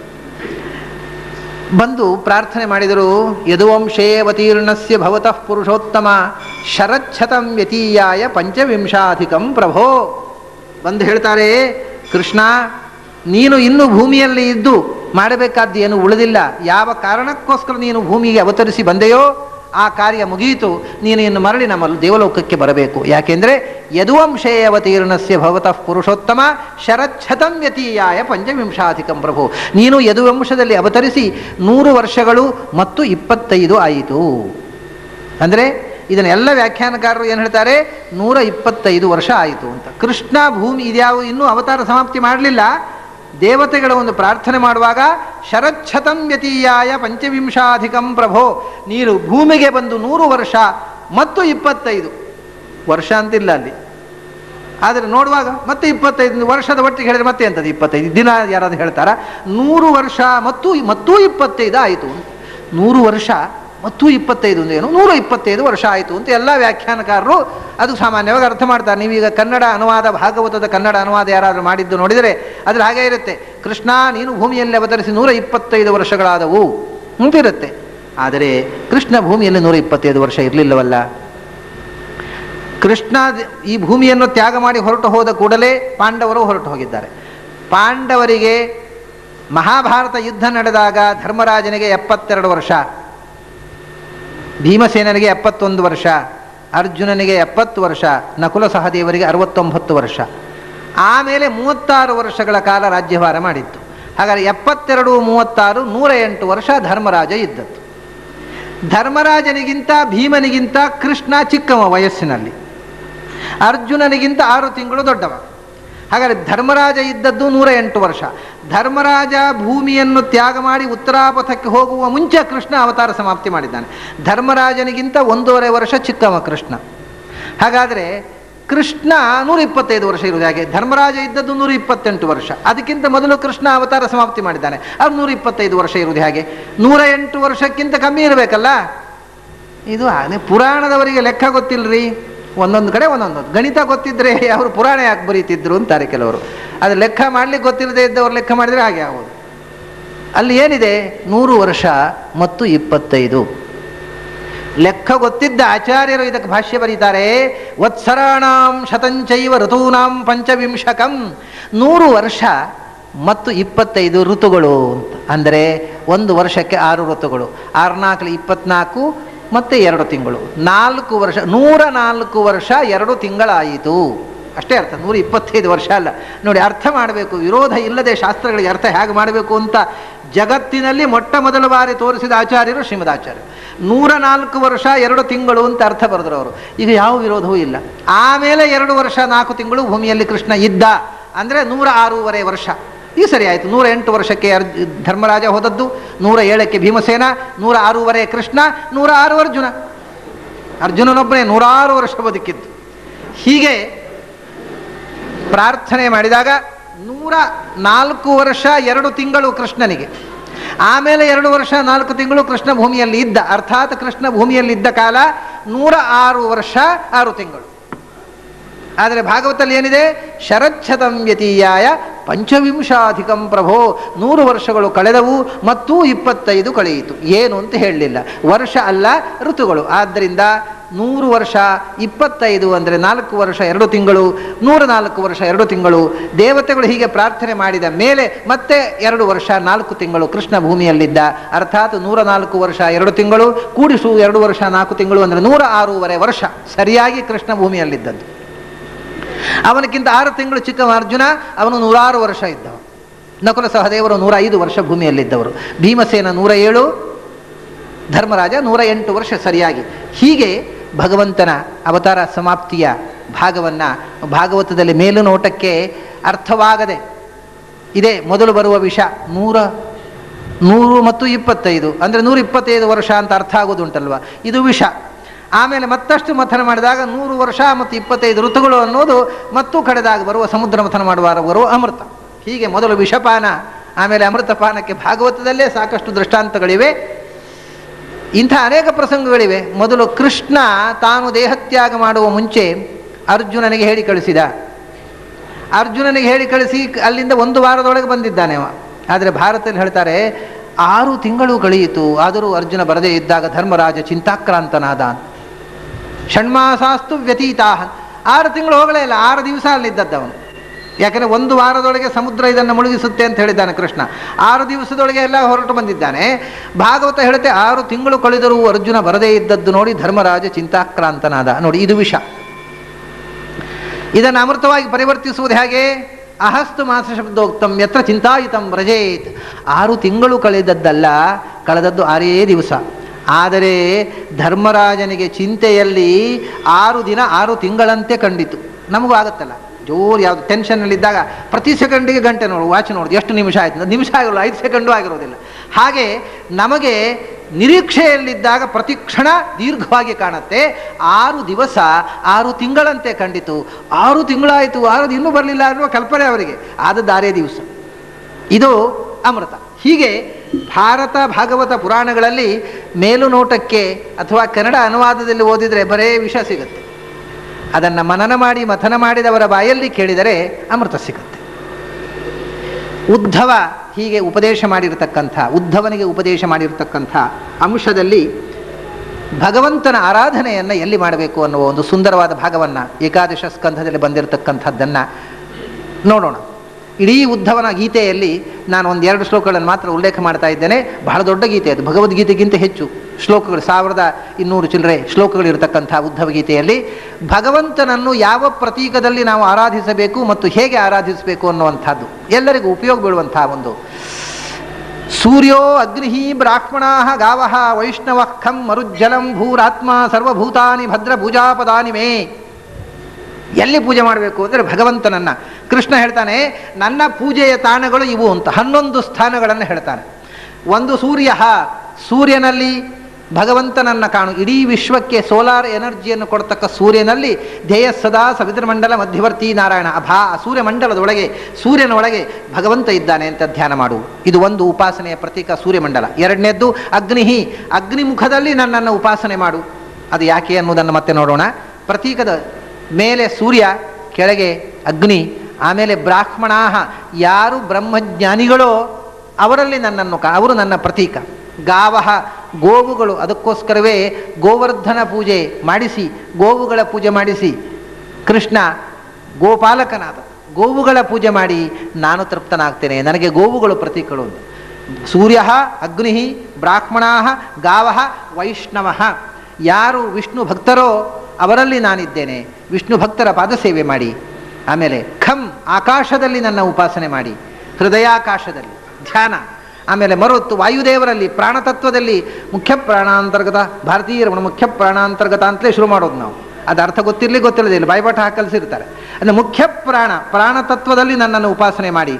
ಬಂದು ಪ್ರಾರ್ಥನೆ ಮಾಡಿದರು ಯದುವಂಶೇವತೀರ್ಣಸ್ಯ ಭವತಃ ಪುರುಷೋತ್ತಮ ಶರಚ್ಛತಂ ವ್ಯತೀಯಾಯ ಪಂಚವಿಂಶಾಧಿಕಂ ಪ್ರಭೋ ಬಂದು ಹೇಳ್ತಾರೆ ಕೃಷ್ಣ ನೀನು ಇನ್ನೂ ಭೂಮಿಯಲ್ಲಿ ಇದ್ದು ಮಾಡಬೇಕಾದ್ದು ಏನು ಉಳಿದಿಲ್ಲ ಯಾವ ಕಾರಣಕ್ಕೋಸ್ಕರ ನೀನು ಭೂಮಿಗೆ ಅವತರಿಸಿ ಬಂದೆಯೋ ಆ ಕಾರ್ಯ ಮುಗಿಯಿತು ನೀನು ಇನ್ನು ಮರಳಿ ನಮ್ಮ ದೇವಲೋಕಕ್ಕೆ ಬರಬೇಕು ಯಾಕೆಂದರೆ ಯದುವಂಶೇ ಅವತೀರ್ಣಸ್ಯ ಭವತಃ ಪುರುಷೋತ್ತಮ ಶರಚ್ಛತಂ ವ್ಯತೀಯಾಯ ಪಂಚವಿಂಶಾಧಿಕಂ ಪ್ರಭು ನೀನು ಯದುವಂಶದಲ್ಲಿ ಅವತರಿಸಿ ನೂರು ವರ್ಷಗಳು ಮತ್ತು ಇಪ್ಪತ್ತೈದು ಆಯಿತು ಅಂದರೆ ಇದನ್ನೆಲ್ಲ ವ್ಯಾಖ್ಯಾನಕಾರರು ಏನು ಹೇಳ್ತಾರೆ ನೂರ ಇಪ್ಪತ್ತೈದು ವರ್ಷ ಆಯಿತು ಅಂತ ಕೃಷ್ಣ ಭೂಮಿ ಇದ್ಯಾವ ಇನ್ನೂ ಅವತಾರ ಸಮಾಪ್ತಿ ಮಾಡಲಿಲ್ಲ ದೇವತೆಗಳ ಒಂದು ಪ್ರಾರ್ಥನೆ ಮಾಡುವಾಗ ಶರಚ್ಛತಂ ವ್ಯತೀಯಾಯ ಪಂಚವಿಂಶಾಧಿಕಂ ಪ್ರಭೋ ನೀರು ಭೂಮಿಗೆ ಬಂದು ನೂರು ವರ್ಷ ಮತ್ತು ಇಪ್ಪತ್ತೈದು ವರ್ಷ ಅಂತಿಲ್ಲ ಅಲ್ಲಿ ಆದರೆ ನೋಡುವಾಗ ಮತ್ತೆ ಇಪ್ಪತ್ತೈದು ವರ್ಷದ ಒಟ್ಟಿಗೆ ಹೇಳಿದ್ರೆ ಮತ್ತೆ ಎಂಥದ್ದು ಇಪ್ಪತ್ತೈದು ದಿನ ಯಾರಾದ್ರು ಹೇಳ್ತಾರ ನೂರು ವರ್ಷ ಮತ್ತು ಮತ್ತೂ ಇಪ್ಪತ್ತೈದು ಆಯಿತು ನೂರು ವರ್ಷ ಮತ್ತು ಇಪ್ಪತ್ತೈದು ಒಂದು ಏನು ನೂರ ಇಪ್ಪತ್ತೈದು ವರ್ಷ ಆಯಿತು ಅಂತ ಎಲ್ಲ ವ್ಯಾಖ್ಯಾನಕಾರರು ಅದು ಸಾಮಾನ್ಯವಾಗಿ ಅರ್ಥ ಮಾಡ್ತಾರೆ ನೀವೀಗ ಕನ್ನಡ ಅನುವಾದ ಭಾಗವತದ ಕನ್ನಡ ಅನುವಾದ ಯಾರಾದರೂ ಮಾಡಿದ್ದು ನೋಡಿದರೆ ಅದ್ರ ಹಾಗೆ ಇರುತ್ತೆ ಕೃಷ್ಣ ನೀನು ಭೂಮಿಯಲ್ಲಿ ಅವತರಿಸಿ ನೂರ ಇಪ್ಪತ್ತೈದು ವರ್ಷಗಳಾದವು ಅಂತಿರುತ್ತೆ ಆದರೆ ಕೃಷ್ಣ ಭೂಮಿಯಲ್ಲಿ ನೂರ ಇಪ್ಪತ್ತೈದು ವರ್ಷ ಇರಲಿಲ್ಲವಲ್ಲ ಕೃಷ್ಣ ಈ ಭೂಮಿಯನ್ನು ತ್ಯಾಗ ಮಾಡಿ ಹೊರಟು ಹೋದ ಕೂಡಲೇ ಪಾಂಡವರು ಹೊರಟು ಹೋಗಿದ್ದಾರೆ ಪಾಂಡವರಿಗೆ ಮಹಾಭಾರತ ಯುದ್ಧ ನಡೆದಾಗ ಧರ್ಮರಾಜನಿಗೆ ಎಪ್ಪತ್ತೆರಡು ವರ್ಷ ಭೀಮಸೇನನಿಗೆ ಎಪ್ಪತ್ತೊಂದು ವರ್ಷ ಅರ್ಜುನನಿಗೆ ಎಪ್ಪತ್ತು ವರ್ಷ ನಕುಲ ಸಹದೇವರಿಗೆ ಅರವತ್ತೊಂಬತ್ತು ವರ್ಷ ಆಮೇಲೆ ಮೂವತ್ತಾರು ವರ್ಷಗಳ ಕಾಲ ರಾಜ್ಯಭಾರ ಮಾಡಿತ್ತು ಹಾಗಾದರೆ ಎಪ್ಪತ್ತೆರಡು ಮೂವತ್ತಾರು ನೂರ ಎಂಟು ವರ್ಷ ಧರ್ಮರಾಜ ಇದ್ದದ್ದು ಧರ್ಮರಾಜನಿಗಿಂತ ಭೀಮನಿಗಿಂತ ಕೃಷ್ಣ ಚಿಕ್ಕವ ವಯಸ್ಸಿನಲ್ಲಿ ಅರ್ಜುನನಿಗಿಂತ ಆರು ತಿಂಗಳು ದೊಡ್ಡವ ಹಾಗಾದರೆ ಧರ್ಮರಾಜ ಇದ್ದದ್ದು ನೂರ ಎಂಟು ವರ್ಷ ಧರ್ಮರಾಜ ಭೂಮಿಯನ್ನು ತ್ಯಾಗ ಮಾಡಿ ಉತ್ತರಾಪಥಕ್ಕೆ ಹೋಗುವ ಮುಂಚೆ ಕೃಷ್ಣ ಅವತಾರ ಸಮಾಪ್ತಿ ಮಾಡಿದ್ದಾನೆ ಧರ್ಮರಾಜನಿಗಿಂತ ಒಂದೂವರೆ ವರ್ಷ ಚಿಕ್ಕವ ಕೃಷ್ಣ ಹಾಗಾದರೆ ಕೃಷ್ಣ ನೂರ ಇಪ್ಪತ್ತೈದು ವರ್ಷ ಇರುವುದು ಹಾಗೆ ಧರ್ಮರಾಜ ಇದ್ದದ್ದು ನೂರ ಇಪ್ಪತ್ತೆಂಟು ವರ್ಷ ಅದಕ್ಕಿಂತ ಮೊದಲು ಕೃಷ್ಣ ಅವತಾರ ಸಮಾಪ್ತಿ ಮಾಡಿದ್ದಾನೆ ಅದು ನೂರ ಇಪ್ಪತ್ತೈದು ವರ್ಷ ಇರುವುದು ಹಾಗೆ ನೂರ ಎಂಟು ವರ್ಷಕ್ಕಿಂತ ಕಮ್ಮಿ ಇರಬೇಕಲ್ಲ ಇದು ಆನೆ ಪುರಾಣದವರಿಗೆ ಲೆಕ್ಕ ಗೊತ್ತಿಲ್ಲರಿ ಒಂದೊಂದು ಕಡೆ ಒಂದೊಂದು ಗಣಿತ ಗೊತ್ತಿದ್ರೆ ಅವರು ಪುರಾಣ ಯಾಕೆ ಬರೀತಿದ್ರು ಅಂತಾರೆ ಕೆಲವರು ಅದು ಲೆಕ್ಕ ಮಾಡ್ಲಿಕ್ಕೆ ಗೊತ್ತಿಲ್ಲದೆ ಇದ್ದವ್ರು ಲೆಕ್ಕ ಮಾಡಿದರೆ ಹಾಗೆ ಆಗೋದು ಅಲ್ಲಿ ಏನಿದೆ ನೂರು ವರ್ಷ ಮತ್ತು ಇಪ್ಪತ್ತೈದು ಲೆಕ್ಕ ಗೊತ್ತಿದ್ದ ಆಚಾರ್ಯರು ಇದಕ್ಕೆ ಭಾಷ್ಯ ಬರೀತಾರೆ ವತ್ಸರಾಣಾಂ ಶತಂಚೈವ ಋತೂನಾಂ ಪಂಚವಿಂಶಕಂ ನೂರು ವರ್ಷ ಮತ್ತು ಇಪ್ಪತ್ತೈದು ಋತುಗಳು ಅಂತ ಅಂದರೆ ಒಂದು ವರ್ಷಕ್ಕೆ ಆರು ಋತುಗಳು ಆರ್ನಾಲ್ಕು ಇಪ್ಪತ್ನಾಲ್ಕು ಮತ್ತು ಎರಡು ತಿಂಗಳು ನಾಲ್ಕು ವರ್ಷ ನೂರ ನಾಲ್ಕು ವರ್ಷ ಎರಡು ತಿಂಗಳಾಯಿತು ಅಷ್ಟೇ ಅರ್ಥ ನೂರ ಇಪ್ಪತ್ತೈದು ವರ್ಷ ಅಲ್ಲ ನೋಡಿ ಅರ್ಥ ಮಾಡಬೇಕು ವಿರೋಧ ಇಲ್ಲದೆ ಶಾಸ್ತ್ರಗಳಿಗೆ ಅರ್ಥ ಹೇಗೆ ಮಾಡಬೇಕು ಅಂತ ಜಗತ್ತಿನಲ್ಲಿ ಮೊಟ್ಟ ಮೊದಲ ಬಾರಿ ತೋರಿಸಿದ ಆಚಾರ್ಯರು ಶ್ರೀಮದಾಚಾರ್ಯರು ನೂರ ನಾಲ್ಕು ವರ್ಷ ಎರಡು ತಿಂಗಳು ಅಂತ ಅರ್ಥ ಬರೆದ್ರು ಅವರು ಈಗ ಯಾವ ವಿರೋಧವೂ ಇಲ್ಲ ಆಮೇಲೆ ಎರಡು ವರ್ಷ ನಾಲ್ಕು ತಿಂಗಳು ಭೂಮಿಯಲ್ಲಿ ಕೃಷ್ಣ ಇದ್ದ ಅಂದರೆ ನೂರ ಆರೂವರೆ ವರ್ಷ ಈ ಸರಿ ಆಯಿತು ನೂರ ಎಂಟು ವರ್ಷಕ್ಕೆ ಅರ್ಜ್ ಧರ್ಮರಾಜ ಹೋದದ್ದು ನೂರ ಏಳಕ್ಕೆ ಭೀಮಸೇನ ನೂರ ಆರೂವರೆ ಕೃಷ್ಣ ನೂರ ಆರು ಅರ್ಜುನ ಅರ್ಜುನನೊಬ್ಬನೇ ನೂರಾರು ವರ್ಷ ಬದುಕಿದ್ದು ಹೀಗೆ ಪ್ರಾರ್ಥನೆ ಮಾಡಿದಾಗ ನೂರ ನಾಲ್ಕು ವರ್ಷ ಎರಡು ತಿಂಗಳು ಕೃಷ್ಣನಿಗೆ ಆಮೇಲೆ ಎರಡು ವರ್ಷ ನಾಲ್ಕು ತಿಂಗಳು ಕೃಷ್ಣ ಭೂಮಿಯಲ್ಲಿ ಇದ್ದ ಅರ್ಥಾತ್ ಕೃಷ್ಣ ಭೂಮಿಯಲ್ಲಿ ಇದ್ದ ಕಾಲ ನೂರ ಆರು ವರ್ಷ ಆರು ತಿಂಗಳು ಆದರೆ ಭಾಗವತಲ್ಲಿ ಏನಿದೆ ಶರಚ್ಛತಂ ವ್ಯತೀಯಾಯ ಪಂಚವಿಂಶಾಧಿಕಂ ಪ್ರಭೋ ನೂರು ವರ್ಷಗಳು ಕಳೆದವು ಮತ್ತು ಇಪ್ಪತ್ತೈದು ಕಳೆಯಿತು ಏನು ಅಂತ ಹೇಳಲಿಲ್ಲ ವರ್ಷ ಅಲ್ಲ ಋತುಗಳು ಆದ್ದರಿಂದ ನೂರು ವರ್ಷ ಇಪ್ಪತ್ತೈದು ಅಂದರೆ ನಾಲ್ಕು ವರ್ಷ ಎರಡು ತಿಂಗಳು ನೂರ ನಾಲ್ಕು ವರ್ಷ ಎರಡು ತಿಂಗಳು ದೇವತೆಗಳು ಹೀಗೆ ಪ್ರಾರ್ಥನೆ ಮಾಡಿದ ಮೇಲೆ ಮತ್ತೆ ಎರಡು ವರ್ಷ ನಾಲ್ಕು ತಿಂಗಳು ಕೃಷ್ಣ ಭೂಮಿಯಲ್ಲಿದ್ದ ಅರ್ಥಾತ್ ನೂರ ನಾಲ್ಕು ವರ್ಷ ಎರಡು ತಿಂಗಳು ಕೂಡಿಸು ಎರಡು ವರ್ಷ ನಾಲ್ಕು ತಿಂಗಳು ಅಂದರೆ ನೂರ ಆರೂವರೆ ವರ್ಷ ಸರಿಯಾಗಿ ಕೃಷ್ಣ ಭೂಮಿಯಲ್ಲಿದ್ದದ್ದು ಅವನಕ್ಕಿಂತ ಆರು ತಿಂಗಳು ಚಿಕ್ಕ ಅರ್ಜುನ ಅವನು ನೂರಾರು ವರ್ಷ ಇದ್ದವ ನಕುಲ ಸಹದೇವರು ನೂರ ಐದು ವರ್ಷ ಭೂಮಿಯಲ್ಲಿದ್ದವರು ಭೀಮಸೇನ ನೂರ ಏಳು ಧರ್ಮರಾಜ ನೂರ ಎಂಟು ವರ್ಷ ಸರಿಯಾಗಿ ಹೀಗೆ ಭಗವಂತನ ಅವತಾರ ಸಮಾಪ್ತಿಯ ಭಾಗವನ್ನು ಭಾಗವತದಲ್ಲಿ ಮೇಲು ನೋಟಕ್ಕೆ ಅರ್ಥವಾಗದೆ ಇದೇ ಮೊದಲು ಬರುವ ವಿಷ ನೂರ ನೂರು ಮತ್ತು ಇಪ್ಪತ್ತೈದು ಅಂದರೆ ನೂರ ಇಪ್ಪತ್ತೈದು ವರ್ಷ ಅಂತ ಅರ್ಥ ಆಗೋದುಂಟಲ್ವ ಇದು ವಿಷ ಆಮೇಲೆ ಮತ್ತಷ್ಟು ಮಥನ ಮಾಡಿದಾಗ ನೂರು ವರ್ಷ ಮತ್ತು ಇಪ್ಪತ್ತೈದು ಋತುಗಳು ಅನ್ನೋದು ಮತ್ತು ಕಡೆದಾಗ ಬರುವ ಸಮುದ್ರ ಮಥನ ಮಾಡುವಾಗ ಬರುವ ಅಮೃತ ಹೀಗೆ ಮೊದಲು ವಿಷಪಾನ ಆಮೇಲೆ ಅಮೃತಪಾನಕ್ಕೆ ಭಾಗವತದಲ್ಲೇ ಸಾಕಷ್ಟು ದೃಷ್ಟಾಂತಗಳಿವೆ ಇಂಥ ಅನೇಕ ಪ್ರಸಂಗಗಳಿವೆ ಮೊದಲು ಕೃಷ್ಣ ತಾನು ದೇಹತ್ಯಾಗ ಮಾಡುವ ಮುಂಚೆ ಅರ್ಜುನನಿಗೆ ಹೇಳಿ ಕಳಿಸಿದ ಅರ್ಜುನನಿಗೆ ಹೇಳಿ ಕಳಿಸಿ ಅಲ್ಲಿಂದ ಒಂದು ವಾರದೊಳಗೆ ಬಂದಿದ್ದಾನೆ ಅವ ಆದರೆ ಭಾರತದಲ್ಲಿ ಹೇಳ್ತಾರೆ ಆರು ತಿಂಗಳು ಕಳೆಯಿತು ಆದರೂ ಅರ್ಜುನ ಬರದೇ ಇದ್ದಾಗ ಧರ್ಮರಾಜ ಚಿಂತಾಕ್ರಾಂತನಾದ ಷಣ್ಮಾಸಾಸ್ತು ವ್ಯತೀತಾ ಆರು ತಿಂಗಳು ಹೋಗಲೇ ಇಲ್ಲ ಆರು ದಿವಸ ಅಲ್ಲಿದ್ದದ್ದವನು ಯಾಕಂದರೆ ಒಂದು ವಾರದೊಳಗೆ ಸಮುದ್ರ ಇದನ್ನು ಮುಳುಗಿಸುತ್ತೆ ಅಂತ ಹೇಳಿದ್ದಾನೆ ಕೃಷ್ಣ ಆರು ದಿವಸದೊಳಗೆ ಎಲ್ಲ ಹೊರಟು ಬಂದಿದ್ದಾನೆ ಭಾಗವತ ಹೇಳುತ್ತೆ ಆರು ತಿಂಗಳು ಕಳೆದರೂ ಅರ್ಜುನ ಬರದೇ ಇದ್ದದ್ದು ನೋಡಿ ಧರ್ಮರಾಜ ಚಿಂತಾಕ್ರಾಂತನಾದ ನೋಡಿ ಇದು ವಿಷ ಇದನ್ನು ಅಮೃತವಾಗಿ ಪರಿವರ್ತಿಸುವುದು ಹೇಗೆ ಅಹಸ್ತು ಮಾಸ ಶಬ್ದೋಕ್ತಂ ಯತ್ರ ಚಿಂತಾಯಿತಂ ವ್ರಜೇತ್ ಆರು ತಿಂಗಳು ಕಳೆದದ್ದಲ್ಲ ಕಳೆದದ್ದು ಆರೇ ದಿವಸ ಆದರೆ ಧರ್ಮರಾಜನಿಗೆ ಚಿಂತೆಯಲ್ಲಿ ಆರು ದಿನ ಆರು ತಿಂಗಳಂತೆ ಕಂಡಿತು ನಮಗೂ ಆಗುತ್ತಲ್ಲ ಜೋರು ಯಾವುದು ಟೆನ್ಷನ್ನಲ್ಲಿದ್ದಾಗ ಪ್ರತಿ ಸೆಕೆಂಡಿಗೆ ಗಂಟೆ ನೋಡು ವಾಚ್ ನೋಡು ಎಷ್ಟು ನಿಮಿಷ ಆಯ್ತು ನಿಮಿಷ ಆಗಿರೋಲ್ಲ ಐದು ಸೆಕೆಂಡು ಆಗಿರೋದಿಲ್ಲ ಹಾಗೆ ನಮಗೆ ನಿರೀಕ್ಷೆಯಲ್ಲಿದ್ದಾಗ ಪ್ರತಿ ಕ್ಷಣ ದೀರ್ಘವಾಗಿ ಕಾಣುತ್ತೆ ಆರು ದಿವಸ ಆರು ತಿಂಗಳಂತೆ ಕಂಡಿತು ಆರು ತಿಂಗಳಾಯಿತು ಆರು ಇನ್ನೂ ಬರಲಿಲ್ಲ ಅನ್ನುವ ಕಲ್ಪನೆ ಅವರಿಗೆ ಆದದ್ದು ಆರೇ ದಿವಸ ಇದು ಅಮೃತ ಹೀಗೆ ಭಾರತ ಭಾಗವತ ಪುರಾಣಗಳಲ್ಲಿ ಮೇಲುನೋಟಕ್ಕೆ ಅಥವಾ ಕನ್ನಡ ಅನುವಾದದಲ್ಲಿ ಓದಿದರೆ ಬರೇ ವಿಷ ಸಿಗುತ್ತೆ ಅದನ್ನು ಮನನ ಮಾಡಿ ಮಥನ ಮಾಡಿದವರ ಬಾಯಲ್ಲಿ ಕೇಳಿದರೆ ಅಮೃತ ಸಿಗುತ್ತೆ ಉದ್ಧವ ಹೀಗೆ ಉಪದೇಶ ಮಾಡಿರತಕ್ಕಂಥ ಉದ್ಧವನಿಗೆ ಉಪದೇಶ ಮಾಡಿರತಕ್ಕಂಥ ಅಂಶದಲ್ಲಿ ಭಗವಂತನ ಆರಾಧನೆಯನ್ನು ಎಲ್ಲಿ ಮಾಡಬೇಕು ಅನ್ನುವ ಒಂದು ಸುಂದರವಾದ ಭಾಗವನ್ನು ಏಕಾದಶ ಸ್ಕಂಧದಲ್ಲಿ ಬಂದಿರತಕ್ಕಂಥದ್ದನ್ನು ನೋಡೋಣ ಇಡೀ ಉದ್ಧವನ ಗೀತೆಯಲ್ಲಿ ನಾನು ಒಂದು ಎರಡು ಶ್ಲೋಕಗಳನ್ನು ಮಾತ್ರ ಉಲ್ಲೇಖ ಮಾಡ್ತಾ ಇದ್ದೇನೆ ಬಹಳ ದೊಡ್ಡ ಗೀತೆ ಅದು ಭಗವದ್ಗೀತೆಗಿಂತ ಹೆಚ್ಚು ಶ್ಲೋಕಗಳು ಸಾವಿರದ ಇನ್ನೂರು ಚಿಲ್ಲರೆ ಶ್ಲೋಕಗಳಿರ್ತಕ್ಕಂಥ ಉದ್ಧವ ಗೀತೆಯಲ್ಲಿ ಭಗವಂತನನ್ನು ಯಾವ ಪ್ರತೀಕದಲ್ಲಿ ನಾವು ಆರಾಧಿಸಬೇಕು ಮತ್ತು ಹೇಗೆ ಆರಾಧಿಸಬೇಕು ಅನ್ನುವಂಥದ್ದು ಎಲ್ಲರಿಗೂ ಉಪಯೋಗ ಬೀಳುವಂಥ ಒಂದು ಸೂರ್ಯೋ ಅಗ್ನಿ ಬ್ರಾಹ್ಮಣ ಗಾವ ವೈಷ್ಣವ ಖಂ ಮರುಜ್ಜಲಂ ಭೂರಾತ್ಮ ಸರ್ವಭೂತಾನಿ ಭದ್ರ ಪೂಜಾಪದಾನಿ ಮೇ ಎಲ್ಲಿ ಪೂಜೆ ಮಾಡಬೇಕು ಅಂದರೆ ಭಗವಂತನನ್ನು ಕೃಷ್ಣ ಹೇಳ್ತಾನೆ ನನ್ನ ಪೂಜೆಯ ತಾಣಗಳು ಇವು ಅಂತ ಹನ್ನೊಂದು ಸ್ಥಾನಗಳನ್ನು ಹೇಳ್ತಾನೆ ಒಂದು ಸೂರ್ಯ ಸೂರ್ಯನಲ್ಲಿ ಭಗವಂತನನ್ನು ಕಾಣು ಇಡೀ ವಿಶ್ವಕ್ಕೆ ಸೋಲಾರ್ ಎನರ್ಜಿಯನ್ನು ಕೊಡ್ತಕ್ಕ ಸೂರ್ಯನಲ್ಲಿ ಧ್ಯೇಯ ಸದಾ ಸವಿತೃಮಂಡಲ ಮಧ್ಯವರ್ತಿ ನಾರಾಯಣ ಭಾ ಸೂರ್ಯಮಂಡಲದೊಳಗೆ ಸೂರ್ಯನ ಒಳಗೆ ಭಗವಂತ ಇದ್ದಾನೆ ಅಂತ ಧ್ಯಾನ ಮಾಡು ಇದು ಒಂದು ಉಪಾಸನೆಯ ಪ್ರತೀಕ ಸೂರ್ಯಮಂಡಲ ಎರಡನೇದ್ದು ಅಗ್ನಿಹಿ ಅಗ್ನಿಮುಖದಲ್ಲಿ ನನ್ನನ್ನು ಉಪಾಸನೆ ಮಾಡು ಅದು ಯಾಕೆ ಅನ್ನೋದನ್ನು ಮತ್ತೆ ನೋಡೋಣ ಪ್ರತೀಕದ ಮೇಲೆ ಸೂರ್ಯ ಕೆಳಗೆ ಅಗ್ನಿ ಆಮೇಲೆ ಬ್ರಾಹ್ಮಣಾಹ ಯಾರು ಬ್ರಹ್ಮಜ್ಞಾನಿಗಳೋ ಅವರಲ್ಲಿ ನನ್ನನ್ನು ಕಾ ಅವರು ನನ್ನ ಪ್ರತೀಕ ಗಾವಹ ಗೋವುಗಳು ಅದಕ್ಕೋಸ್ಕರವೇ ಗೋವರ್ಧನ ಪೂಜೆ ಮಾಡಿಸಿ ಗೋವುಗಳ ಪೂಜೆ ಮಾಡಿಸಿ ಕೃಷ್ಣ ಗೋಪಾಲಕನಾದ ಗೋವುಗಳ ಪೂಜೆ ಮಾಡಿ ನಾನು ತೃಪ್ತನಾಗ್ತೇನೆ ನನಗೆ ಗೋವುಗಳು ಪ್ರತೀಕಗಳು ಅಂತ ಸೂರ್ಯ ಅಗ್ನಿ ಬ್ರಾಹ್ಮಣ ಗಾವ ವೈಷ್ಣವ ಯಾರು ವಿಷ್ಣು ಭಕ್ತರೋ ಅವರಲ್ಲಿ ನಾನಿದ್ದೇನೆ ವಿಷ್ಣು ಭಕ್ತರ ಪಾದಸೇವೆ ಮಾಡಿ ಆಮೇಲೆ ಖಂ ಆಕಾಶದಲ್ಲಿ ನನ್ನ ಉಪಾಸನೆ ಮಾಡಿ ಹೃದಯಾಕಾಶದಲ್ಲಿ ಧ್ಯಾನ ಆಮೇಲೆ ಮರುತ್ತು ವಾಯುದೇವರಲ್ಲಿ ಪ್ರಾಣತತ್ವದಲ್ಲಿ ಮುಖ್ಯ ಪ್ರಾಣಾಂತರ್ಗತ ಭಾರತೀಯ ರಮಣ ಮುಖ್ಯ ಪ್ರಾಣಾಂತರ್ಗತ ಅಂತಲೇ ಶುರು ಮಾಡೋದು ನಾವು ಅದು ಅರ್ಥ ಗೊತ್ತಿರಲಿ ಗೊತ್ತಿಲ್ಲದೆ ಇಲ್ಲ ಬಾಯ್ಪಾಠ ಹಾಕಲ್ಸಿರ್ತಾರೆ ಅಂದರೆ ಮುಖ್ಯ ಪ್ರಾಣ ಪ್ರಾಣತತ್ವದಲ್ಲಿ ನನ್ನನ್ನು ಉಪಾಸನೆ ಮಾಡಿ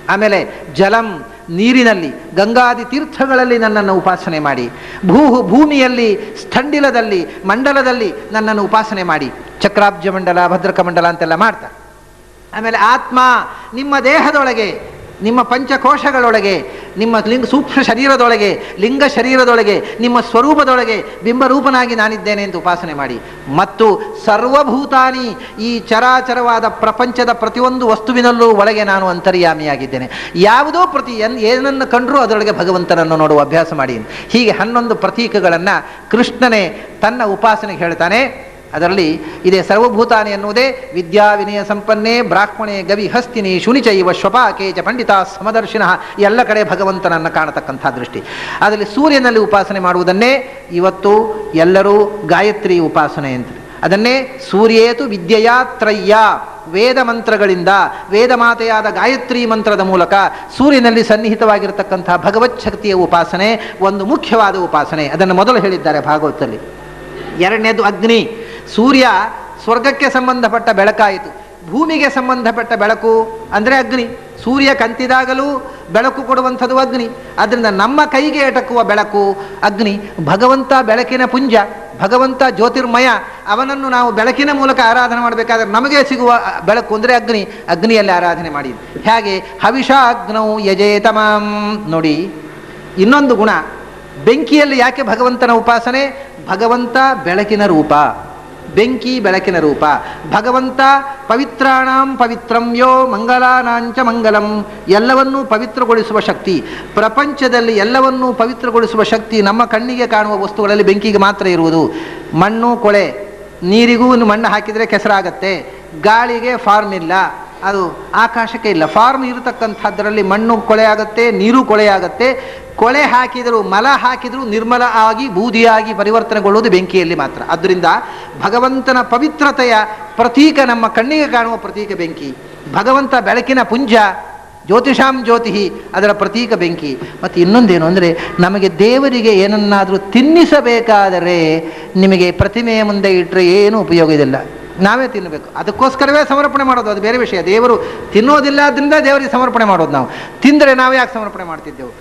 ಆಮೇಲೆ ಜಲಂ ನೀರಿನಲ್ಲಿ ಗಂಗಾದಿ ತೀರ್ಥಗಳಲ್ಲಿ ನನ್ನನ್ನು ಉಪಾಸನೆ ಮಾಡಿ ಭೂ ಭೂಮಿಯಲ್ಲಿ ಸ್ಥಂಡಿಲದಲ್ಲಿ ಮಂಡಲದಲ್ಲಿ ನನ್ನನ್ನು ಉಪಾಸನೆ ಮಾಡಿ ಚಕ್ರಾಬ್ಜ ಮಂಡಲ ಭದ್ರಕ ಮಂಡಲ ಅಂತೆಲ್ಲ ಮಾಡ್ತಾರೆ ಆಮೇಲೆ ಆತ್ಮ ನಿಮ್ಮ ದೇಹದೊಳಗೆ ನಿಮ್ಮ ಪಂಚಕೋಶಗಳೊಳಗೆ ನಿಮ್ಮ ಲಿಂಗ ಸೂಕ್ಷ್ಮ ಶರೀರದೊಳಗೆ ಲಿಂಗ ಶರೀರದೊಳಗೆ ನಿಮ್ಮ ಸ್ವರೂಪದೊಳಗೆ ಬಿಂಬರೂಪನಾಗಿ ನಾನಿದ್ದೇನೆ ಎಂದು ಉಪಾಸನೆ ಮಾಡಿ ಮತ್ತು ಸರ್ವಭೂತಾನಿ ಈ ಚರಾಚರವಾದ ಪ್ರಪಂಚದ ಪ್ರತಿಯೊಂದು ವಸ್ತುವಿನಲ್ಲೂ ಒಳಗೆ ನಾನು ಅಂತರ್ಯಾಮಿಯಾಗಿದ್ದೇನೆ ಯಾವುದೋ ಪ್ರತಿ ಎನ್ ಏನನ್ನು ಕಂಡರೂ ಅದರೊಳಗೆ ಭಗವಂತನನ್ನು ನೋಡುವ ಅಭ್ಯಾಸ ಮಾಡಿ ಹೀಗೆ ಹನ್ನೊಂದು ಪ್ರತೀಕಗಳನ್ನು ಕೃಷ್ಣನೇ ತನ್ನ ಉಪಾಸನೆಗೆ ಹೇಳ್ತಾನೆ ಅದರಲ್ಲಿ ಇದೆ ಸರ್ವಭೂತಾನಿ ಎನ್ನುವುದೇ ವಿದ್ಯಾ ವಿನಯ ಸಂಪನ್ನೇ ಬ್ರಾಹ್ಮಣೆ ಗವಿ ಹಸ್ತಿನಿ ಶುನಿಚೈವ ಶ್ವಪಾಕೆ ಚ ಪಂಡಿತ ಸಮದರ್ಶಿನ ಎಲ್ಲ ಕಡೆ ಭಗವಂತನನ್ನು ಕಾಣತಕ್ಕಂಥ ದೃಷ್ಟಿ ಅದರಲ್ಲಿ ಸೂರ್ಯನಲ್ಲಿ ಉಪಾಸನೆ ಮಾಡುವುದನ್ನೇ ಇವತ್ತು ಎಲ್ಲರೂ ಗಾಯತ್ರಿ ಉಪಾಸನೆ ಅಂತ ಅದನ್ನೇ ಸೂರ್ಯೇತು ವಿದ್ಯೆಯ ತ್ರಯ್ಯ ವೇದ ಮಂತ್ರಗಳಿಂದ ವೇದ ಮಾತೆಯಾದ ಗಾಯತ್ರಿ ಮಂತ್ರದ ಮೂಲಕ ಸೂರ್ಯನಲ್ಲಿ ಸನ್ನಿಹಿತವಾಗಿರತಕ್ಕಂಥ ಭಗವತ್ ಶಕ್ತಿಯ ಉಪಾಸನೆ ಒಂದು ಮುಖ್ಯವಾದ ಉಪಾಸನೆ ಅದನ್ನು ಮೊದಲು ಹೇಳಿದ್ದಾರೆ ಭಾಗವತದಲ್ಲಿ ಎರಡನೇದು ಅಗ್ನಿ ಸೂರ್ಯ ಸ್ವರ್ಗಕ್ಕೆ ಸಂಬಂಧಪಟ್ಟ ಬೆಳಕಾಯಿತು ಭೂಮಿಗೆ ಸಂಬಂಧಪಟ್ಟ ಬೆಳಕು ಅಂದರೆ ಅಗ್ನಿ ಸೂರ್ಯ ಕಂತಿದಾಗಲೂ ಬೆಳಕು ಕೊಡುವಂಥದ್ದು ಅಗ್ನಿ ಅದರಿಂದ ನಮ್ಮ ಕೈಗೆ ಎಟಕುವ ಬೆಳಕು ಅಗ್ನಿ ಭಗವಂತ ಬೆಳಕಿನ ಪುಂಜ ಭಗವಂತ ಜ್ಯೋತಿರ್ಮಯ ಅವನನ್ನು ನಾವು ಬೆಳಕಿನ ಮೂಲಕ ಆರಾಧನೆ ಮಾಡಬೇಕಾದ್ರೆ ನಮಗೆ ಸಿಗುವ ಬೆಳಕು ಅಂದರೆ ಅಗ್ನಿ ಅಗ್ನಿಯಲ್ಲಿ ಆರಾಧನೆ ಮಾಡಿ ಹೇಗೆ ಹವಿಷ ಅಗ್ನೌ ಯಜೇತಮಾಂ ನೋಡಿ ಇನ್ನೊಂದು ಗುಣ ಬೆಂಕಿಯಲ್ಲಿ ಯಾಕೆ ಭಗವಂತನ ಉಪಾಸನೆ ಭಗವಂತ ಬೆಳಕಿನ ರೂಪ ಬೆಂಕಿ ಬೆಳಕಿನ ರೂಪ ಭಗವಂತ ಪವಿತ್ರಾಣಾಂ ಪವಿತ್ರಂ ಯೋ ಮಂಗಲಾನಾಂಚ ಮಂಗಲಂ ಎಲ್ಲವನ್ನೂ ಪವಿತ್ರಗೊಳಿಸುವ ಶಕ್ತಿ ಪ್ರಪಂಚದಲ್ಲಿ ಎಲ್ಲವನ್ನೂ ಪವಿತ್ರಗೊಳಿಸುವ ಶಕ್ತಿ ನಮ್ಮ ಕಣ್ಣಿಗೆ ಕಾಣುವ ವಸ್ತುಗಳಲ್ಲಿ ಬೆಂಕಿಗೆ ಮಾತ್ರ ಇರುವುದು ಮಣ್ಣು ಕೊಳೆ ನೀರಿಗೂ ಮಣ್ಣು ಹಾಕಿದರೆ ಕೆಸರಾಗತ್ತೆ ಗಾಳಿಗೆ ಫಾರ್ಮ್ ಇಲ್ಲ ಅದು ಆಕಾಶಕ್ಕೆ ಇಲ್ಲ ಫಾರ್ಮ್ ಇರತಕ್ಕಂಥದ್ರಲ್ಲಿ ಮಣ್ಣು ಕೊಳೆ ಆಗುತ್ತೆ ನೀರು ಕೊಳೆ ಆಗುತ್ತೆ ಕೊಳೆ ಹಾಕಿದರೂ ಮಲ ಹಾಕಿದರೂ ನಿರ್ಮಲ ಆಗಿ ಬೂದಿಯಾಗಿ ಪರಿವರ್ತನೆಗೊಳ್ಳುವುದು ಬೆಂಕಿಯಲ್ಲಿ ಮಾತ್ರ ಆದ್ದರಿಂದ ಭಗವಂತನ ಪವಿತ್ರತೆಯ ಪ್ರತೀಕ ನಮ್ಮ ಕಣ್ಣಿಗೆ ಕಾಣುವ ಪ್ರತೀಕ ಬೆಂಕಿ ಭಗವಂತ ಬೆಳಕಿನ ಪುಂಜ ಜ್ಯೋತಿಷಾಂ ಜ್ಯೋತಿ ಅದರ ಪ್ರತೀಕ ಬೆಂಕಿ ಮತ್ತು ಇನ್ನೊಂದೇನು ಅಂದರೆ ನಮಗೆ ದೇವರಿಗೆ ಏನನ್ನಾದರೂ ತಿನ್ನಿಸಬೇಕಾದರೆ ನಿಮಗೆ ಪ್ರತಿಮೆಯ ಮುಂದೆ ಇಟ್ಟರೆ ಏನು ಉಪಯೋಗ ಇದಿಲ್ಲ ನಾವೇ ತಿನ್ನಬೇಕು ಅದಕ್ಕೋಸ್ಕರವೇ ಸಮರ್ಪಣೆ ಮಾಡೋದು ಅದು ಬೇರೆ ವಿಷಯ ದೇವರು ತಿನ್ನೋದಿಲ್ಲ ಅದರಿಂದ ದೇವರಿಗೆ ಸಮರ್ಪಣೆ ಮಾಡೋದು ನಾವು ತಿಂದರೆ ನಾವು ಯಾಕೆ ಸಮರ್ಪಣೆ ಮಾಡ್ತಿದ್ದೆವು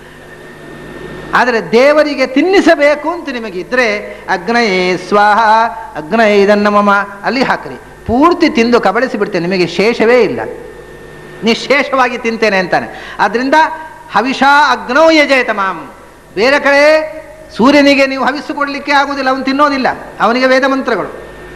ಆದರೆ ದೇವರಿಗೆ ತಿನ್ನಿಸಬೇಕು ಅಂತ ನಿಮಗಿದ್ರೆ ಅಗ್ನಯೇ ಸ್ವಾಹ ಅಗ್ನಯೇ ಇದನ್ನ ಮಮ ಅಲ್ಲಿ ಹಾಕ್ರಿ ಪೂರ್ತಿ ತಿಂದು ಕಬಳಿಸಿ ಬಿಡ್ತೇನೆ ನಿಮಗೆ ಶೇಷವೇ ಇಲ್ಲ ನಿಶೇಷವಾಗಿ ತಿಂತೇನೆ ಅಂತಾನೆ ಆದ್ರಿಂದ ಹವಿಷ ಅಗ್ನೋ ಯಜಯತ ಮಾಂ ಬೇರೆ ಕಡೆ ಸೂರ್ಯನಿಗೆ ನೀವು ಹವಿಸ್ಸು ಕೊಡಲಿಕ್ಕೆ ಆಗುವುದಿಲ್ಲ ಅವನು ತಿನ್ನೋದಿಲ್ಲ ಅವನಿಗೆ ವೇದ ಮಂತ್ರಗಳು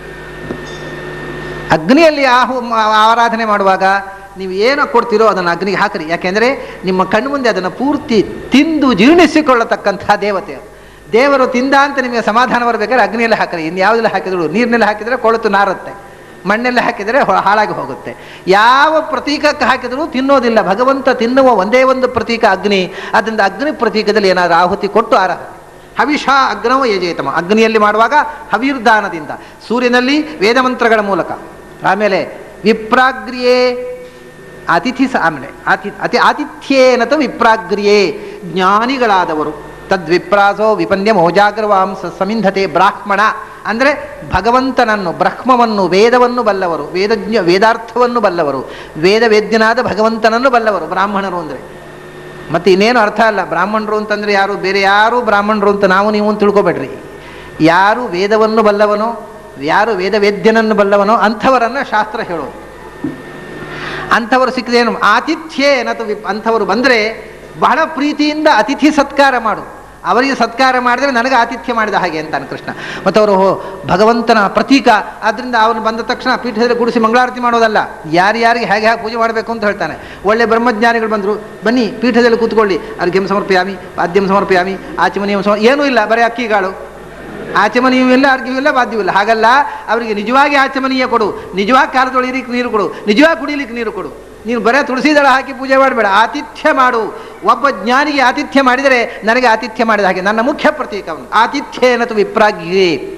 ಅಗ್ನಿಯಲ್ಲಿ ಆಹು ಆರಾಧನೆ ಮಾಡುವಾಗ ನೀವು ಏನೋ ಕೊಡ್ತೀರೋ ಅದನ್ನು ಅಗ್ನಿಗೆ ಹಾಕಿರಿ ಯಾಕೆಂದರೆ ನಿಮ್ಮ ಕಣ್ಣು ಮುಂದೆ ಅದನ್ನು ಪೂರ್ತಿ ತಿಂದು ಜೀರ್ಣಿಸಿಕೊಳ್ಳತಕ್ಕಂಥ ದೇವತೆ ದೇವರು ತಿಂದ ಅಂತ ನಿಮಗೆ ಸಮಾಧಾನ ಬರಬೇಕಾದ್ರೆ ಅಗ್ನಿಯಲ್ಲಿ ಹಾಕಿರಿ ಇನ್ನು ಯಾವುದೆಲ್ಲ ಹಾಕಿದ್ರು ನೀರಿನಲ್ಲಿ ಹಾಕಿದರೆ ಕೊಳತು ನಾರುತ್ತೆ ಮಣ್ಣೆಲ್ಲ ಹಾಕಿದರೆ ಹೊ- ಹಾಳಾಗಿ ಹೋಗುತ್ತೆ ಯಾವ ಪ್ರತೀಕಕ್ಕೆ ಹಾಕಿದರೂ ತಿನ್ನೋದಿಲ್ಲ ಭಗವಂತ ತಿನ್ನುವ ಒಂದೇ ಒಂದು ಪ್ರತೀಕ ಅಗ್ನಿ ಅದರಿಂದ ಅಗ್ನಿ ಪ್ರತೀಕದಲ್ಲಿ ಏನಾದರೂ ಆಹುತಿ ಕೊಟ್ಟು ಆರ ಹವಿಷ ಅಗ್ನವ ಯಜೇತಮ ಅಗ್ನಿಯಲ್ಲಿ ಮಾಡುವಾಗ ಹವಿರ್ದಾನದಿಂದ ಸೂರ್ಯನಲ್ಲಿ ವೇದಮಂತ್ರಗಳ ಮೂಲಕ ಆಮೇಲೆ ವಿಪ್ರಾಗ್ರಿಯೇ ಅತಿಥಿ ಸ ಆಮೇಲೆ ಅತಿ ಅತಿ ಆತಿಥ್ಯೇನತ ವಿಪ್ರಾಗ್ರಿಯೇ ಜ್ಞಾನಿಗಳಾದವರು ತದ್ವಿಪ್ರಾಸೋ ವಿಪನ್ಯ ಮೋಜಾಗ್ರವಾಂಸ ಸಮಿಂಧತೆ ಬ್ರಾಹ್ಮಣ ಅಂದರೆ ಭಗವಂತನನ್ನು ಬ್ರಹ್ಮವನ್ನು ವೇದವನ್ನು ಬಲ್ಲವರು ವೇದಜ್ಞ ವೇದಾರ್ಥವನ್ನು ಬಲ್ಲವರು ವೇದ ವೇದ್ಯನಾದ ಭಗವಂತನನ್ನು ಬಲ್ಲವರು ಬ್ರಾಹ್ಮಣರು ಅಂದರೆ ಮತ್ತು ಇನ್ನೇನು ಅರ್ಥ ಅಲ್ಲ ಬ್ರಾಹ್ಮಣರು ಅಂತಂದರೆ ಯಾರು ಬೇರೆ ಯಾರು ಬ್ರಾಹ್ಮಣರು ಅಂತ ನಾವು ನೀವು ಅಂತ ತಿಳ್ಕೊಬೇಡ್ರಿ ಯಾರು ವೇದವನ್ನು ಬಲ್ಲವನೋ ಯಾರು ವೇದ ವೇದ್ಯನನ್ನು ಬಲ್ಲವನೋ ಅಂಥವರನ್ನು ಶಾಸ್ತ್ರ ಹೇಳೋದು ಅಂಥವರು ಸಿಕ್ಕದೇನು ಆತಿಥ್ಯೆ ಏನತು ವಿಪ್ ಅಂಥವರು ಬಂದರೆ ಬಹಳ ಪ್ರೀತಿಯಿಂದ ಅತಿಥಿ ಸತ್ಕಾರ ಮಾಡು ಅವರಿಗೆ ಸತ್ಕಾರ ಮಾಡಿದರೆ ನನಗೆ ಆತಿಥ್ಯ ಮಾಡಿದ ಹಾಗೆ ಅಂತಾನೆ ಕೃಷ್ಣ ಮತ್ತು ಅವರು ಹೋ ಭಗವಂತನ ಪ್ರತೀಕ ಆದ್ದರಿಂದ ಅವನು ಬಂದ ತಕ್ಷಣ ಪೀಠದಲ್ಲಿ ಗುಡಿಸಿ ಮಂಗಳಾರತಿ ಮಾಡೋದಲ್ಲ ಯಾರ್ಯಾರಿಗೆ ಹೇಗೆ ಹೇಗೆ ಪೂಜೆ ಮಾಡಬೇಕು ಅಂತ ಹೇಳ್ತಾನೆ ಒಳ್ಳೆ ಬ್ರಹ್ಮಜ್ಞಾನಿಗಳು ಬಂದರು ಬನ್ನಿ ಪೀಠದಲ್ಲಿ ಕೂತ್ಕೊಳ್ಳಿ ಅರ್ಘ್ಯಂ ಸಮರ್ಪಯಾಮಿ ಪಾದ್ಯಂ ಸಮರ್ಪಯಾಮಿ ಆಚಮನೀಯಂ ಸಮ ಏನೂ ಇಲ್ಲ ಬರೀ ಅಕ್ಕಿಗಾಳು ಆಚಮನೀಯೂ ಇಲ್ಲ ಅರ್ಘ್ಯವೂ ಇಲ್ಲ ಬಾಧ್ಯವೂ ಇಲ್ಲ ಹಾಗಲ್ಲ ಅವರಿಗೆ ನಿಜವಾಗಿ ಆಚಮನೀಯ ಕೊಡು ನಿಜವಾಗಿ ಕಾಲು ತೊಳಿಲಿಕ್ಕೆ ನೀರು ಕೊಡು ನಿಜವಾಗಿ ಕುಡಿಲಿಕ್ಕೆ ನೀರು ಕೊಡು ನೀನು ಬರೇ ತುಳಸಿ ದಳ ಹಾಕಿ ಪೂಜೆ ಮಾಡಬೇಡ ಆತಿಥ್ಯ ಮಾಡು ಒಬ್ಬ ಜ್ಞಾನಿಗೆ ಆತಿಥ್ಯ ಮಾಡಿದರೆ ನನಗೆ ಆತಿಥ್ಯ ಮಾಡಿದ ಹಾಗೆ ನನ್ನ ಮುಖ್ಯ ಪ್ರತೀಕ ಅವನು ಆತಿಥ್ಯ ಏನತು ವಿಪ್ರಾಗ್ಯೇ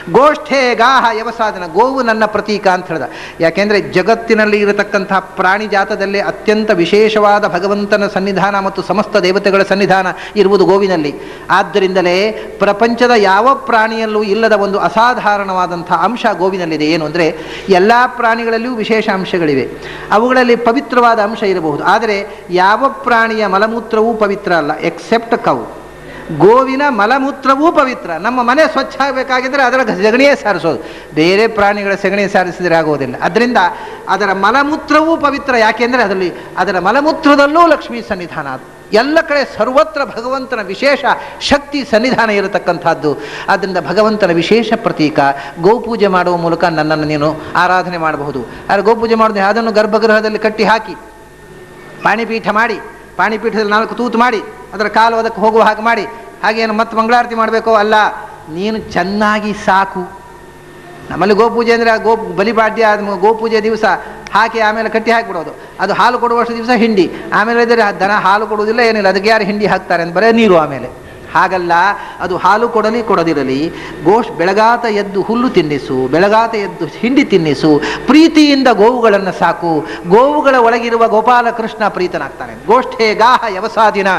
ಗೋಷ್ಠೆ ಗಾಹ ಯವಸಾಧನ ಗೋವು ನನ್ನ ಪ್ರತೀಕ ಅಂತ ಹೇಳ್ದ ಯಾಕೆಂದರೆ ಜಗತ್ತಿನಲ್ಲಿ ಇರತಕ್ಕಂತಹ ಪ್ರಾಣಿ ಜಾತದಲ್ಲಿ ಅತ್ಯಂತ ವಿಶೇಷವಾದ ಭಗವಂತನ ಸನ್ನಿಧಾನ ಮತ್ತು ಸಮಸ್ತ ದೇವತೆಗಳ ಸನ್ನಿಧಾನ ಇರುವುದು ಗೋವಿನಲ್ಲಿ ಆದ್ದರಿಂದಲೇ ಪ್ರಪಂಚದ ಯಾವ ಪ್ರಾಣಿಯಲ್ಲೂ ಇಲ್ಲದ ಒಂದು ಅಸಾಧಾರಣವಾದಂಥ ಅಂಶ ಗೋವಿನಲ್ಲಿದೆ ಏನು ಅಂದರೆ ಎಲ್ಲ ಪ್ರಾಣಿಗಳಲ್ಲಿಯೂ ವಿಶೇಷ ಅಂಶಗಳಿವೆ ಅವುಗಳಲ್ಲಿ ಪವಿತ್ರವಾದ ಅಂಶ ಇರಬಹುದು ಆದರೆ ಯಾವ ಪ್ರಾಣಿಯ ಮಲಮೂತ್ರವೂ ಪವಿತ್ರ ಅಲ್ಲ ಎಕ್ಸೆಪ್ಟ್ ಕವು ಗೋವಿನ ಮಲಮೂತ್ರವೂ ಪವಿತ್ರ ನಮ್ಮ ಮನೆ ಸ್ವಚ್ಛ ಆಗಬೇಕಾಗಿದ್ದರೆ ಅದರ ಸಗಣಿಯೇ ಸಾರಿಸೋದು ಬೇರೆ ಪ್ರಾಣಿಗಳ ಸಗಣಿ ಸಾರಿಸಿದರೆ ಆಗೋದಿಲ್ಲ ಅದರಿಂದ ಅದರ ಮಲಮೂತ್ರವೂ ಪವಿತ್ರ ಯಾಕೆಂದರೆ ಅದರಲ್ಲಿ ಅದರ ಮಲಮೂತ್ರದಲ್ಲೂ ಲಕ್ಷ್ಮೀ ಸನ್ನಿಧಾನ ಅದು ಎಲ್ಲ ಕಡೆ ಸರ್ವತ್ರ ಭಗವಂತನ ವಿಶೇಷ ಶಕ್ತಿ ಸನ್ನಿಧಾನ ಇರತಕ್ಕಂಥದ್ದು ಆದ್ದರಿಂದ ಭಗವಂತನ ವಿಶೇಷ ಪ್ರತೀಕ ಗೋಪೂಜೆ ಮಾಡುವ ಮೂಲಕ ನನ್ನನ್ನು ನೀನು ಆರಾಧನೆ ಮಾಡಬಹುದು ಆದರೆ ಗೋಪೂಜೆ ಮಾಡಿದ್ರೆ ಅದನ್ನು ಗರ್ಭಗೃಹದಲ್ಲಿ ಕಟ್ಟಿ ಹಾಕಿ ಪಾಣಿಪೀಠ ಮಾಡಿ ಪಾಣಿಪೀಠದಲ್ಲಿ ನಾಲ್ಕು ತೂತು ಮಾಡಿ ಅದರ ಕಾಲು ಅದಕ್ಕೆ ಹೋಗುವ ಹಾಗೆ ಮಾಡಿ ಹಾಗೇನು ಮತ್ತೆ ಮಂಗಳಾರತಿ ಮಾಡಬೇಕೋ ಅಲ್ಲ ನೀನು ಚೆನ್ನಾಗಿ ಸಾಕು ನಮ್ಮಲ್ಲಿ ಗೋಪೂಜೆ ಅಂದರೆ ಗೋ ಬಲಿಪಾಡ್ಯ ಆದ ಗೋಪೂಜೆ ದಿವಸ ಹಾಕಿ ಆಮೇಲೆ ಕಟ್ಟಿ ಹಾಕಿಬಿಡೋದು ಅದು ಹಾಲು ಕೊಡುವಷ್ಟು ದಿವಸ ಹಿಂಡಿ ಆಮೇಲೆ ಇದ್ದರೆ ಆ ದನ ಹಾಲು ಕೊಡುವುದಿಲ್ಲ ಏನಿಲ್ಲ ಅದಕ್ಕೆ ಯಾರು ಹಿಂಡಿ ಹಾಕ್ತಾರೆ ಅಂತ ಬರೀ ನೀರು ಆಮೇಲೆ ಹಾಗಲ್ಲ ಅದು ಹಾಲು ಕೊಡಲಿ ಕೊಡದಿರಲಿ ಗೋಶ್ ಬೆಳಗಾತ ಎದ್ದು ಹುಲ್ಲು ತಿನ್ನಿಸು ಬೆಳಗಾತ ಎದ್ದು ಹಿಂಡಿ ತಿನ್ನಿಸು ಪ್ರೀತಿಯಿಂದ ಗೋವುಗಳನ್ನು ಸಾಕು ಗೋವುಗಳ ಒಳಗಿರುವ ಗೋಪಾಲ ಕೃಷ್ಣ ಪ್ರೀತನಾಗ್ತಾನೆ ಗೋಷ್ಠೆ ಗಾಹ ಯವಸಾದಿನ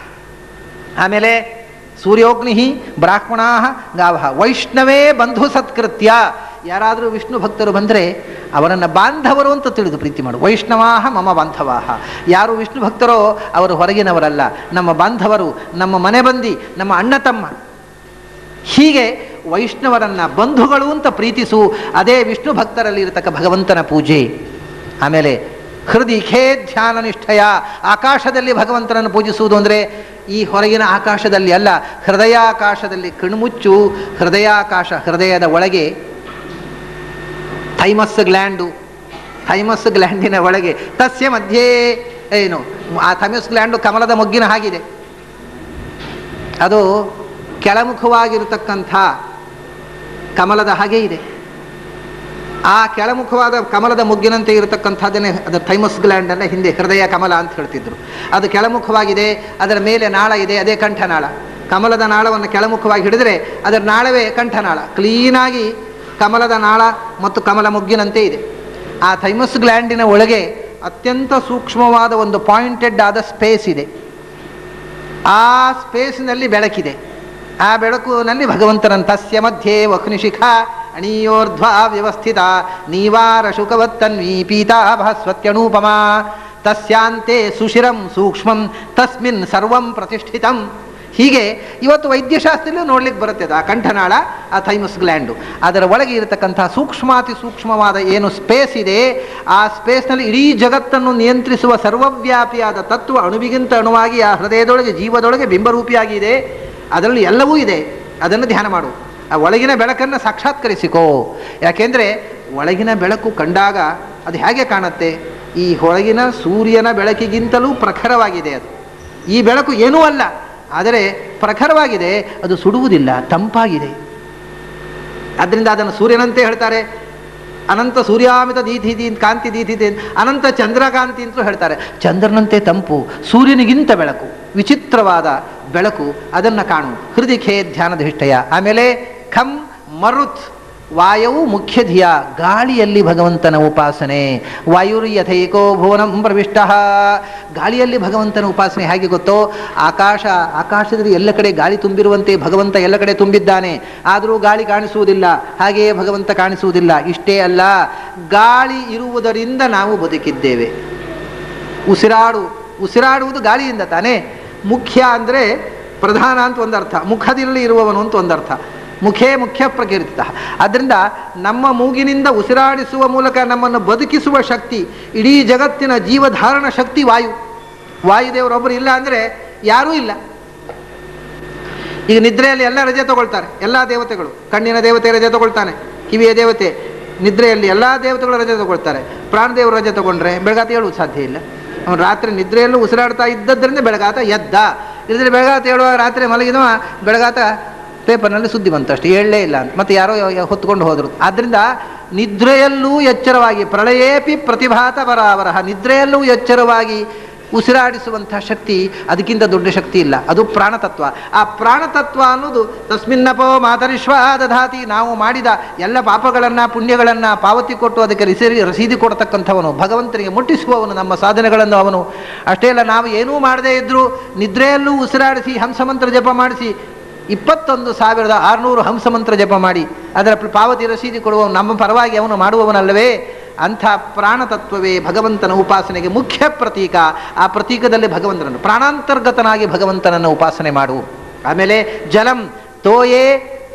ಆಮೇಲೆ ಸೂರ್ಯೋಗ್ನಿ ಬ್ರಾಹ್ಮಣಾ ಗಾವ ವೈಷ್ಣವೇ ಬಂಧು ಸತ್ಕೃತ್ಯ ಯಾರಾದರೂ ವಿಷ್ಣು ಭಕ್ತರು ಬಂದರೆ ಅವರನ್ನು ಬಾಂಧವರು ಅಂತ ತಿಳಿದು ಪ್ರೀತಿ ಮಾಡು ವೈಷ್ಣವಾಹ ಮಮ ಬಾಂಧವಾಹ ಯಾರು ವಿಷ್ಣು ಭಕ್ತರೋ ಅವರು ಹೊರಗಿನವರಲ್ಲ ನಮ್ಮ ಬಾಂಧವರು ನಮ್ಮ ಮನೆ ಬಂದಿ ನಮ್ಮ ಅಣ್ಣ ತಮ್ಮ ಹೀಗೆ ವೈಷ್ಣವರನ್ನ ಬಂಧುಗಳು ಅಂತ ಪ್ರೀತಿಸು ಅದೇ ವಿಷ್ಣು ಭಕ್ತರಲ್ಲಿ ಇರತಕ್ಕ ಭಗವಂತನ ಪೂಜೆ ಆಮೇಲೆ ಹೃದಯ ಖೇ ಧ್ಯಾನ ನಿಷ್ಠಯ ಆಕಾಶದಲ್ಲಿ ಭಗವಂತನನ್ನು ಪೂಜಿಸುವುದು ಅಂದರೆ ಈ ಹೊರಗಿನ ಆಕಾಶದಲ್ಲಿ ಅಲ್ಲ ಹೃದಯಾಕಾಶದಲ್ಲಿ ಕಣ್ಮುಚ್ಚು ಹೃದಯಾಕಾಶ ಹೃದಯದ ಒಳಗೆ ಥೈಮಸ್ ಗ್ಲ್ಯಾಂಡು ಥೈಮಸ್ ಗ್ಲ್ಯಾಂಡಿನ ಒಳಗೆ ತಸ್ಯ ಮಧ್ಯೆ ಏನು ಆ ಥೈಮಸ್ ಗ್ಲ್ಯಾಂಡು ಕಮಲದ ಮೊಗ್ಗಿನ ಹಾಗಿದೆ ಅದು ಕೆಳಮುಖವಾಗಿರತಕ್ಕಂಥ ಕಮಲದ ಹಾಗೆ ಇದೆ ಆ ಕೆಳಮುಖವಾದ ಕಮಲದ ಮುಗ್ಗಿನಂತೆ ಇರತಕ್ಕಂಥದ್ದನ್ನೇ ಅದರ ಥೈಮಸ್ ಗ್ಲ್ಯಾಂಡನ್ನು ಹಿಂದೆ ಹೃದಯ ಕಮಲ ಅಂತ ಹೇಳ್ತಿದ್ರು ಅದು ಕೆಳಮುಖವಾಗಿದೆ ಅದರ ಮೇಲೆ ನಾಳ ಇದೆ ಅದೇ ಕಂಠನಾಳ ಕಮಲದ ನಾಳವನ್ನು ಕೆಳಮುಖವಾಗಿ ಹಿಡಿದರೆ ಅದರ ನಾಳವೇ ಕಂಠನಾಳ ಕ್ಲೀನಾಗಿ ಕಮಲದ ನಾಳ ಮತ್ತು ಕಮಲ ಮುಗ್ಗಿನಂತೆ ಇದೆ ಆ ಥೈಮಸ್ ಗ್ಲ್ಯಾಂಡಿನ ಒಳಗೆ ಅತ್ಯಂತ ಸೂಕ್ಷ್ಮವಾದ ಒಂದು ಪಾಯಿಂಟೆಡ್ ಆದ ಸ್ಪೇಸ್ ಇದೆ ಆ ಸ್ಪೇಸ್ನಲ್ಲಿ ಬೆಳಕಿದೆ ಆ ಬೆಳಕಿನಲ್ಲಿ ಭಗವಂತನ ತಸ್ಯ ಮಧ್ಯೆ ವಹ್ನಿಶಿಖ ಅಣೀಯೋರ್ಧ್ವ ವ್ಯವಸ್ಥಿತ ನೀವಾರ ಶುಕವತ್ತನ್ವೀ ಪೀತಾಭ ಸ್ವತ್ಯನೂಪಮ ತಸ್ಯಾಂತೆ ಸುಶಿರಂ ಸೂಕ್ಷ್ಮಂ ತಸ್ಮಿನ್ ಸರ್ವಂ ಪ್ರತಿಷ್ಠಿತಂ ಹೀಗೆ ಇವತ್ತು ವೈದ್ಯಶಾಸ್ತ್ರದಲ್ಲೂ ನೋಡ್ಲಿಕ್ಕೆ ಬರುತ್ತೆ ಅದು ಆ ಕಂಠನಾಳ ಆ ಥೈಮಸ್ ಗ್ಲ್ಯಾಂಡು ಅದರ ಒಳಗೆ ಇರತಕ್ಕಂಥ ಸೂಕ್ಷ್ಮಾತಿ ಸೂಕ್ಷ್ಮವಾದ ಏನು ಸ್ಪೇಸ್ ಇದೆ ಆ ಸ್ಪೇಸ್ನಲ್ಲಿ ಇಡೀ ಜಗತ್ತನ್ನು ನಿಯಂತ್ರಿಸುವ ಸರ್ವವ್ಯಾಪಿಯಾದ ತತ್ವ ಅಣುವಿಗಿಂತ ಅಣುವಾಗಿ ಆ ಹೃದಯದೊಳಗೆ ಜೀವದೊಳಗೆ ಬಿಂಬರೂಪಿಯಾಗಿದೆ ಅದರಲ್ಲಿ ಎಲ್ಲವೂ ಇದೆ ಅದನ್ನು ಧ್ಯಾನ ಮಾಡು ಆ ಒಳಗಿನ ಬೆಳಕನ್ನು ಸಾಕ್ಷಾತ್ಕರಿಸಿಕೋ ಯಾಕೆಂದರೆ ಒಳಗಿನ ಬೆಳಕು ಕಂಡಾಗ ಅದು ಹೇಗೆ ಕಾಣುತ್ತೆ ಈ ಹೊರಗಿನ ಸೂರ್ಯನ ಬೆಳಕಿಗಿಂತಲೂ ಪ್ರಖರವಾಗಿದೆ ಅದು ಈ ಬೆಳಕು ಏನೂ ಅಲ್ಲ ಆದರೆ ಪ್ರಖರವಾಗಿದೆ ಅದು ಸುಡುವುದಿಲ್ಲ ತಂಪಾಗಿದೆ ಆದ್ದರಿಂದ ಅದನ್ನು ಸೂರ್ಯನಂತೆ ಹೇಳ್ತಾರೆ ಅನಂತ ಸೂರ್ಯಾಮಿತ ದೀಧಿದಿ ಕಾಂತಿ ದೀಧಿದೆ ಅನಂತ ಚಂದ್ರಕಾಂತಿ ಅಂತಲೂ ಹೇಳ್ತಾರೆ ಚಂದ್ರನಂತೆ ತಂಪು ಸೂರ್ಯನಿಗಿಂತ ಬೆಳಕು ವಿಚಿತ್ರವಾದ ಬೆಳಕು ಅದನ್ನು ಕಾಣು ಹೃದಯಕ್ಕೆ ಧ್ಯಾನಧಿಷ್ಠಯ ಆಮೇಲೆ ಖಂ ಮರುತ್ ವಾಯವು ಮುಖ್ಯ ಧಿಯ ಗಾಳಿಯಲ್ಲಿ ಭಗವಂತನ ಉಪಾಸನೆ ವಾಯುರ್ ಯಥೈಕೋ ಭುವನಂ ಪ್ರವಿಷ್ಟ ಗಾಳಿಯಲ್ಲಿ ಭಗವಂತನ ಉಪಾಸನೆ ಹೇಗೆ ಗೊತ್ತೋ ಆಕಾಶ ಆಕಾಶದಲ್ಲಿ ಎಲ್ಲ ಕಡೆ ಗಾಳಿ ತುಂಬಿರುವಂತೆ ಭಗವಂತ ಎಲ್ಲ ಕಡೆ ತುಂಬಿದ್ದಾನೆ ಆದರೂ ಗಾಳಿ ಕಾಣಿಸುವುದಿಲ್ಲ ಹಾಗೆಯೇ ಭಗವಂತ ಕಾಣಿಸುವುದಿಲ್ಲ ಇಷ್ಟೇ ಅಲ್ಲ ಗಾಳಿ ಇರುವುದರಿಂದ ನಾವು ಬದುಕಿದ್ದೇವೆ ಉಸಿರಾಡು ಉಸಿರಾಡುವುದು ಗಾಳಿಯಿಂದ ತಾನೇ ಮುಖ್ಯ ಅಂದರೆ ಪ್ರಧಾನ ಅಂತ ಒಂದರ್ಥ ಮುಖದಲ್ಲಿ ಇರುವವನು ಅಂತ ಒಂದರ್ಥ ಮುಖೇ ಮುಖ್ಯ ಪ್ರಕೀರ್ತಿತ ಆದ್ದರಿಂದ ನಮ್ಮ ಮೂಗಿನಿಂದ ಉಸಿರಾಡಿಸುವ ಮೂಲಕ ನಮ್ಮನ್ನು ಬದುಕಿಸುವ ಶಕ್ತಿ ಇಡೀ ಜಗತ್ತಿನ ಜೀವಧಾರಣ ಶಕ್ತಿ ವಾಯು ವಾಯುದೇವರೊಬ್ಬರು ಇಲ್ಲ ಅಂದರೆ ಯಾರೂ ಇಲ್ಲ ಈಗ ನಿದ್ರೆಯಲ್ಲಿ ಎಲ್ಲ ರಜೆ ತಗೊಳ್ತಾರೆ ಎಲ್ಲ ದೇವತೆಗಳು ಕಣ್ಣಿನ ದೇವತೆ ರಜೆ ತಗೊಳ್ತಾನೆ ಕಿವಿಯ ದೇವತೆ ನಿದ್ರೆಯಲ್ಲಿ ಎಲ್ಲ ದೇವತೆಗಳು ರಜೆ ತಗೊಳ್ತಾರೆ ಪ್ರಾಣದೇವರು ರಜೆ ತಗೊಂಡ್ರೆ ಬೆಳಗಾತ ಹೇಳುವುದು ಸಾಧ್ಯ ಇಲ್ಲ ಅವನು ರಾತ್ರಿ ನಿದ್ರೆಯಲ್ಲೂ ಉಸಿರಾಡ್ತಾ ಇದ್ದದ್ರಿಂದ ಬೆಳಗಾತ ಎದ್ದ ಇಲ್ಲದ್ರೆ ಬೆಳಗಾತ ಹೇಳುವಾಗ ರಾತ್ರಿ ಮಲಗಿದವ ಬೆಳಗಾತ ಪೇಪರ್ನಲ್ಲಿ ಸುದ್ದಿ ಬಂತು ಅಷ್ಟೇ ಹೇಳಲೇ ಇಲ್ಲ ಅಂತ ಮತ್ತೆ ಯಾರೋ ಯ- ಹೊತ್ಕೊಂಡು ಹೋದರು ಆದ್ದರಿಂದ ನಿದ್ರೆಯಲ್ಲೂ ಎಚ್ಚರವಾಗಿ ಪ್ರಳಯೇಪಿ ಪ್ರತಿಭಾತ ಬರಾವರಹ ನಿದ್ರೆಯಲ್ಲೂ ಎಚ್ಚರವಾಗಿ ಉಸಿರಾಡಿಸುವಂತಹ ಶಕ್ತಿ ಅದಕ್ಕಿಂತ ದೊಡ್ಡ ಶಕ್ತಿ ಇಲ್ಲ ಅದು ಪ್ರಾಣತತ್ವ ಆ ಪ್ರಾಣತತ್ವ ಅನ್ನೋದು ತಸ್ಮಿನ್ನಪೋ ಮಾತರಿಶ್ವ ದಧಾತಿ ನಾವು ಮಾಡಿದ ಎಲ್ಲ ಪಾಪಗಳನ್ನು ಪುಣ್ಯಗಳನ್ನು ಪಾವತಿ ಕೊಟ್ಟು ಅದಕ್ಕೆ ರಿಸೀದಿ ರಸೀದಿ ಕೊಡತಕ್ಕಂಥವನು ಭಗವಂತನಿಗೆ ಮುಟ್ಟಿಸುವವನು ನಮ್ಮ ಸಾಧನೆಗಳನ್ನು ಅವನು ಅಷ್ಟೇ ಅಲ್ಲ ನಾವು ಏನೂ ಮಾಡದೇ ಇದ್ದರೂ ನಿದ್ರೆಯಲ್ಲೂ ಉಸಿರಾಡಿಸಿ ಹಂಸಮಂತ್ರ ಜಪ ಮಾಡಿಸಿ ಇಪ್ಪತ್ತೊಂದು ಸಾವಿರದ ಆರುನೂರು ಹಂಸಮಂತ್ರ ಜಪ ಮಾಡಿ ಅದರ ಪಾವತಿ ರಸೀದಿ ಕೊಡುವ ನಮ್ಮ ಪರವಾಗಿ ಅವನು ಮಾಡುವವನಲ್ಲವೇ ಅಂಥ ಪ್ರಾಣತತ್ವವೇ ಭಗವಂತನ ಉಪಾಸನೆಗೆ ಮುಖ್ಯ ಪ್ರತೀಕ ಆ ಪ್ರತೀಕದಲ್ಲಿ ಭಗವಂತನನ್ನು ಪ್ರಾಣಾಂತರ್ಗತನಾಗಿ ಭಗವಂತನನ್ನು ಉಪಾಸನೆ ಮಾಡು ಆಮೇಲೆ ಜಲಂ ತೋಯೇ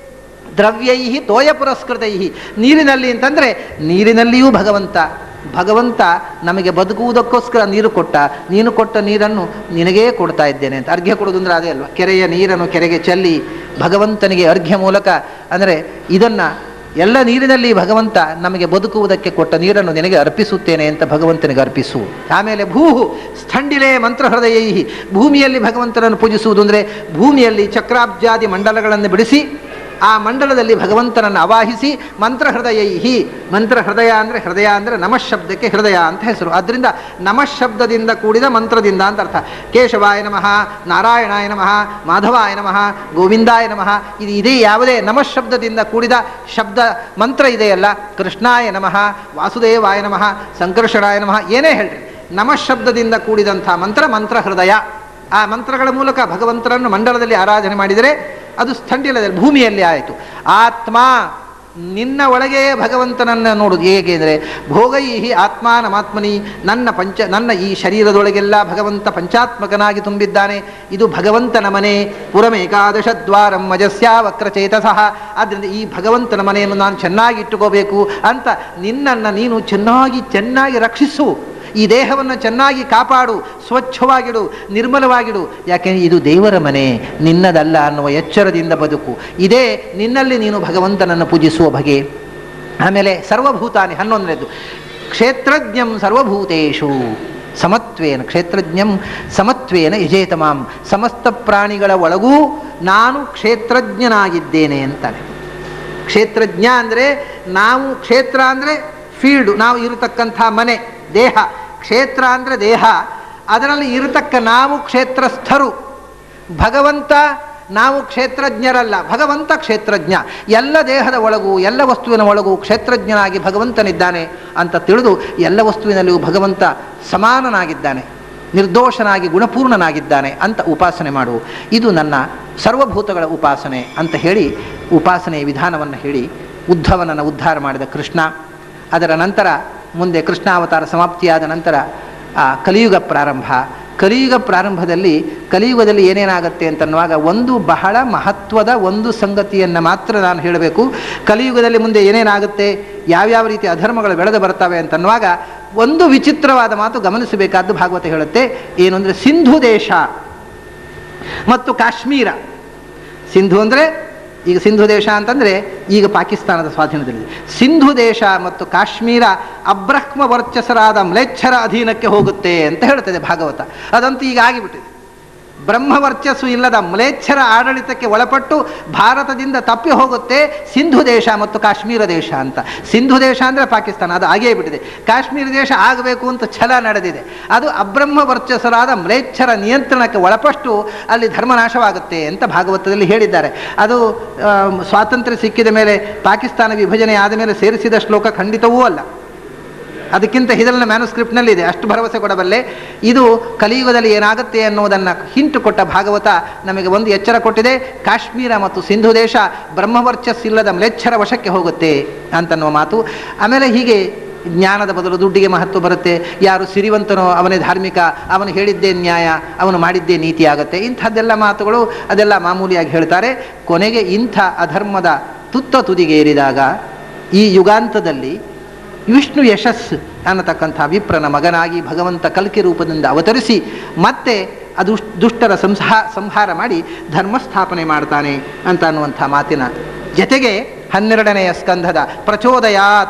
ದ್ರವ್ಯೈ ತೋಯ ಪುರಸ್ಕೃತೈ ನೀರಿನಲ್ಲಿ ಅಂತಂದರೆ ನೀರಿನಲ್ಲಿಯೂ ಭಗವಂತ ಭಗವಂತ ನಮಗೆ ಬದುಕುವುದಕ್ಕೋಸ್ಕರ ನೀರು ಕೊಟ್ಟ ನೀನು ಕೊಟ್ಟ ನೀರನ್ನು ನಿನಗೇ ಕೊಡ್ತಾ ಇದ್ದೇನೆ ಅಂತ ಅರ್ಘ್ಯ ಕೊಡೋದು ಅಂದರೆ ಅದೇ ಅಲ್ವಾ ಕೆರೆಯ ನೀರನ್ನು ಕೆರೆಗೆ ಚೆಲ್ಲಿ ಭಗವಂತನಿಗೆ ಅರ್ಘ್ಯ ಮೂಲಕ ಅಂದರೆ ಇದನ್ನು ಎಲ್ಲ ನೀರಿನಲ್ಲಿ ಭಗವಂತ ನಮಗೆ ಬದುಕುವುದಕ್ಕೆ ಕೊಟ್ಟ ನೀರನ್ನು ನಿನಗೆ ಅರ್ಪಿಸುತ್ತೇನೆ ಅಂತ ಭಗವಂತನಿಗೆ ಅರ್ಪಿಸು ಆಮೇಲೆ ಭೂಹು ಸ್ಥಂಡಿಲೇ ಮಂತ್ರ ಹೃದಯ ಭೂಮಿಯಲ್ಲಿ ಭಗವಂತನನ್ನು ಪೂಜಿಸುವುದು ಅಂದರೆ ಭೂಮಿಯಲ್ಲಿ ಚಕ್ರಾಬ್ಜಾದಿ ಮಂಡಲಗಳನ್ನು ಬಿಡಿಸಿ ಆ ಮಂಡಲದಲ್ಲಿ ಭಗವಂತನನ್ನು ಅವಾಹಿಸಿ ಮಂತ್ರ ಹೃದಯೈಹಿ ಮಂತ್ರ ಹೃದಯ ಅಂದರೆ ಹೃದಯ ಅಂದರೆ ನಮಃ ಶಬ್ದಕ್ಕೆ ಹೃದಯ ಅಂತ ಹೆಸರು ಅದರಿಂದ ನಮಃ ಶಬ್ದದಿಂದ ಕೂಡಿದ ಮಂತ್ರದಿಂದ ಅಂತ ಅರ್ಥ ಕೇಶವಾಯ ನಮಃ ನಾರಾಯಣಾಯ ನಮಃ ಮಾಧವಾಯ ನಮಃ ಗೋವಿಂದಾಯ ನಮಃ ಇದು ಇದೇ ಯಾವುದೇ ನಮಃ ಶಬ್ದದಿಂದ ಕೂಡಿದ ಶಬ್ದ ಮಂತ್ರ ಇದೆಯಲ್ಲ ಕೃಷ್ಣಾಯ ನಮಃ ವಾಸುದೇವಾಯ ನಮಃ ಸಂಕರ್ಷಣಾಯ ನಮಃ ಏನೇ ಹೇಳ್ರಿ ನಮಃ ಶಬ್ದದಿಂದ ಕೂಡಿದಂಥ ಮಂತ್ರ ಮಂತ್ರ ಹೃದಯ ಆ ಮಂತ್ರಗಳ ಮೂಲಕ ಭಗವಂತನನ್ನು ಮಂಡಲದಲ್ಲಿ ಆರಾಧನೆ ಮಾಡಿದರೆ ಅದು ಸ್ಥಂಡಿಲದಲ್ಲಿ ಭೂಮಿಯಲ್ಲಿ ಆಯಿತು ಆತ್ಮ ನಿನ್ನ ಒಳಗೆ ಭಗವಂತನನ್ನು ನೋಡುದು ಹೇಗೆ ಅಂದರೆ ಭೋಗೈಹಿ ಆತ್ಮಾನಮಾತ್ಮನಿ ನನ್ನ ಪಂಚ ನನ್ನ ಈ ಶರೀರದೊಳಗೆಲ್ಲ ಭಗವಂತ ಪಂಚಾತ್ಮಕನಾಗಿ ತುಂಬಿದ್ದಾನೆ ಇದು ಭಗವಂತನ ಮನೆ ಪುರಮೇಕಾದಶ ದ್ವಾರಂ ಮಜಸ್ಯ ವಕ್ರಚೇತಸಃ ಆದ್ದರಿಂದ ಈ ಭಗವಂತನ ಮನೆಯನ್ನು ನಾನು ಚೆನ್ನಾಗಿ ಇಟ್ಟುಕೋಬೇಕು ಅಂತ ನಿನ್ನನ್ನು ನೀನು ಚೆನ್ನಾಗಿ ಚೆನ್ನಾಗಿ ರಕ್ಷಿಸು ಈ ದೇಹವನ್ನು ಚೆನ್ನಾಗಿ ಕಾಪಾಡು ಸ್ವಚ್ಛವಾಗಿಡು ನಿರ್ಮಲವಾಗಿಡು ಯಾಕೆಂದರೆ ಇದು ದೇವರ ಮನೆ ನಿನ್ನದಲ್ಲ ಅನ್ನುವ ಎಚ್ಚರದಿಂದ ಬದುಕು ಇದೇ ನಿನ್ನಲ್ಲಿ ನೀನು ಭಗವಂತನನ್ನು ಪೂಜಿಸುವ ಬಗೆ ಆಮೇಲೆ ಸರ್ವಭೂತಾನಿ ಹನ್ನೊಂದನೇದು ಕ್ಷೇತ್ರಜ್ಞಂ ಸರ್ವಭೂತೇಶು ಸಮತ್ವೇನ ಕ್ಷೇತ್ರಜ್ಞಂ ಸಮತ್ವೇನ ಯಜೇತಮಾಂ ಸಮಸ್ತ ಪ್ರಾಣಿಗಳ ಒಳಗೂ ನಾನು ಕ್ಷೇತ್ರಜ್ಞನಾಗಿದ್ದೇನೆ ಅಂತಾನೆ ಕ್ಷೇತ್ರಜ್ಞ ಅಂದರೆ ನಾವು ಕ್ಷೇತ್ರ ಅಂದರೆ ಫೀಲ್ಡು ನಾವು ಇರತಕ್ಕಂಥ ಮನೆ ದೇಹ ಕ್ಷೇತ್ರ ಅಂದರೆ ದೇಹ ಅದರಲ್ಲಿ ಇರತಕ್ಕ ನಾವು ಕ್ಷೇತ್ರಸ್ಥರು ಭಗವಂತ ನಾವು ಕ್ಷೇತ್ರಜ್ಞರಲ್ಲ ಭಗವಂತ ಕ್ಷೇತ್ರಜ್ಞ ಎಲ್ಲ ದೇಹದ ಒಳಗೂ ಎಲ್ಲ ವಸ್ತುವಿನ ಒಳಗೂ ಕ್ಷೇತ್ರಜ್ಞನಾಗಿ ಭಗವಂತನಿದ್ದಾನೆ ಅಂತ ತಿಳಿದು ಎಲ್ಲ ವಸ್ತುವಿನಲ್ಲಿಯೂ ಭಗವಂತ ಸಮಾನನಾಗಿದ್ದಾನೆ ನಿರ್ದೋಷನಾಗಿ ಗುಣಪೂರ್ಣನಾಗಿದ್ದಾನೆ ಅಂತ ಉಪಾಸನೆ ಮಾಡು ಇದು ನನ್ನ ಸರ್ವಭೂತಗಳ ಉಪಾಸನೆ ಅಂತ ಹೇಳಿ ಉಪಾಸನೆಯ ವಿಧಾನವನ್ನು ಹೇಳಿ ಉದ್ಧವನನ್ನು ಉದ್ಧಾರ ಮಾಡಿದ ಕೃಷ್ಣ ಅದರ ನಂತರ ಮುಂದೆ ಕೃಷ್ಣಾವತಾರ ಸಮಾಪ್ತಿಯಾದ ನಂತರ ಆ ಕಲಿಯುಗ ಪ್ರಾರಂಭ ಕಲಿಯುಗ ಪ್ರಾರಂಭದಲ್ಲಿ ಕಲಿಯುಗದಲ್ಲಿ ಏನೇನಾಗುತ್ತೆ ಅಂತನ್ನುವಾಗ ಒಂದು ಬಹಳ ಮಹತ್ವದ ಒಂದು ಸಂಗತಿಯನ್ನು ಮಾತ್ರ ನಾನು ಹೇಳಬೇಕು ಕಲಿಯುಗದಲ್ಲಿ ಮುಂದೆ ಏನೇನಾಗುತ್ತೆ ಯಾವ್ಯಾವ ರೀತಿ ಅಧರ್ಮಗಳು ಬೆಳೆದು ಬರ್ತವೆ ಅಂತನ್ನುವಾಗ ಒಂದು ವಿಚಿತ್ರವಾದ ಮಾತು ಗಮನಿಸಬೇಕಾದ್ದು ಭಾಗವತ ಹೇಳುತ್ತೆ ಏನು ಅಂದರೆ ಸಿಂಧು ದೇಶ ಮತ್ತು ಕಾಶ್ಮೀರ ಸಿಂಧು ಅಂದರೆ ಈಗ ಸಿಂಧು ದೇಶ ಅಂತಂದರೆ ಈಗ ಪಾಕಿಸ್ತಾನದ ಸ್ವಾಧೀನದಲ್ಲಿದೆ ಸಿಂಧು ದೇಶ ಮತ್ತು ಕಾಶ್ಮೀರ ಅಬ್ರಹ್ಮ ವರ್ಚಸರಾದ ಮ್ಲೇಚ್ಛರ ಅಧೀನಕ್ಕೆ ಹೋಗುತ್ತೆ ಅಂತ ಹೇಳ್ತದೆ ಭಾಗವತ ಅದಂತೂ ಈಗ ಆಗಿಬಿಟ್ಟಿದೆ ಬ್ರಹ್ಮ ವರ್ಚಸ್ಸು ಇಲ್ಲದ ಮ್ಲೇಚ್ಛರ ಆಡಳಿತಕ್ಕೆ ಒಳಪಟ್ಟು ಭಾರತದಿಂದ ತಪ್ಪಿ ಹೋಗುತ್ತೆ ಸಿಂಧು ದೇಶ ಮತ್ತು ಕಾಶ್ಮೀರ ದೇಶ ಅಂತ ಸಿಂಧು ದೇಶ ಅಂದರೆ ಪಾಕಿಸ್ತಾನ ಅದು ಆಗೇ ಬಿಟ್ಟಿದೆ ಕಾಶ್ಮೀರ ದೇಶ ಆಗಬೇಕು ಅಂತ ಛಲ ನಡೆದಿದೆ ಅದು ಅಬ್ರಹ್ಮ ವರ್ಚಸ್ಸರಾದ ಮ್ಲೇಚ್ಛರ ನಿಯಂತ್ರಣಕ್ಕೆ ಒಳಪಟ್ಟು ಅಲ್ಲಿ ಧರ್ಮನಾಶವಾಗುತ್ತೆ ಅಂತ ಭಾಗವತದಲ್ಲಿ ಹೇಳಿದ್ದಾರೆ ಅದು ಆ, ಸ್ವಾತಂತ್ರ್ಯ ಸಿಕ್ಕಿದ ಮೇಲೆ ಪಾಕಿಸ್ತಾನ ವಿಭಜನೆ ಆದ ಮೇಲೆ ಸೇರಿಸಿದ ಶ್ಲೋಕ ಖಂಡಿತವೂ ಅಲ್ಲ ಅದಕ್ಕಿಂತ ಹಿದಲಿನ ಮ್ಯಾನುಸ್ಕ್ರಿಪ್ಟ್ನಲ್ಲಿದೆ ಅಷ್ಟು ಭರವಸೆ ಕೊಡಬಲ್ಲೆ ಇದು ಕಲಿಯುಗದಲ್ಲಿ ಏನಾಗುತ್ತೆ ಅನ್ನೋದನ್ನು ಹಿಂಟು ಕೊಟ್ಟ ಭಾಗವತ ನಮಗೆ ಒಂದು ಎಚ್ಚರ ಕೊಟ್ಟಿದೆ ಕಾಶ್ಮೀರ ಮತ್ತು ಸಿಂಧು ದೇಶ ಬ್ರಹ್ಮವರ್ಚಸ್ಸಿಲ್ಲದ ಮ್ಲೇಚ್ಛರ ವಶಕ್ಕೆ ಹೋಗುತ್ತೆ ಅಂತನ್ನುವ ಮಾತು ಆಮೇಲೆ ಹೀಗೆ ಜ್ಞಾನದ ಬದಲು ದುಡ್ಡಿಗೆ ಮಹತ್ವ ಬರುತ್ತೆ ಯಾರು ಸಿರಿವಂತನೋ ಅವನೇ ಧಾರ್ಮಿಕ ಅವನು ಹೇಳಿದ್ದೇ ನ್ಯಾಯ ಅವನು ಮಾಡಿದ್ದೇ ನೀತಿ ಆಗುತ್ತೆ ಇಂಥದ್ದೆಲ್ಲ ಮಾತುಗಳು ಅದೆಲ್ಲ ಮಾಮೂಲಿಯಾಗಿ ಹೇಳ್ತಾರೆ ಕೊನೆಗೆ ಇಂಥ ಅಧರ್ಮದ ತುತ್ತ ತುದಿಗೇರಿದಾಗ ಈ ಯುಗಾಂತದಲ್ಲಿ ವಿಷ್ಣು ಯಶಸ್ ಅನ್ನತಕ್ಕಂಥ ವಿಪ್ರನ ಮಗನಾಗಿ ಭಗವಂತ ಕಲ್ಕಿ ರೂಪದಿಂದ ಅವತರಿಸಿ ಮತ್ತೆ ಅದು ದುಷ್ಟರ ಸಂಸಾ ಸಂಹಾರ ಮಾಡಿ ಧರ್ಮಸ್ಥಾಪನೆ ಮಾಡ್ತಾನೆ ಅಂತ ಅನ್ನುವಂಥ ಮಾತಿನ ಜತೆಗೆ ಹನ್ನೆರಡನೆಯ ಸ್ಕಂಧದ ಪ್ರಚೋದಯಾತ್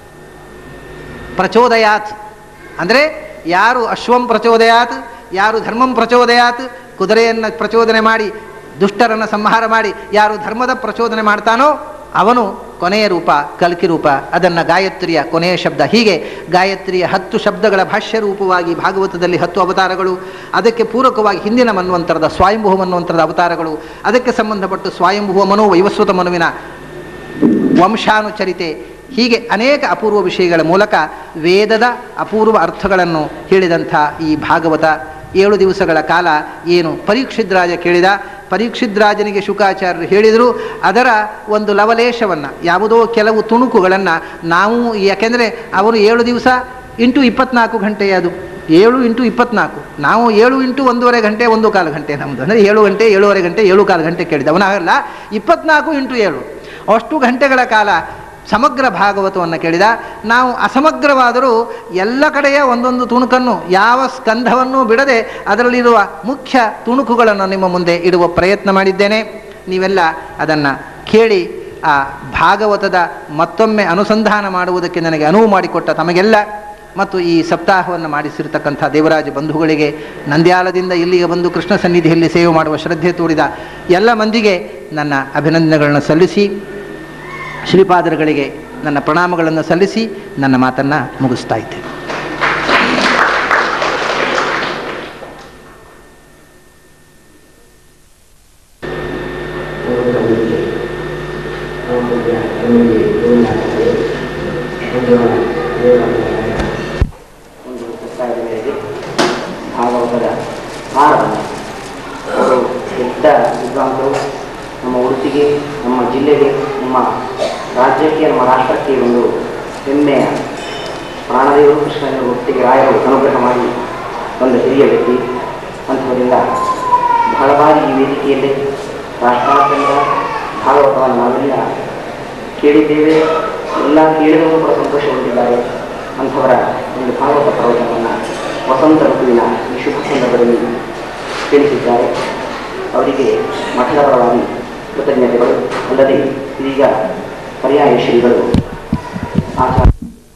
ಪ್ರಚೋದಯಾತ್ ಅಂದರೆ ಯಾರು ಅಶ್ವಂ ಪ್ರಚೋದಯಾತ್ ಯಾರು ಧರ್ಮಂ ಪ್ರಚೋದಯಾತ್ ಕುದುರೆಯನ್ನು ಪ್ರಚೋದನೆ ಮಾಡಿ ದುಷ್ಟರನ್ನು ಸಂಹಾರ ಮಾಡಿ ಯಾರು ಧರ್ಮದ ಪ್ರಚೋದನೆ ಮಾಡ್ತಾನೋ ಅವನು ಕೊನೆಯ ರೂಪ ಕಲ್ಕಿ ರೂಪ ಅದನ್ನು ಗಾಯತ್ರಿಯ ಕೊನೆಯ ಶಬ್ದ ಹೀಗೆ ಗಾಯತ್ರಿಯ ಹತ್ತು ಶಬ್ದಗಳ ಭಾಷ್ಯ ರೂಪವಾಗಿ ಭಾಗವತದಲ್ಲಿ ಹತ್ತು ಅವತಾರಗಳು ಅದಕ್ಕೆ ಪೂರಕವಾಗಿ ಹಿಂದಿನ ಮನ್ವಂತರದ ಸ್ವಯಂಭುವ ಮನ್ವಂತರದ ಅವತಾರಗಳು ಅದಕ್ಕೆ ಸಂಬಂಧಪಟ್ಟು ಸ್ವಯಂಭುವ ಮನು ವೈವಸ್ವತ ಮನುವಿನ ವಂಶಾನುಚರಿತೆ ಹೀಗೆ ಅನೇಕ ಅಪೂರ್ವ ವಿಷಯಗಳ ಮೂಲಕ ವೇದದ ಅಪೂರ್ವ ಅರ್ಥಗಳನ್ನು ಹೇಳಿದಂಥ ಈ ಭಾಗವತ ಏಳು ದಿವಸಗಳ ಕಾಲ ಏನು ಪರೀಕ್ಷಿದ್ರಾಜ ಕೇಳಿದ ಪರೀಕ್ಷಿದ್ರಾಜನಿಗೆ ಶುಕಾಚಾರ್ಯರು ಹೇಳಿದರು ಅದರ ಒಂದು ಲವಲೇಶವನ್ನು ಯಾವುದೋ ಕೆಲವು ತುಣುಕುಗಳನ್ನು ನಾವು ಯಾಕೆಂದರೆ ಅವರು ಏಳು ದಿವಸ ಇಂಟು ಇಪ್ಪತ್ನಾಲ್ಕು ಗಂಟೆ ಅದು ಏಳು ಇಂಟು ಇಪ್ಪತ್ನಾಲ್ಕು ನಾವು ಏಳು ಇಂಟು ಒಂದೂವರೆ ಗಂಟೆ ಒಂದು ಕಾಲು ಗಂಟೆ ನಮ್ಮದು ಅಂದರೆ ಏಳು ಗಂಟೆ ಏಳುವರೆ ಗಂಟೆ ಏಳು ಕಾಲು ಗಂಟೆ ಕೇಳಿದ ಅವನಾಗಲ್ಲ ಇಪ್ಪತ್ನಾಲ್ಕು ಇಂಟು ಏಳು ಅಷ್ಟು ಗಂಟೆಗಳ ಕಾಲ ಸಮಗ್ರ ಭಾಗವತವನ್ನು ಕೇಳಿದ ನಾವು ಅಸಮಗ್ರವಾದರೂ ಎಲ್ಲ ಕಡೆಯ ಒಂದೊಂದು ತುಣುಕನ್ನು ಯಾವ ಸ್ಕಂಧವನ್ನೂ ಬಿಡದೆ ಅದರಲ್ಲಿರುವ ಮುಖ್ಯ ತುಣುಕುಗಳನ್ನು ನಿಮ್ಮ ಮುಂದೆ ಇಡುವ ಪ್ರಯತ್ನ ಮಾಡಿದ್ದೇನೆ ನೀವೆಲ್ಲ ಅದನ್ನು ಕೇಳಿ ಆ ಭಾಗವತದ ಮತ್ತೊಮ್ಮೆ ಅನುಸಂಧಾನ ಮಾಡುವುದಕ್ಕೆ ನನಗೆ ಅನುವು ಮಾಡಿಕೊಟ್ಟ ತಮಗೆಲ್ಲ ಮತ್ತು ಈ ಸಪ್ತಾಹವನ್ನು ಮಾಡಿಸಿರ್ತಕ್ಕಂಥ ದೇವರಾಜ ಬಂಧುಗಳಿಗೆ ನಂದ್ಯಾಲದಿಂದ ಇಲ್ಲಿಗೆ ಬಂದು ಕೃಷ್ಣ ಸನ್ನಿಧಿಯಲ್ಲಿ ಸೇವೆ ಮಾಡುವ ಶ್ರದ್ಧೆ ತೋರಿದ ಎಲ್ಲ ಮಂದಿಗೆ ನನ್ನ ಅಭಿನಂದನೆಗಳನ್ನು ಸಲ್ಲಿಸಿ ಶ್ರೀಪಾದರುಗಳಿಗೆ ನನ್ನ ಪ್ರಣಾಮಗಳನ್ನು ಸಲ್ಲಿಸಿ ನನ್ನ ಮಾತನ್ನು ಮುಗಿಸ್ತಾ ಇದ್ದೇನೆ ಒಂದು ಪ್ರಸ್ತಾವದ ಮೇರೆಗೆ ಭಾಗವತದ ಸಾರವನ್ನು ಅವರು ದೊಡ್ಡ ವಿದ್ವಾಂಸರು ನಮ್ಮ ಉಡುಪಿಗೆ ನಮ್ಮ ಜಿಲ್ಲೆಗೆ ನಮ್ಮ ರಾಜ್ಯಕ್ಕೆ ನಮ್ಮ ರಾಷ್ಟ್ರಕ್ಕೆ ಒಂದು ಹೆಮ್ಮೆಯ ಪ್ರಾಣದೇವರು ಕೃಷ್ಣನ ಒಟ್ಟಿಗೆ ರಾಯರು ಅನುಗ್ರಹ ಮಾಡಿ ಒಂದು ಹಿರಿಯ ವ್ಯಕ್ತಿ ಅಂಥವರಿಂದ ಬಹಳ ಬಾರಿ ಈ ವೇದಿಕೆಯಲ್ಲಿ ರಾಷ್ಟ್ರಾದ್ಯಂತ ಭಾಗವತವನ್ನು ನಾವೆಲ್ಲ ಕೇಳಿದ್ದೇವೆ ಎಲ್ಲ ಕೇಳಿದವರು ಕೂಡ ಸಂತೋಷಗೊಂಡಿದ್ದಾರೆ ಅಂಥವರ ಒಂದು ಭಾಗವತ ಪ್ರವಚನವನ್ನು ವಸಂತ ಋತುವಿನ ಈ ಶುಭ ಸಂದರ್ಭದಲ್ಲಿ ತಿಳಿಸಿದ್ದಾರೆ ಅವರಿಗೆ ಮಠದ ಪರವಾಗಿ ಕೃತಜ್ಞತೆಗಳು ಅಲ್ಲದೆ ಇದೀಗ ಪರ್ಯಾಯ ಶ್ರೀಗಳು ಆಚಾರ್ಯ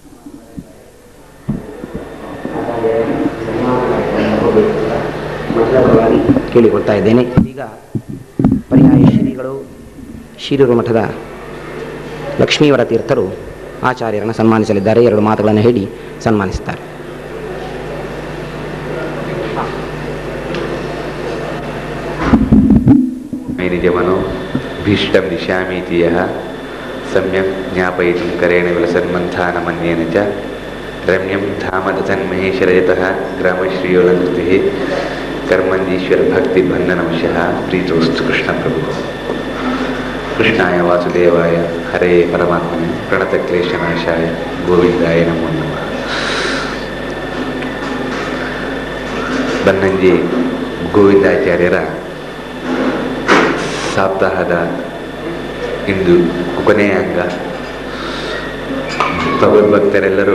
ಮಠದ ಪರವಾಗಿ ಕೇಳಿಕೊಳ್ತಾ ಇದ್ದೇನೆ ಈಗ ಪರ್ಯಾಯ ಶ್ರೀಗಳು ಶಿರೂರು ಮಠದ ಲಕ್ಷ್ಮೀವರ ತೀರ್ಥರು ಆಚಾರ್ಯರನ್ನು ಸನ್ಮಾನಿಸಲಿದ್ದಾರೆ ಎರಡು ಮಾತುಗಳನ್ನು ಹೇಳಿ ಸನ್ಮಾನಿಸುತ್ತಾರೆ निजमनो भीष्टं दिशामीति यः सम्यक् ज्ञापयितुं करेण विलसन्मन्थानमन्येन च रम्यं धाम दधन्महेशरजतः ग्रामश्रीयोलङ्कृतिः कर्मन्दीश्वरभक्तिबन्धनवशः प्रीतोस्तु कृष्णप्रभुः कृष्णाय वासुदेवाय हरे परमात्मने प्रणतक्लेशनाशाय ಗೋವಿಂದಾಯ ನಮೋ ನಮಃ ಬನ್ನಂಜಿ ಗೋವಿಂದಾಚಾರ್ಯರ ಸಪ್ತಾಹದ ಇಂದು ಕೊನೆಯ ಅಂಗ ಭಗವದ್ಭಕ್ತರೆಲ್ಲರೂ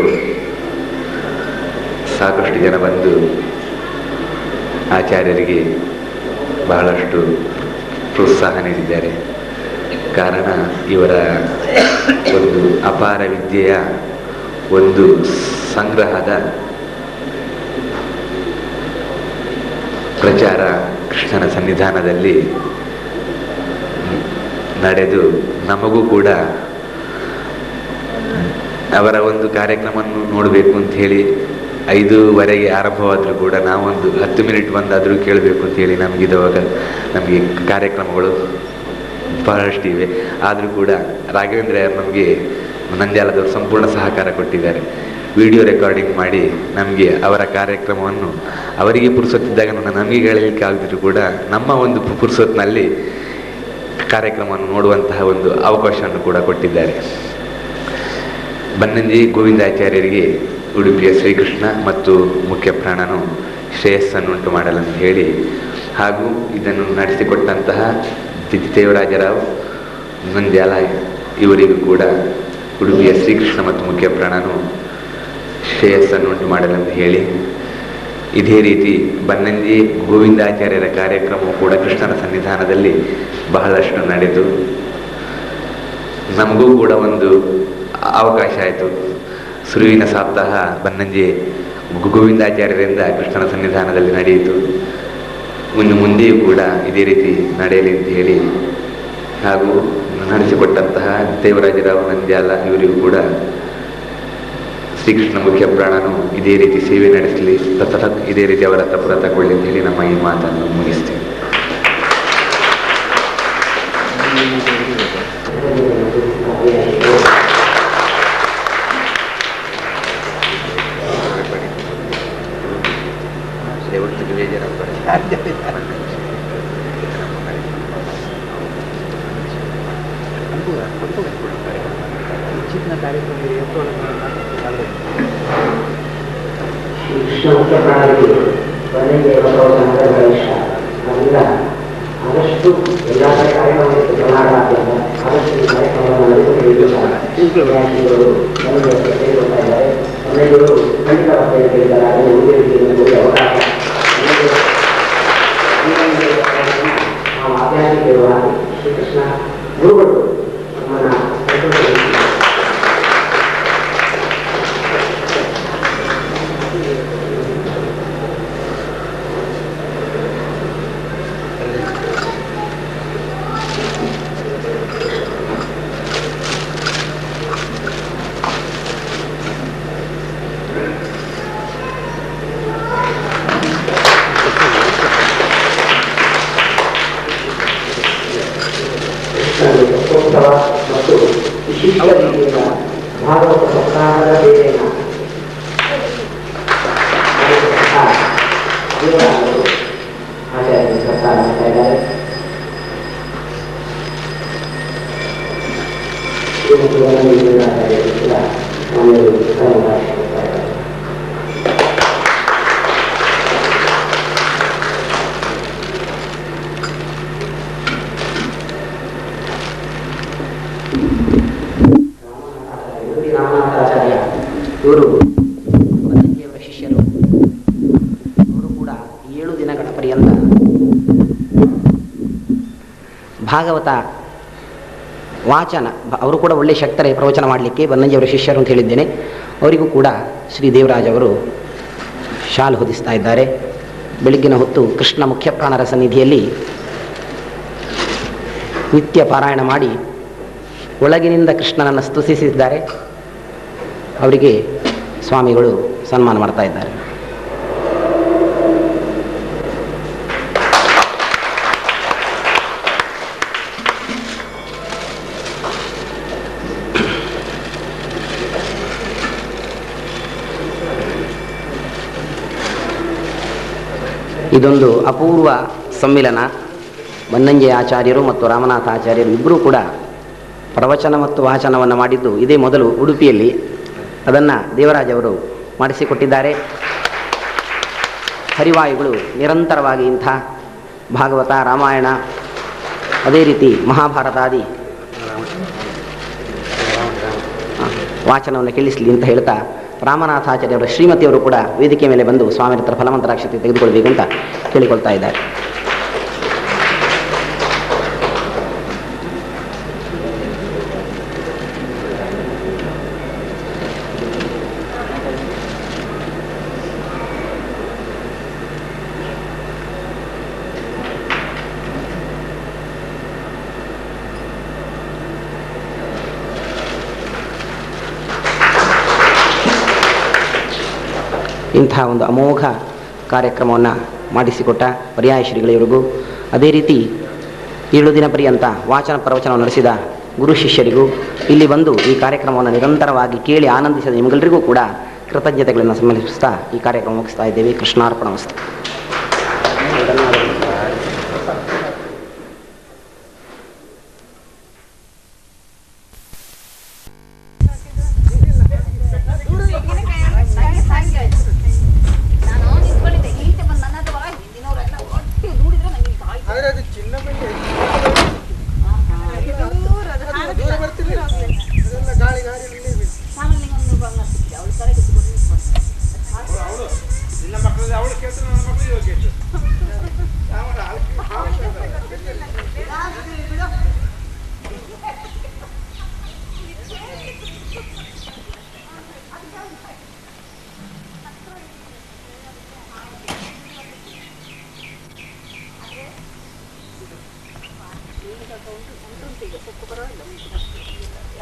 ಸಾಕಷ್ಟು ಜನ ಬಂದು ಆಚಾರ್ಯರಿಗೆ ಬಹಳಷ್ಟು ಪ್ರೋತ್ಸಾಹ ನೀಡಿದ್ದಾರೆ ಕಾರಣ ಇವರ ಒಂದು ಅಪಾರ ವಿದ್ಯೆಯ ಒಂದು ಸಂಗ್ರಹದ ಪ್ರಚಾರ ಕೃಷ್ಣನ ಸನ್ನಿಧಾನದಲ್ಲಿ ನಡೆದು ನಮಗೂ ಕೂಡ ಅವರ ಒಂದು ಕಾರ್ಯಕ್ರಮವನ್ನು ನೋಡಬೇಕು ಅಂತ ಹೇಳಿ ಐದೂವರೆಗೆ ಆರಂಭವಾದರೂ ಕೂಡ ನಾವೊಂದು ಹತ್ತು ಮಿನಿಟ್ ಬಂದಾದರೂ ಕೇಳಬೇಕು ಅಂತ ಹೇಳಿ ನಮಗಿದವಾಗ ನಮಗೆ ಕಾರ್ಯಕ್ರಮಗಳು ಬಹಳಷ್ಟಿವೆ ಆದರೂ ಕೂಡ ರಾಘವೇಂದ್ರ ಯಾರು ನಮಗೆ ನಂದ್ಯಾಲದವರು ಸಂಪೂರ್ಣ ಸಹಕಾರ ಕೊಟ್ಟಿದ್ದಾರೆ ವಿಡಿಯೋ ರೆಕಾರ್ಡಿಂಗ್ ಮಾಡಿ ನಮಗೆ ಅವರ ಕಾರ್ಯಕ್ರಮವನ್ನು ಅವರಿಗೆ ಪುರುಸೊತ್ತಿದ್ದಾಗ ನಮಗೆ ಹೇಳಲಿಕ್ಕೆ ಆಗದಿದ್ರು ಕೂಡ ನಮ್ಮ ಒಂದು ಪುರುಸೊತ್ತಿನಲ್ಲಿ ಕಾರ್ಯಕ್ರಮವನ್ನು ನೋಡುವಂತಹ ಒಂದು ಅವಕಾಶವನ್ನು ಕೂಡ ಕೊಟ್ಟಿದ್ದಾರೆ ಬನ್ನಂಜಿ ಗೋವಿಂದಾಚಾರ್ಯರಿಗೆ ಉಡುಪಿಯ ಶ್ರೀಕೃಷ್ಣ ಮತ್ತು ಮುಖ್ಯ ಪ್ರಾಣನು ಶ್ರೇಯಸ್ಸನ್ನುಂಟು ಮಾಡಲೆಂದು ಹೇಳಿ ಹಾಗೂ ಇದನ್ನು ನಡೆಸಿಕೊಟ್ಟಂತಹ ದಿ- ದೇವರಾಜರಾವ್ ನಂದ್ಯಾಲ ಇವರಿಗೂ ಕೂಡ ಉಡುಪಿಯ ಶ್ರೀಕೃಷ್ಣ ಮತ್ತು ಮುಖ್ಯ ಪ್ರಾಣನು ಶ್ರೇಯಸ್ಸನ್ನುಂಟು ಮಾಡಲೆಂದು ಹೇಳಿ ಇದೇ ರೀತಿ ಬನ್ನಂಜಿ ಗೋವಿಂದಾಚಾರ್ಯರ ಕಾರ್ಯಕ್ರಮವು ಕೂಡ ಕೃಷ್ಣನ ಸನ್ನಿಧಾನದಲ್ಲಿ ಬಹಳಷ್ಟು ನಡೆದು ನಮಗೂ ಕೂಡ ಒಂದು ಅವಕಾಶ ಆಯಿತು ಸುರುವಿನ ಸಪ್ತಾಹ ಬನ್ನಂಜಿ ಗೋ- ಗೋವಿಂದಾಚಾರ್ಯರಿಂದ ಕೃಷ್ಣನ ಸನ್ನಿಧಾನದಲ್ಲಿ ನಡೆಯಿತು ಇನ್ನು ಮುಂದೆಯೂ ಕೂಡ ಇದೇ ರೀತಿ ನಡೆಯಲಿ ಅಂತ ಹೇಳಿ ಹಾಗೂ ನಡೆಸಿಕೊಟ್ಟಂತಹ ದೇವರಾಜರಾವ್ ನಂದ್ಯಾಲ ಇವರಿಗೂ ಕೂಡ ಶ್ರೀಕೃಷ್ಣ ಮುಖ್ಯ ಪ್ರಾಣನು ಇದೇ ರೀತಿ ಸೇವೆ ನಡೆಸಲಿ ಸತತ ಇದೇ ರೀತಿ ಅವರ ತಪುರ ತಗೊಳ್ಳಿ ಅಂತ ಹೇಳಿ ನಮ್ಮ ಈ ಮಾತನ್ನು ಮುಗಿಸ್ತೇವೆ ಕೃಷ್ಣ ಮುಖ್ಯ ಪ್ರಾಣಕ್ಕೆ ಕೊನೆಗೆ ಬಸವಸಂತರ ಇಷ್ಟ ಅದರಿಂದ ಆದಷ್ಟು ಎಲ್ಲ ಕಾರ್ಯಕ್ರಮಕ್ಕೆ ಕರ್ನಾಟಕಾದ್ಯಂತ ಆದಷ್ಟು ಈ ಕಾರ್ಯಕ್ರಮವನ್ನು ನಡೆಸಿಕೊಂಡು ವಿದ್ಯಾರ್ಥಿಗಳು ನಮಗೆ ಸೇರಿಕೊಳ್ತಾ ಇದ್ದಾರೆ ಕೊನೆಗಳು ಖಂಡಿತ ವರ್ತನೆ ಕೇಳಿದ್ದಾರೆ ಅದನ್ನು ಒಂದೇ ರೀತಿಯಲ್ಲಿ ಹೋಗಿ ಅವಕಾಶ ನಮಗೆ ಜೀವನದಲ್ಲಿ ನಾವು ಆಧ್ಯಾತ್ಮಿಕ ಇರುವ ಹಾಗೆ ಶ್ರೀಕೃಷ್ಣ ಗುರುಗಳು ನಮ್ಮನ್ನ ಕೈಗೊಂಡಿದ್ದಾರೆ. ರಥೋತ್ಸವ ಮತ್ತು ವಿಶಿಷ್ಟ ರೀತಿಯಿಂದ ಭಾಗವತ ಸಪ್ತಾಹದ ಬೇರೆಯನ್ನು ಆಚಾರ್ಯರು ಪ್ರಸಾರ ಮಾಡ್ತಾ ಇದ್ದಾರೆ ಇವತ್ತು ವನವಿಜ್ಞಾನ ಆಚಾರ್ಯರು ಕೂಡ ನಮ್ಮಲ್ಲಿ ಕರ್ಮಭಾಷೆ ಮಾಡ್ತಾ ಇದ್ದಾರೆ ಯುವತಿ ರಾಮನಾಥಾಚಾರ್ಯ ಇವರು ಬನ್ನಂಜಿಯವರ ಶಿಷ್ಯರು ಅವರು ಕೂಡ ಏಳು ದಿನಗಳ ಪರ್ಯಂತ ಭಾಗವತ ವಾಚನ ಬ- ಅವರು ಕೂಡ ಒಳ್ಳೆಯ ಶಕ್ತರೇ ಪ್ರವಚನ ಮಾಡಲಿಕ್ಕೆ ಬನ್ನಂಜಿಯವರ ಶಿಷ್ಯರು ಅಂತ ಹೇಳಿದ್ದೇನೆ ಅವರಿಗೂ ಕೂಡ ಶ್ರೀ ದೇವರಾಜ್ ಅವರು ಶಾಲು ಹೊದಿಸ್ತಾ ಇದ್ದಾರೆ ಬೆಳಗ್ಗಿನ ಹೊತ್ತು ಕೃಷ್ಣ ಮುಖ್ಯ ಪ್ರಾಣರ ಸನ್ನಿಧಿಯಲ್ಲಿ ನಿತ್ಯ ಪಾರಾಯಣ ಮಾಡಿ ಒಳಗಿನಿಂದ ಕೃಷ್ಣನನ್ನು ಸ್ತುತಿಸಿದ್ದಾರೆ ಅವರಿಗೆ ಸ್ವಾಮಿಗಳು ಸನ್ಮಾನ ಮಾಡ್ತಾ ಇದ್ದಾರೆ ಇದೊಂದು ಅಪೂರ್ವ ಸಮ್ಮಿಲನ ಬನ್ನಂಜೆ ಆಚಾರ್ಯರು ಮತ್ತು ರಾಮನಾಥ ಆಚಾರ್ಯರು ಇಬ್ಬರೂ ಕೂಡ ಪ್ರವಚನ ಮತ್ತು ವಾಚನವನ್ನು ಮಾಡಿದ್ದು ಇದೇ ಮೊದಲು ಉಡುಪಿಯಲ್ಲಿ ಅದನ್ನು ದೇವರಾಜ್ ಅವರು ಮಾಡಿಸಿಕೊಟ್ಟಿದ್ದಾರೆ ಹರಿವಾಯುಗಳು ನಿರಂತರವಾಗಿ ಇಂಥ ಭಾಗವತ ರಾಮಾಯಣ ಅದೇ ರೀತಿ ಮಹಾಭಾರತಾದಿ ಆ, ವಾಚನವನ್ನು ಕೇಳಿಸಲಿ ಅಂತ ಹೇಳ್ತಾ ರಾಮನಾಥಾಚಾರ್ಯವರ ಶ್ರೀಮತಿಯವರು ಕೂಡ ವೇದಿಕೆ ಮೇಲೆ ಬಂದು ಸ್ವಾಮಿ ಹತ್ರ ಫಲಮಂತ್ರಾಕ್ಷತೆ ತೆಗೆದುಕೊಳ್ಬೇಕು ಅಂತ ಕೇಳಿಕೊಳ್ತಾ ಇದ್ದಾರೆ ಇಂಥ ಒಂದು ಅಮೋಘ ಕಾರ್ಯಕ್ರಮವನ್ನು ಮಾಡಿಸಿಕೊಟ್ಟ ಪರ್ಯಾಯ ಶ್ರೀಗಳಿವರಿಗೂ ಅದೇ ರೀತಿ ಏಳು ದಿನ ಪರ್ಯಂತ ವಾಚನ ಪ್ರವಚನವನ್ನು ನಡೆಸಿದ ಗುರು ಶಿಷ್ಯರಿಗೂ ಇಲ್ಲಿ ಬಂದು ಈ ಕಾರ್ಯಕ್ರಮವನ್ನು ನಿರಂತರವಾಗಿ ಕೇಳಿ ಆನಂದಿಸಿದ ನಿಮಗೆಲ್ಲರಿಗೂ ಕೂಡ ಕೃತಜ್ಞತೆಗಳನ್ನು ಸಲ್ಲಿಸ್ತಾ ಈ ಕಾರ್ಯಕ್ರಮ ಮುಗಿಸ್ತಾ ಇದ್ದೇವೆ ಕೃಷ್ಣಾರ್ಪಣ ವಸ್ತು ನಾನು ನಿಂತ್ಕೊಂಡಿದ್ದೆ ಈಚೆ ಬಂದು ನನ್ನ ಹತ್ರ ಬಾ, ಹಿಂದಿನವರೆಲ್ಲ ಒಟ್ಟು ನೋಡಿದ್ರೆ ನನಗೆ ಇದು ಆಯ್ತು. ಆದ್ರೆ ಅದು ಚಿನ್ನ ಬೆಳ್ಳಿ ಹಾಳಾಗಿಲ್ಲ. ದೂರ ಬರ್ತಿರ್ಲಿಲ್ಲ ಅದೆಲ್ಲ ಗಾಳಿ ಗಾಳಿಯಲ್ಲಿ ಬೀಳ್ತು. ಆಮೇಲೆ ಒಂದು ಬಂಗಾರ ಸಿಕ್ಕಿದೆ ಅವಳು ಕರೆಗೆ ತಗೊಂಡು ನಿಂತ್ಕೊಂಡೆ. ನಿನ್ನ ಮಕ್ಕಳಲ್ಲಿ ಅವಳು ಕೇಳ್ತಾರೆ ನನ್ನ ಮಕ್ಕಳು ಇವಾಗ ಕೇಳ್ತಾರೆ ಆಮೇಲೆ ಆಳ್ಕೆ- ಉಂಟು ಈಗ ಸೊಪ್ಪು ಬರೋದು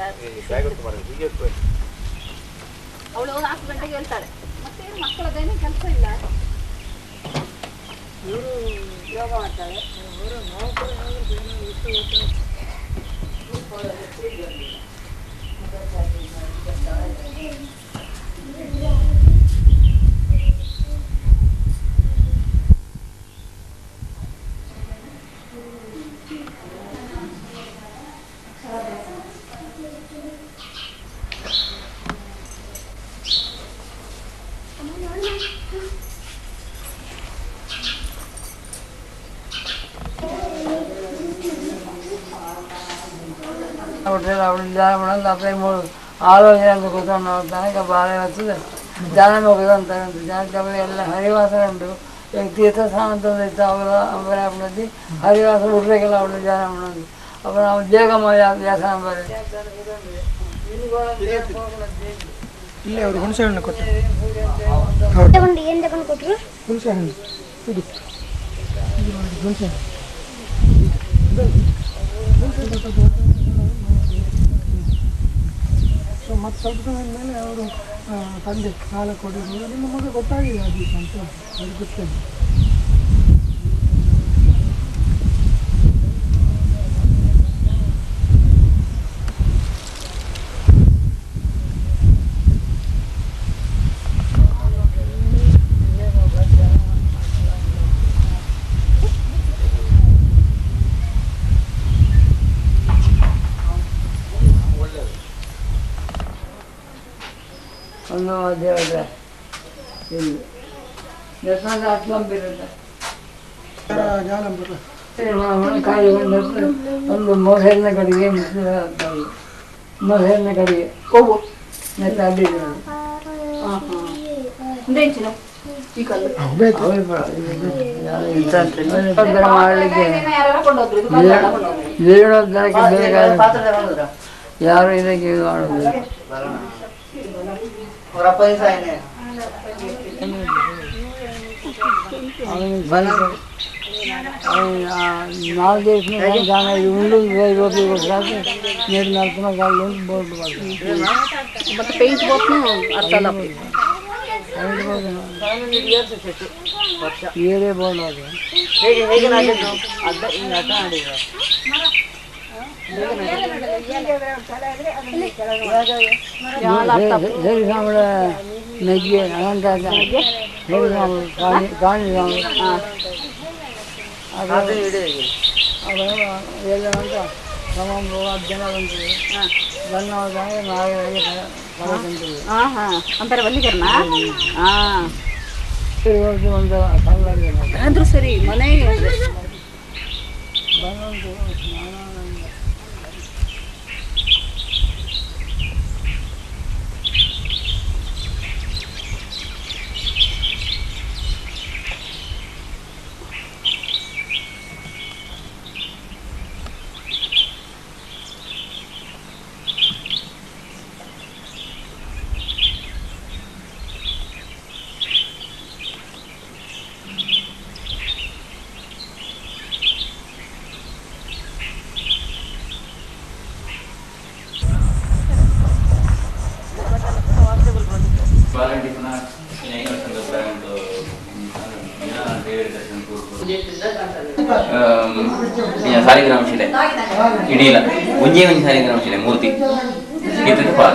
ಅವಳು ನಾಲ್ಕು ಗಂಟೆಗೆ ಹೇಳ್ತಾಳೆ ಮತ್ತೆ ಮಕ್ಕಳದೇನೇ ಕೆಲಸ ಇಲ್ಲ ಇವರು ಯೋಗ ಮಾಡ್ತಾರೆ hotel അവിടെ ധ്യാനം വേണം അത്രയും ആലോചന ಕೂತ್ಕೊಂಡು ತನಕ ಭಾಳ ಆಗ್ತದೆ ಧ್ಯಾನ ಹೋಗೋದಂತ ಧ್ಯಾನಕ್ಕೆ ಆಮೇಲೆ ಎಲ್ಲ ಹರಿವಾಸ ಉಂಟು ಈಗ ತೀರ್ಥಸ್ಥಾನ ಅಂತಂದು ಇತ್ತು ಅವರ ಅವರ ನದಿ ಹರಿವಾಸ ಉಡ್ಬೇಕೆಲ್ಲ ಅವಳು ಧ್ಯಾನ ಮಾಡೋದು ಅಪ್ಪ ನಾವು ಬೇಗ ವ್ಯಾಸನ ಬರೀ ಇಲ್ಲೇ ಅವರು ಹುಣಸೆ ಹಣ್ಣು ಕೊಟ್ಟರು ತಗೊಂಡು ಏನು ತಗೊಂಡು ಕೊಟ್ಟರು ಹುಣಸೆ ಹಣ್ಣು ಇದು ಇದು ನೋಡಿ, ಹುಣಸೆ ಹಣ್ಣು ಸೊ ಮತ್ತೆ ಸ್ವಲ್ಪ ಸಮಯದ ಮೇಲೆ ಅವರು ಆ, ತಂದೆ ಸಾಲ ಕೊಡಿದ್ರು ನಿಮ್ಮ ಮಗ ಗೊತ್ತಾಗಿದೆ ಅದಕ್ಕೆ ಅಂತ ಅವ್ರಿಗೆ ಗೊತ್ತಿಲ್ಲ ಒಂದು ದೇವತೆ ಇಲ್ಲಿ ದೇವಸ್ಥಾನದ ಹತ್ಕೊಂಬಿರುತ್ತೆ ಜಾಲಂಬರ ಕಾಯಿ ಒಂದು ಮೊಸರಿನ ಕಡೆಗೆ ಮೊಸರಿನ ಕಡೆಗೆ ಹೋಗು ಮತ್ತೆ ಅಡ್ಡಿಲ್ಲ ಈ ಕಲ್ಲು ಮಾಡಲಿಕ್ಕೆ ಯಾರು ಕೊಂಡೋದ್ರು ಇದು ಕಲ್ಲು ಎಲ್ಲ ಕೊಂಡೋದ್ರು. ಜೀರ್ಣೋದ್ಧಾರಕ್ಕೆ ಬೇಕಾದ ಯಾರು ಇದಕ್ಕೆ ಇದು ಮಾಡೋದಿಲ್ಲ ಅವನಿಗೆ ಬಂದು ನಾಲ್ಕು ದಿವಸ ದಾನ ಉಂಡು ಇವತ್ತು ಸಾಕು ನೀರು ನಾಲ್ಕು ಕಾಲು ಬೋರ್ಡ್ ಬರ್ತದೆ ಮತ್ತೆ ಪೇಂಟ್ ಬಾಕ್ನು ಅರ್ಥ ಅಲ್ಲ ಏಳೇ ಬೋರ್ಡ್ ಅದು ಹೇಳಿ ಸಾಂಬಳ ನೆಗ್ಗಿ ಅನಂತ ಹೇಳಿ ಸಾಂಬಳ ಕಾಣಿ ಕಾಣಿ ಸಾಂಬಳ ಅದು ಅದು ಏಳು ಅಂತ ಸಮಾನ ಹತ್ತು ಜನ ಬಂದಿದೆ ಬಣ್ಣ ಹೋದಾಗ ನಾಳೆ ಫಲ ತಿಂತೀವಿ ಹಾ ಹಾ ಅಂತಾರೆ ಬಲ್ಲಿಗರ್ನ ಹಾ ಇವತ್ತು ಒಂದು ಸಂಘ ಆದ್ರೂ ಸರಿ ಮನೆ ಬಂದಂತು ಸ್ನಾನ ಸಾಲಿಗ್ರಾಮ ಶಿಲೆ ಇಡೀಲ ಒಂಜೇ ಒಂಜಿ ಸಾಲಿಗ್ರಾಮ ಶಿಲೆ ಮೂರ್ತಿ ಇತ್ತು ಪಾದ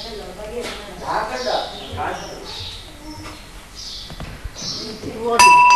ಓದಿ